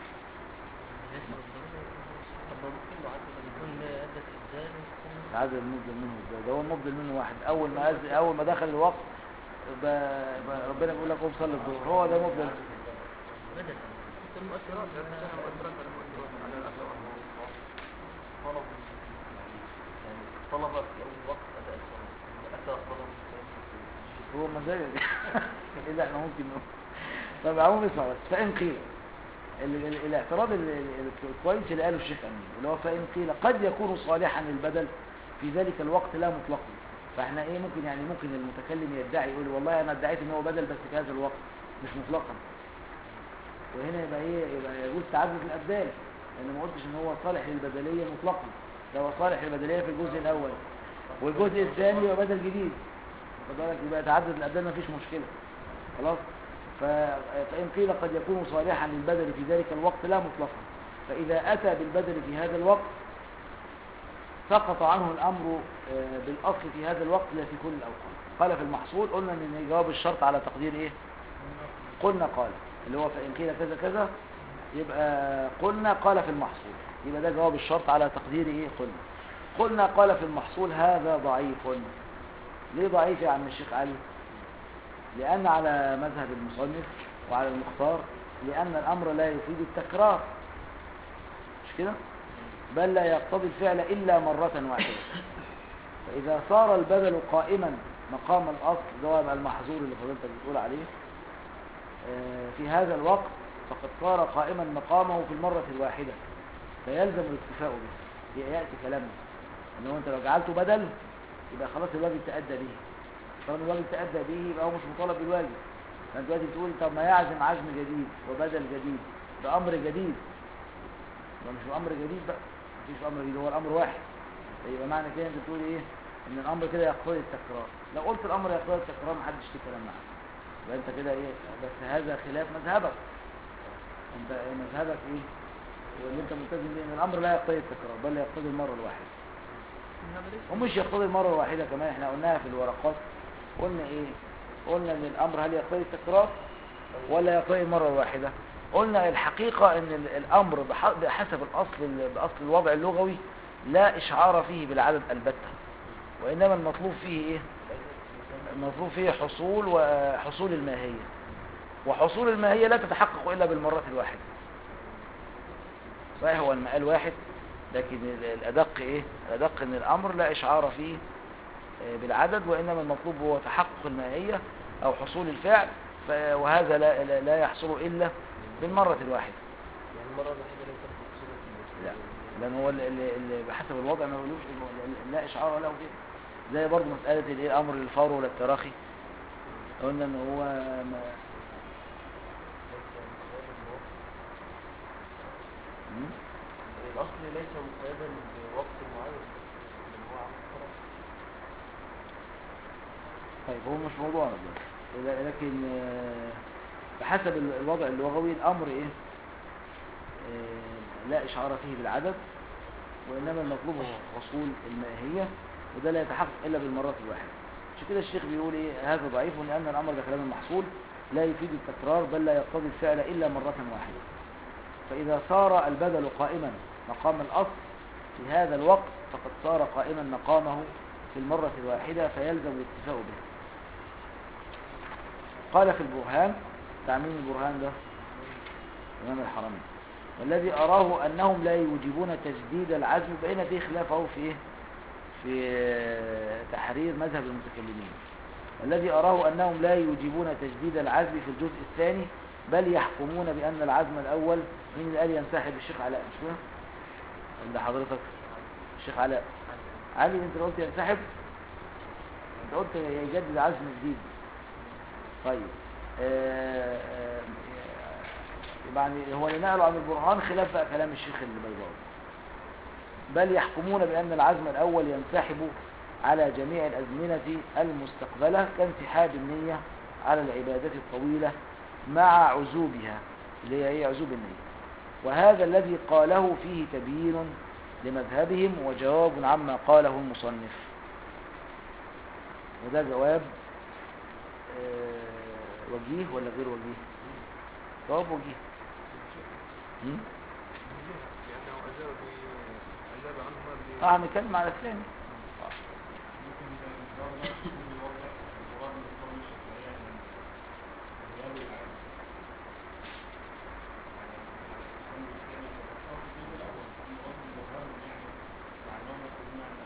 طب ما ممكن له عزم يكون أدت إبدال ويكون عدد المبدل منه ازاي ده هو المبدل منه واحد اول ما أز... اول ما دخل الوقت ب... ب... ربنا بيقول لك قوم صلي الظهر هو ده مبدل بدل المؤثرات لا تنسى المؤثرات على المؤثرات على الأثر طلب يعني طلب في أول وقت أداء الصلاة ثم أتى طلب ثاني هو مزاجك ايه لا احنا ممكن نقول طب عموما اسمع بس فان قيل ال... ال... الاعتراض ال... ال... الكويس اللي قاله الشيخ امين اللي هو فان قيل قد يكون صالحا للبدل في ذلك الوقت لا مطلقا فاحنا ايه ممكن يعني ممكن المتكلم يدعي يقول والله انا ادعيت ان هو بدل بس في هذا الوقت مش مطلقا وهنا يبقى ايه يبقى يجوز تعدد الابدال لان ما قلتش ان هو صالح للبدليه مطلقا ده هو صالح للبدليه في الجزء الاول والجزء الثاني يبقى بدل جديد خد بالك يبقى تعدد الابدال مفيش مشكله خلاص ف... فان قيل قد يكون صالحا للبدل في ذلك الوقت لا مطلقا فاذا اتى بالبدل في هذا الوقت سقط عنه الامر آه، بالاصل في هذا الوقت لا في كل الاوقات قال في المحصول قلنا ان جواب الشرط على تقدير ايه قلنا قال اللي هو فإن قيل كذا كذا يبقى قلنا قال في المحصول يبقى ده جواب الشرط على تقدير ايه قلنا قلنا قال في المحصول هذا ضعيف ليه ضعيف يا عم الشيخ علي لأن على مذهب المصنف وعلى المختار لأن الأمر لا يفيد التكرار مش كده بل لا يقتضي الفعل إلا مرة واحدة فإذا صار البدل قائما مقام الأصل ده هو يبقى المحظور اللي فضلتك بتقول عليه آه، في هذا الوقت فقد صار قائما مقامه في المرة الواحدة فيلزم الاكتفاء به يأتي كلامنا ان هو انت لو جعلته بدل يبقى خلاص الواجب تأدى به طالما الواجب تأدى به يبقى هو مش مطالب بالواجب فانت دلوقتي بتقول طب ما يعزم عزم جديد وبدل جديد بأمر جديد ده مش بأمر جديد بقى مفيش أمر جديد هو الأمر واحد يبقى معنى كده انت بتقول ايه ان الأمر كده يقتضي التكرار لو قلت الأمر يقتضي التكرار محدش ليه كلام معاك يبقى انت كده ايه بس هذا خلاف مذهبك انت مذهبك ايه واللي انت ملتزم به ان الامر لا يقتضي التكرار بل يقتضي المره الواحده هذا ليس ومش يقتضي المره الواحده كمان احنا قلناها في الورقات قلنا ايه قلنا ان الامر هل يقتضي التكرار ولا يقتضي المره الواحده قلنا الحقيقه ان ال- الامر بح- بحسب الاصل ال- باصل الوضع اللغوي لا اشعار فيه بالعدد البته وانما المطلوب فيه ايه المطلوب فيه حصول وحصول الماهيه وحصول الماهيه لا تتحقق الا بالمره الواحده صحيح هو المقال واحد لكن ال- الأدق إيه؟ الأدق إن الأمر لا إشعار فيه آه، بالعدد وإنما المطلوب هو تحقق الماهية أو حصول الفعل ف- وهذا لا, لا- لا يحصل إلا بالمرة الواحدة يعني المرة الوحيدة ليست مقصودة لا لأن هو اللي- اللي اللي بحسب الوضع ما يقولوش إنه لا إشعار له فيه زي برضه مسألة الإيه الأمر للفور ولا التراخي قلنا إن هو ما ليس مقيدا بوقت مم؟ الأصل ليس مقيدا بوقت معين بل هو عن الطرف طيب هو مش موضوعنا دلوقتي ل- لكن آه، بحسب ال- الوضع اللغوي الامر ايه آه، لا إشعار فيه بالعدد وإنما المطلوب هو حصول الماهية وده لا يتحقق إلا بالمرات الواحدة عشان كده الشيخ بيقول إيه هذا ضعيف لأن الأمر ده كلام المحصول لا يفيد التكرار بل لا يقتضي الفعل إلا مرة واحدة فإذا صار البدل قائما مقام الأصل في هذا الوقت فقد صار قائما مقامه في المرة الواحدة فيلزم الاكتفاء به قال في البرهان تعميم البرهان ده إمام الحرمين والذي أراه أنهم لا يوجبون تجديد العزم بين في خلاف أهو في إيه؟ في تحرير مذهب المتكلمين والذي أراه أنهم لا يوجبون تجديد العزم في الجزء الثاني بل يحكمون بأن العزم الأول من اللي قال ينسحب الشيخ علاء مش كده؟ عند حضرتك الشيخ علاء علي انت قلت ينسحب انت قلت يجدد عزم جديد طيب آه، آه، يعني هو اللي نقله عن البرهان خلاف بقى كلام الشيخ البيضاوي بل يحكمون بأن العزم الأول ينسحب على جميع الأزمنة المستقبلة كانسحاب النية على العبادات الطويلة مع عزوبها اللي هي ايه عزوب النية وهذا الذي قاله فيه تبيين لمذهبهم وجواب عما قاله المصنف وده جواب آه، وجيه ولا غير وجيه جواب وجيه هم؟ لأنه أجاب ب- أجاب عنهما ب- اه هنتكلم على الثاني ممكن الجواب ده يكون بيوضح المراد من قول الشافعية ان غياب العزم يعني القول الثاني يتفق فيه الأول المراد من البرهان يعني معناه يقولون أن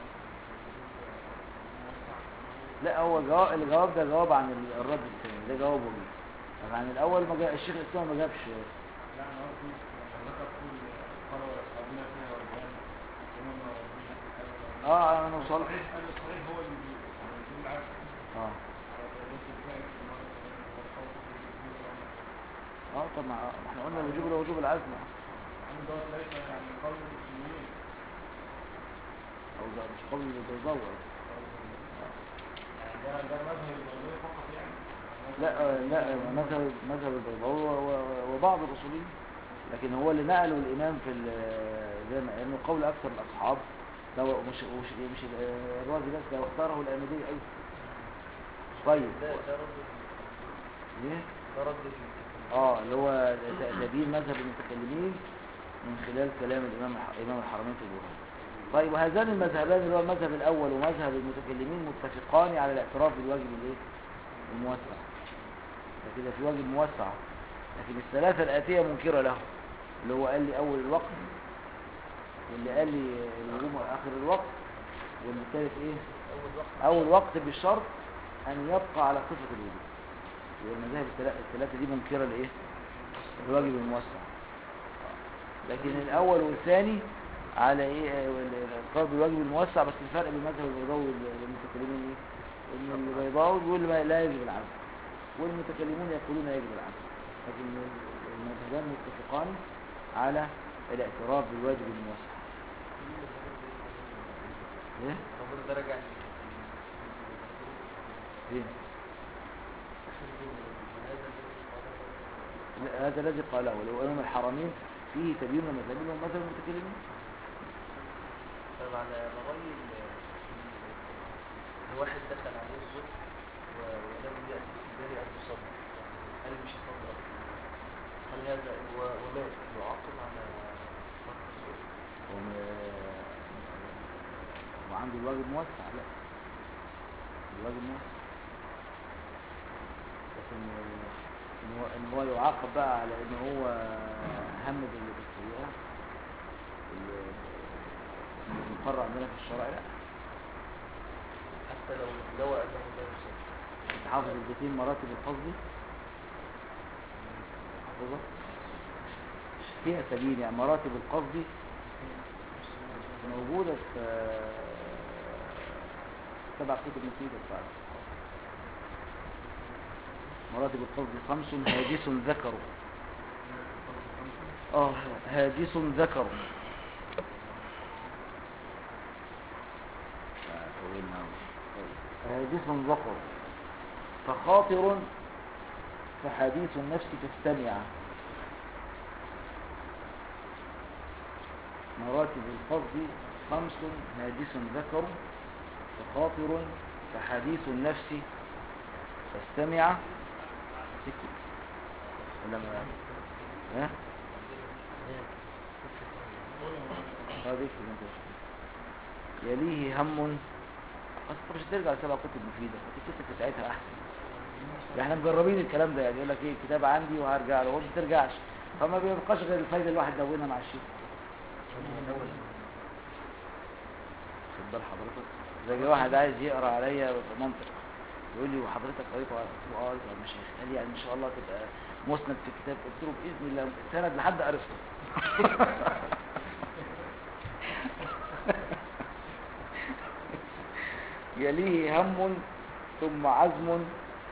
موسع لا هو جواب الجواب ده جواب عن ال- الرد الثاني ده جواب وجيه لكن عن الاول ما جاء الشيخ الاسلام ما جابش لا أنا قصدي لما ذكر كل قالوا أصحابنا فيها ورجال ومن ربنا في كذا اه انا وصلت الصحيح قال الصحيح هو اللي بي- يعني يقول العكس اه على درجات الفعل في المرة الثانية والخوف في الوجود والأمر. اه طب ما احنا قلنا الوجوب ده وجوب العزم يعني ده ليس يعني قول المسلمين او ده مش قول البيضاوي يعني ده ده مذهب الموضوع فقط يعني لا آه، لا مذهب مذهب البيضاوي و- و- وبعض الاصوليين لكن هو اللي نقله الامام في ال- زي ما انه قول اكثر الاصحاب لو مش مش مش ال- الرازي بس لو اختاره الامدي ايضا طيب ده ده رد ليه؟ ده رد المتكلمين. اه اللي هو ت- تبيين مذهب المتكلمين من خلال كلام الامام الح- امام الحرمين في البرهان طيب وهذان المذهبان اللي هو المذهب الاول ومذهب المتكلمين متفقان على الاعتراف بالواجب الايه الموسع فكده في واجب موسع لكن الثلاثه الاتيه منكره له اللي هو قال لي اول الوقت واللي قال لي الوجوب اخر الوقت واللي الثالث ايه أول وقت اول وقت بالشرط ان يبقى على صفه الوجوب والمذاهب الثلا- الثلاثه دي منكره لايه الواجب الموسع لكن الاول والثاني على ايه آه، الاقرار بالواجب الموسع بس الفرق بين المذهب البيضاوي والمتكلمين ايه ان البيضاوي بيقول ما لا يجب العزم والمتكلمون يقولون يجب العزم لكن المذهبان متفقان على الاعتراف بالواجب الموسع ايه المفروض ده راجع فين هذا لا، هذا الذي قاله ولو امام الحرمين فيه تبيين المذهبين ومذهب المتكلمين طب على رأي ال- الواحد دخل عليه الظهر و- ولم يأتي في باله أن يصلي هل مش يصلي أصلا؟ هل هذا و- ومات يعاقب على ترك الظهر؟ وم- وعنده الواجب موسع لا الواجب موسع لكن ان هو ان هو يعاقب بقى على ان هو همد اللي بالسيئه اللي المقرر عندنا في الشرع لا حتى لو نوى أنه لا يصلي انت حافظ البيتين مراتب القصد حافظها فيها سبيل يعني مراتب القصد موجودة في سبع كتب مفيدة بتاعت مراتب القصد خمس هاجس ذكر اه هاجس ذكر آه، طولنا أوي. هاجس ذكر فخاطر فحديث النفس تستمع مراتب القصد خمس هاجس ذكر فخاطر فحديث النفس فاستمع سكت ولا ما ها هذا يكتب انت يليه هم بس انت مش هترجع لسبع كتب مفيدة الكتب بتاعتها احسن ده احنا مجربين الكلام ده يعني يقول لك ايه الكتاب عندي وهرجع له هو ما بترجعش فما بيبقاش غير الفايده الواحد دونها مع الشيخ خد بال حضرتك زي جه واحد عايز يقرا عليا في منطق يقول لي وحضرتك قريت قلت له اه قريت على المشايخ قال لي يعني ان شاء الله تبقى مسند في الكتاب قلت له باذن الله سند لحد ارسطو يليه هم ثم عزم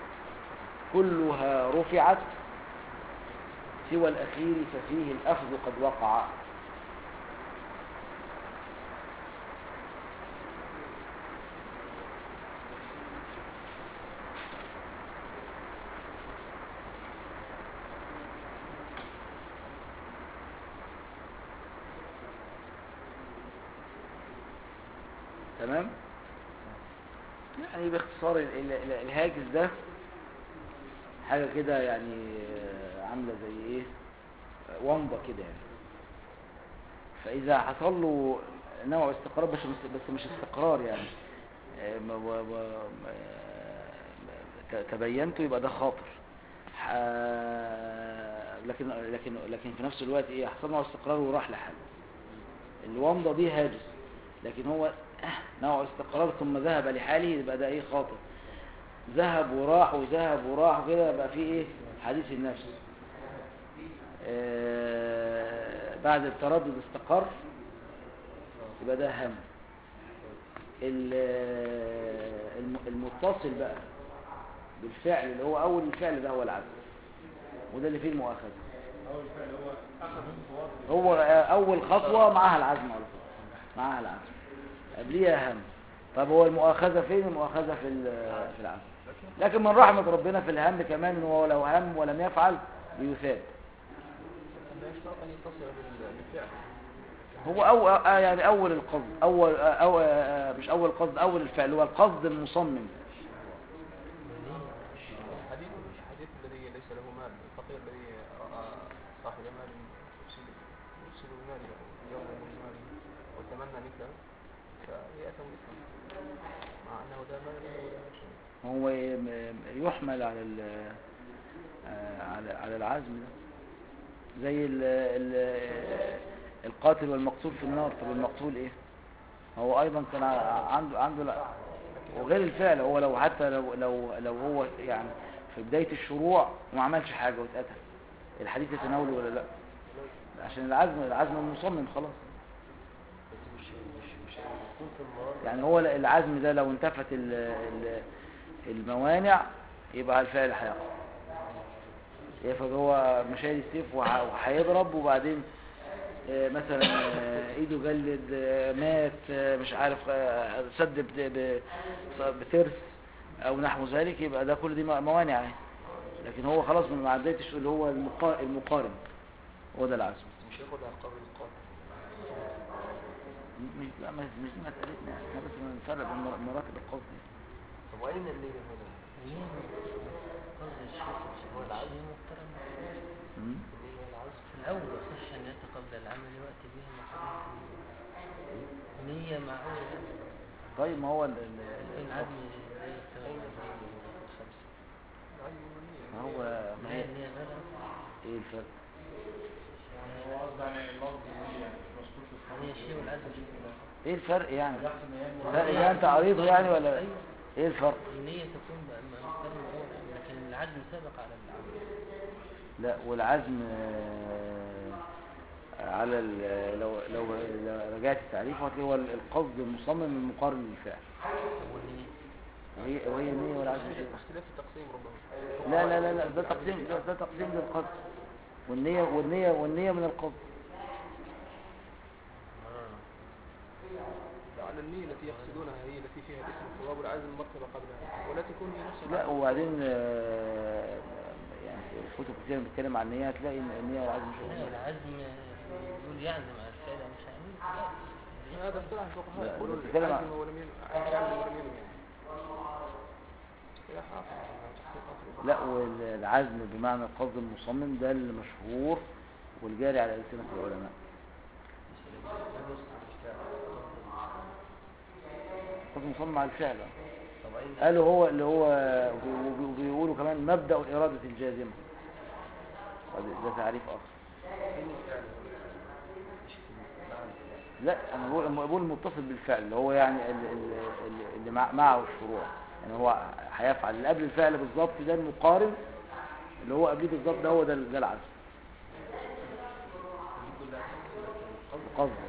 كلها رفعت سوى الأخير ففيه الأخذ قد وقع تمام يعني باختصار ال- ال- ال- الهاجس ده حاجة كده يعني آه، عاملة زي ايه آه، ومضة كده يعني فإذا حصل له نوع استقرار بس بس مش استقرار يعني آه، ما- و- و- ما- ت- تبينته يبقى ده خاطر ح- لكن لكن لكن في نفس الوقت ايه حصل له استقرار وراح لحاله الومضة دي هاجس لكن هو آه، نوع استقرار ثم ذهب لحاله يبقى ده ايه خاطر ذهب وراح وذهب وراح كده يبقى فيه ايه حديث النفس آه بعد التردد استقر يبقى ده هم ال- الم- المتصل بقى بالفعل اللي هو اول الفعل ده هو العزم وده اللي فيه المؤاخذه اول فعل هو اخذ الخطوات هو آه، اول خطوه معاها العزم على طول معاها العزم قبليها هم طب هو المؤاخذه فين المؤاخذه في ال- في العزم لكن من رحمه ربنا في الهم كمان ان هو لو هم ولم يفعل بيثاب لا يشترط أن يتصل بال- بالفعل هو أو آه يعني أول القصد أول آه أو آه مش أول القصد أول الفعل هو القصد المصمم الحديث الحديث الذي ليس له مال الفقير الذي رأى صاحب مال يرسل يرسل المال يوم من ماله وتمنى مثله فيأثم مثله مع أنه ده مال له ولا شيء هو ي- يحمل على ال- آه على على العزم ده زي ال ال القاتل والمقتول في النار طب المقتول ايه هو ايضا كان ع- عنده عنده لا وغير الفعل هو لو حتى لو لو لو هو يعني في بداية الشروع وما عملش حاجة واتقتل الحديث يتناوله ولا لا عشان العزم العزم المصمم خلاص بس مش مش مش هيكون في النار يعني هو العزم ده لو انتفت ال- ال- الموانع يبقى الفعل هيقع يفرض هو مشاهد السيف وه- وهيضرب وبعدين آه، مثلا آه، ايده جلد آه، مات آه، مش عارف آه، سد ب- ب- بترس او نحو ذلك يبقى ده كل دي موانع اهي. لكن هو خلاص من ما عدتش اللي هو المقا- المقارن هو ده العزم مش ياخدها قبل القاتل مش لا مش مش دي مسألتنا احنا بس بنفرق بين مر- مراتب القصد دي. طب وأين النية هنا؟ ليه قصد الشيخ هو العزم. محترم مم. النية العزم في الأول يصح أن يأتي قبل العمل ويأتي به مقابل نية معقولة طيب ما هو ال- ال- العزم زي التوبة الخمسة العزم والنية ما هو ما ما هي هي النية غير ايه الفرق يعني هو قصده يعني اللفظ النية مش مذكور في الخبر هي شيء والعزم شيء ايه الفرق يعني يحسن ان هي الفرق يعني انت قريته يعني ولا أيوة ايه الفرق النية تكون مقدار الأول لكن العزم سابق على العمل لا والعزم آه، على ال- لو لو لو رجعت التعريف هتلاقي هو القصد المصمم المقارن للفعل والنية وهي وهي النية والعزم شيء اختلاف التقسيم ربما لا لا لا لا ده تقسيم ده, ده تقسيم للقصد والنية والنية والنية من القصد لعل النية التي يقصدونها هي التي فيها الاسم الثواب والعزم مرتبة قبلها ولا تكون هي نفس لا العزم. وبعدين آه، يعني الكتب كتير بتتكلم عن النية هتلاقي ان النية والعزم لا شيء العزم يقول يعزم على الفعل مش هيعمل هذا اصطلاح الفقهاء لا، يقولون بتتكلم عن- عزم ولم ينوي يعزم ولم ينوي يعني اصطلاح اخر تحقيق اصل لا والعزم بمعنى القصد المصمم ده المشهور والجاري على ألسنة العلماء القصد المصمم على الفعل طب أين قالوا هو اللي هو وبي- وبيقولوا كمان مبدأ الإرادة الجازمة ده- ده تعريف آخر فين الفعل مش في معنى الفعل لا انا بقول أنا بقول المتصل بالفعل اللي هو يعني ال- ال- ال- اللي مع- معه الشروع يعني هو هيفعل اللي قبل الفعل بالظبط ده المقارن اللي هو قبليه بالظبط ده هو ده ده العزم دي كلها تفصيلات القصد القصد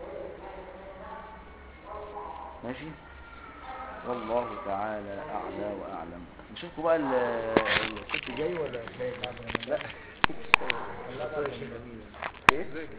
ماشي والله تعالى اعلى واعلم نشوفكم بقى ال- الست جاي ولا لا ازاي